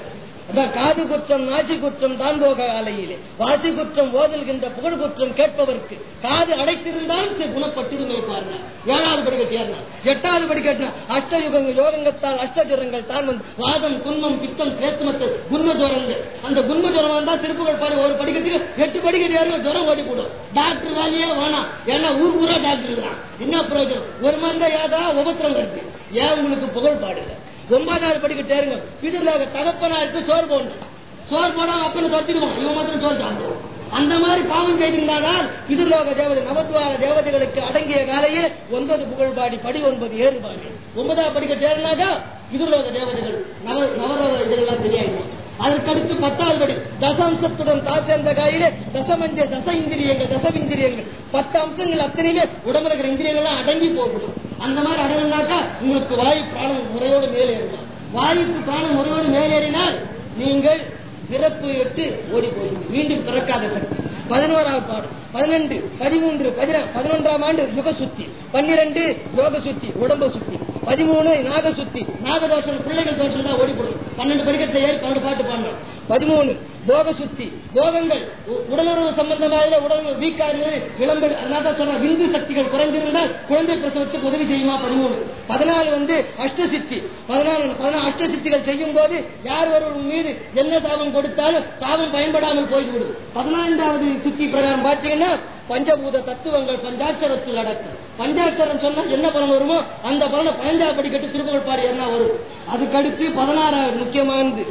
அதான் காது குற்றம் நாசி குற்றம் தான் போக காலையிலே வாசி குற்றம் ஓதல்கின்ற புகழ் குற்றம் கேட்பவர்க்கு காது அடைத்திருந்தாலும் சரி குணப்பட்டிருமே பாருங்க ஏழாவது படிக்க சேர்ந்தார் எட்டாவது படிக்க அஷ்டயுகங்கள் யோகங்கத்தால் அஷ்டஜுரங்கள் தான் வந்து வாதம் குன்மம் பித்தம் பேசுமத்து குன்ம ஜுரங்கள் அந்த குன்ம ஜுரம் வந்தா திருப்புகள் பாரு ஒரு படிக்கட்டுக்கு எட்டு படிக்கட்டு ஏறும் ஜுரம் ஓடி போடும் டாக்டர் வேலையே வேணாம் ஏன்னா ஊர் ஊரா டாக்டர் இருக்கிறான் என்ன பிரயோஜனம் ஒரு மருந்த ஏதா உபத்திரம் இருக்கு ஏன் உங்களுக்கு புகழ் பாடுங்க ஒன்பதாவது படிக்க தேருங்க பிதுலாக தகப்பனா இருக்கு சோறு போடணும் சோறு போடாம அப்பனை தொத்திடுவான் இவன் மாத்திரம் சோறு சாப்பிடுவான் அந்த மாதிரி பாவம் செய்திருந்தால் பிதுர்லோக தேவதை நவத்வார தேவதைகளுக்கு அடங்கிய காலையில் ஒன்பது புகழ் பாடி படி ஒன்பது ஏறு பாடி ஒன்பதாவது படிக்க தேர்னாக்கா பிதுர்லோக தேவதைகள் நவ நவரோக இதெல்லாம் தெரியாது அதற்கடுத்து பத்தாவது படி தசாம்சத்துடன் தாச்சேர்ந்த காயிலே தசமஞ்ச தச இந்திரியங்கள் தசவிந்திரியங்கள் பத்து அம்சங்கள் அத்தனையுமே உடம்புல இருக்கிற இந்திரியங்கள்லாம் அடங்கி போகணும் அந்த மாதிரி அடங்கினாக்கா உங்களுக்கு வாயு பிராணம் முறையோடு மேலேறலாம் வாயுக்கு பிராணம் முறையோடு மேலேறினால் நீங்கள் பிறப்பு எட்டு ஓடி போகுது மீண்டும் பிறக்காத சக்தி பதினோராவது பாடு பதினெண்டு பதிமூன்று பதினா- பதினொன்றாம் ஆண்டு யுக சுத்தி பன்னிரண்டு யோக சுத்தி உடம்ப சுத்தி பதிமூணு நாக சுத்தி நாக தோஷம் பிள்ளைகள் தோஷம் தான் ஓடி போடும் பன்னெண்டு படிக்கட்டில் ஏறி பன்னெண்டு பாட்டு பாடணும் பதிமூணு போக சுத்தி போகங்கள் உ- உடலுறவு சம்பந்தமாக உடல் வீக்கா இருந்து விளம்பல் அதனால தான் சொல்றேன் விந்து சக்திகள் குறைந்திருந்தால் குழந்தை பிரசவத்துக்கு உதவி செய்யுமா பதிமூணு பதினாலு வந்து அஷ்டசித்தி பதினாலு பதினாலு அஷ்டசித்திகள் செய்யும் போது யார் ஒருவர் மீது என்ன சாபம் கொடுத்தாலும் சாபம் பயன்படாமல் போய்விடும் பதினான்காவது சுத்தி பிரகாரம் பார்த்தீங்கன்னா பஞ்சபூத தத்துவங்கள் பஞ்சாட்சரத்தில் அடக்கம் பஞ்சாட்சரம் சொன்னா என்ன பலன் வருமோ அந்த பலனை பதினஞ்சா படிக்கட்டு திருப்புகழ் பாடி என்ன வரும் அதுக்கடுத்து பதினாறாவது முக்கியமானது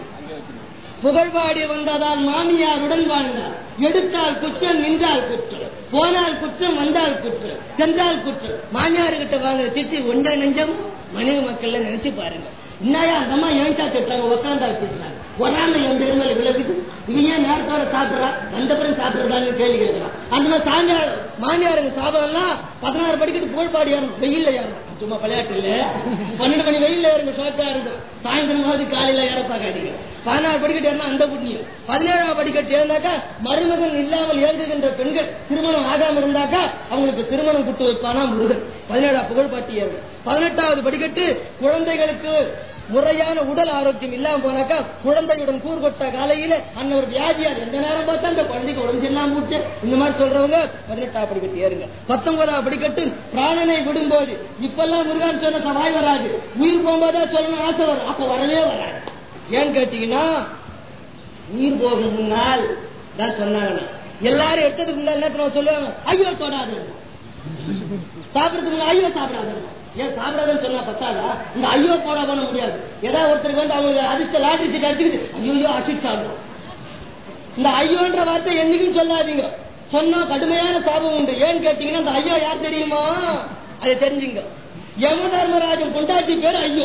புகழ்பாடி வந்ததால் மாமியாருடன் வாழ்ந்தார் எடுத்தால் குற்றம் நின்றால் குற்றம் போனால் குற்றம் வந்தால் குற்றம் சென்றால் குற்றம் மாமியார்கிட்ட வாங்குற திட்டி ஒன்ற நெஞ்சம் மனைவி மக்கள்ல நினைச்சு பாருங்க என்னையா அந்த அம்மா ஏன்டா திட்டுறாங்க உக்காந்தா திட்டுறாங்க ஒரு நாள் என் பேர் மேல விலகுது இவன் ஏன் நேரத்தோட சாப்பிடுறா வந்த பிறகு சாப்பிடுறதான்னு கேள்வி கேட்கிறான் அந்த மாதிரி சாமியார் மாமியாருங்க சாபம் எல்லாம் பதினாறு படிக்கட்டு புகழ்பாடி ஏறணும் வெயில்ல ஏறணும் சும்மா விளையாட்டு இல்ல பன்னெண்டு மணி வெயில்ல ஏறுங்க சோக்கா இருக்கும் சாயந்தரமாவது காலையில ஏற பார்க்காதீங்க பதினாறு படிக்கட்டு ஏறினா அந்த புண்ணியம் பதினேழாம் படிக்கட்டு ஏறினாக்கா மருமகன் இல்லாமல் ஏங்குகின்ற பெண்கள் திருமணம் ஆகாம இருந்தாக்கா அவங்களுக்கு திருமணம் குட்டு வைப்பானா முருகன் பதினேழாம் புகழ்பாட்டி ஏறும் பதினெட்டாவது படிக்கட்டு குழந்தைகளுக்கு முறையான உடல் ஆரோக்கியம் இல்லாம போனாக்கா குழந்தையுடன் கூறுகொட்ட காலையில அன்னவர் வியாதியார் எந்த நேரம் பார்த்தா அந்த குழந்தைக்கு உடம்பு சரியில்லாம போச்சு இந்த மாதிரி சொல்றவங்க பதினெட்டாம் படிக்கட்டு ஏறுங்க பத்தொன்பதாம் படிக்கட்டு பிராணனை விடும்போது இப்பெல்லாம் முருகான் சொன்ன சவாய் வராது உயிர் போகும்போதா சொல்லணும் ஆசை வரும் அப்ப வரவே வராது ஏன்னு கேட்டீங்கன்னா உயிர் போகும் முன்னால் தான் சொன்னாங்க எல்லாரும் எட்டதுக்கு முன்னால் என்ன தெரியுமா சொல்லுவாங்க ஐயோ தொடாது சாப்பிடறதுக்கு முன்னாடி ஐயோ சாப்பிடாது ஏன் சாப்பிடாதுன்னு சொன்னா பத்தாதா இந்த ஐயோ போட பண்ண முடியாது ஏதாவது ஒருத்தருக்கு வந்து அவங்களுக்கு அதிர்ஷ்ட லாட்டரி சீட் அடிச்சுக்கிட்டு ஐயோ அடிச்சு சாப்பிடும் இந்த ஐயோன்ற வார்த்தை என்னைக்கும் சொல்லாதீங்க சொன்னா கடுமையான சாபம் உண்டு ஏன்னு கேட்டீங்கன்னா இந்த ஐயோ யார் தெரியுமா அதை தெரிஞ்சுங்க யம தர்மராஜன் கொண்டாட்டி பேர் ஐயோ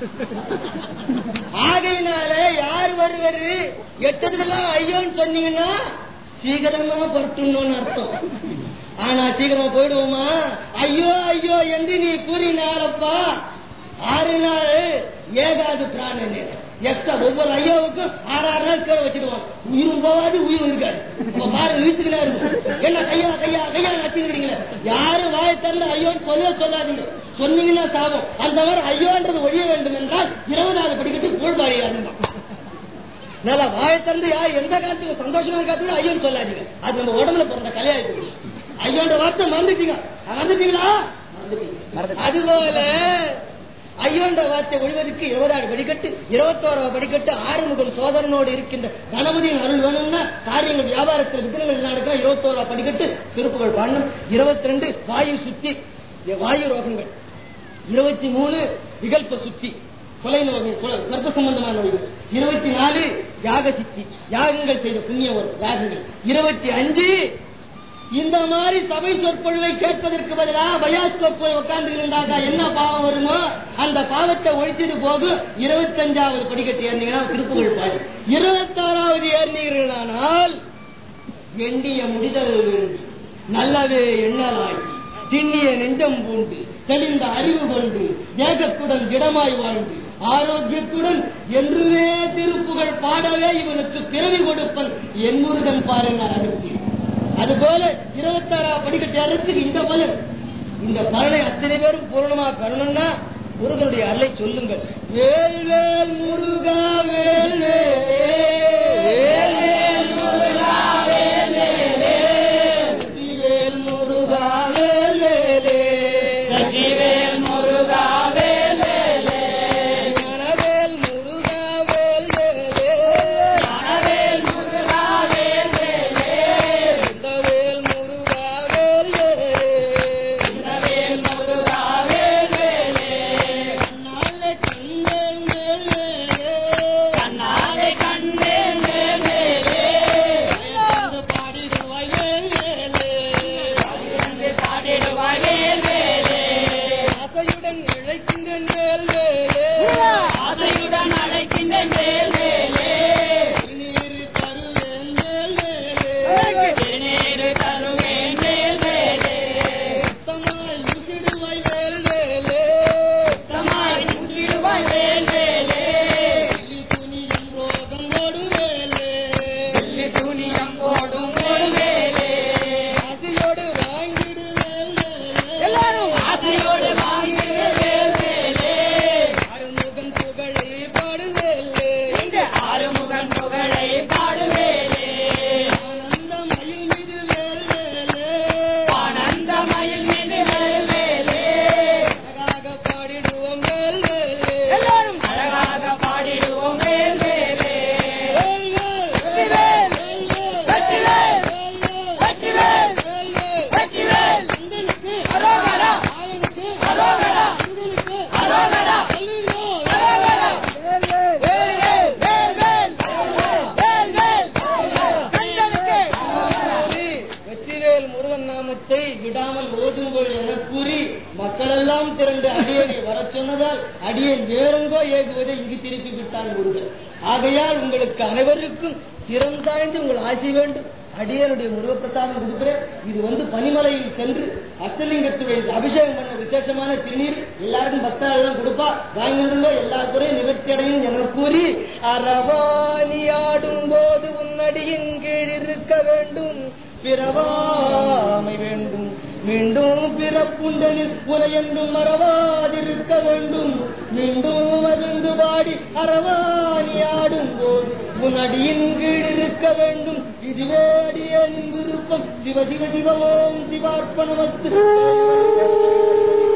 ஆகையினால யார் வருவர் எட்டதுக்கெல்லாம் ஐயோன்னு சொன்னீங்கன்னா சீக்கிரமா புரட்டணும்னு அர்த்தம் ஆனா சீக்கிரமா போயிடுவோமா ஐயோ ஐயோ என்று நீ கூறினாலப்பா ஆறு நாள் ஏகாது பிராணனே எக்ஸ்ட்ரா ஒவ்வொரு ஐயோவுக்கும் ஆறு ஆறு நாள் கீழே வச்சிடுவான் உயிரும் போகாது உயிரும் இருக்காது அப்ப பாரு இழுத்துக்கிட்டே இருக்கும் என்ன கையா கையா கையா நச்சுக்கிறீங்களே யாரும் வாயை திறந்து ஐயோன்னு சொல்லவே சொல்லாதீங்க சொன்னீங்கன்னா சாபம் அந்த மாதிரி ஐயோன்றது ஒழிய வேண்டும் என்றால் இருபதாவது படிக்கட்டு கூழ்பாடி இருந்தான் நல்லா வாயை திறந்து யார் எந்த காலத்துக்கு சந்தோஷமா இருக்காது ஐயோன்னு சொல்லாதீங்க அது நம்ம உடம்புல பிறந்த கலையாகி போயிடுச்சு ஐயோன்ற வார்த்தை மறந்துட்டீங்க மறந்துட்டீங்களா மறந்துட்டீங்க. அதுபோல ஐயோன்ற வார்த்தை ஒழிவதற்கு இருபதாறு படிக்கட்டு இருபத்தோராவது படிக்கட்டு ஆறுமுகம் சோதரனோடு இருக்கின்ற கணபதியின் அருள் வேணும்னா காரியங்கள் வியாபாரத்தில் வித்திரங்கள் நடக்க இருபத்தோராவது படிக்கட்டு திருப்புகள் பாடணும் இருபத்தி ரெண்டு வாயு சுத்தி வாயு ரோகங்கள் இருபத்தி மூணு விகல்ப சுத்தி கொலை நோய்கள் கொலை கர்ப்ப சம்பந்தமான நோய்கள் இருபத்தி நாலு யாக சித்தி யாகங்கள் செய்த புண்ணிய வரும் யாகங்கள் இருபத்தி அஞ்சு இந்த மாதிரி சபை சொற்பொழிவை கேட்பதற்கு பதிலாக பயாஸ்கோப் போய் உட்கார்ந்து இருந்தாக்கா என்ன பாவம் வருமோ அந்த பாவத்தை ஒழிச்சிட்டு போகும் இருபத்தஞ்சாவது படிக்கட்டு ஏறினீங்கன்னா திருப்புகள் பாரு இருபத்தாறாவது ஏறினீர்களானால் எண்ணிய முடிதல் வேண்டி நல்லவே எண்ணலாகி திண்ணிய நெஞ்சம் பூண்டு தெளிந்த அறிவு கொண்டு ஏகத்துடன் திடமாய் வாழ்ந்து ஆரோக்கியத்துடன் என்றுமே திருப்புகள் பாடவே இவனுக்கு பிறவி கொடுப்பன் என் முருகன் பாருங்க அதுக்கு அதுபோல இருபத்தாறாம் படிக்கட்டு ஏறத்துக்கு இந்த பலன் இந்த பலனை அத்தனை பேரும் பூரணமா பெறணும்னா முருகனுடைய அருளை சொல்லுங்கள் வேல் வேல் முருகா வேல் வேல் ஆசையுடன் அழைக்கின்றேன் வேல் வேலே திருநீறு தருவேன் வேல் வேலே சமாய் முற்றிடுவாய் வேல் வேலே வெள்ளி சூனியம் போடும் வேல் வேலே எல்லாரும் ஆசையோடு வாங்கிடு வேல் வேலே இந்த ஆறுமுகன் புகழை பாடுவேலே ஆனந்தமயில் மீது வேல் வேலே எல்லாரும் அழகாக பாடிடுவோம் வேல் வேலே வெற்றிவேல் வெற்றிவேல் வெற்றிவேல் வெற்றிவேல் அரோகரா அரோகரா அரோகரா அரோகரா வேல் வேல் வேல் வேல் வேல் கண்டனுக்கு வெற்றிவேல் முருகன் நாமத்தை விடாமல் ஓதுங்கள் என கூறி மக்களெல்லாம் திரண்டு அடியனை வரச் சொன்னதால் அடியேன் வேறெங்கோ ஏகுவதை இங்கு திருப்பி விட்டான் முருகன் ஆகையால் உங்களுக்கு அனைவருக்கும் திறம் தாழ்ந்து உங்கள் ஆசி வேண்டும் அடியனுடைய முருகப்பிரசாதம் கொடுக்கிறேன் இது வந்து பனிமலையில் சென்று அஷ்டலிங்கத்துடைய அபிஷேகம் பண்ண விசேஷமான திருநீர் எல்லாருக்கும் பக்தர்கள் கொடுப்பா வாங்கிடுங்க எல்லா குறையும் நிவர்த்தி அடையும் என கூறி அறவாணி ஆடும் போது உன்னடியின் கீழ் இருக்க வேண்டும் பிறவாமை வேண்டும் மீண்டும் பிறப்புண்டனில் உனையென்றும் மறவாதிருக்க வேண்டும் மீண்டும் மகிழ்ந்து பாடி அறவாணி ஆடும் போது உனடியின் கீழ் இருக்க வேண்டும் இதுவே அடியன் விருப்பம் சிவ சிவ சிவ ஓம் சிவார்ப்பணமத்து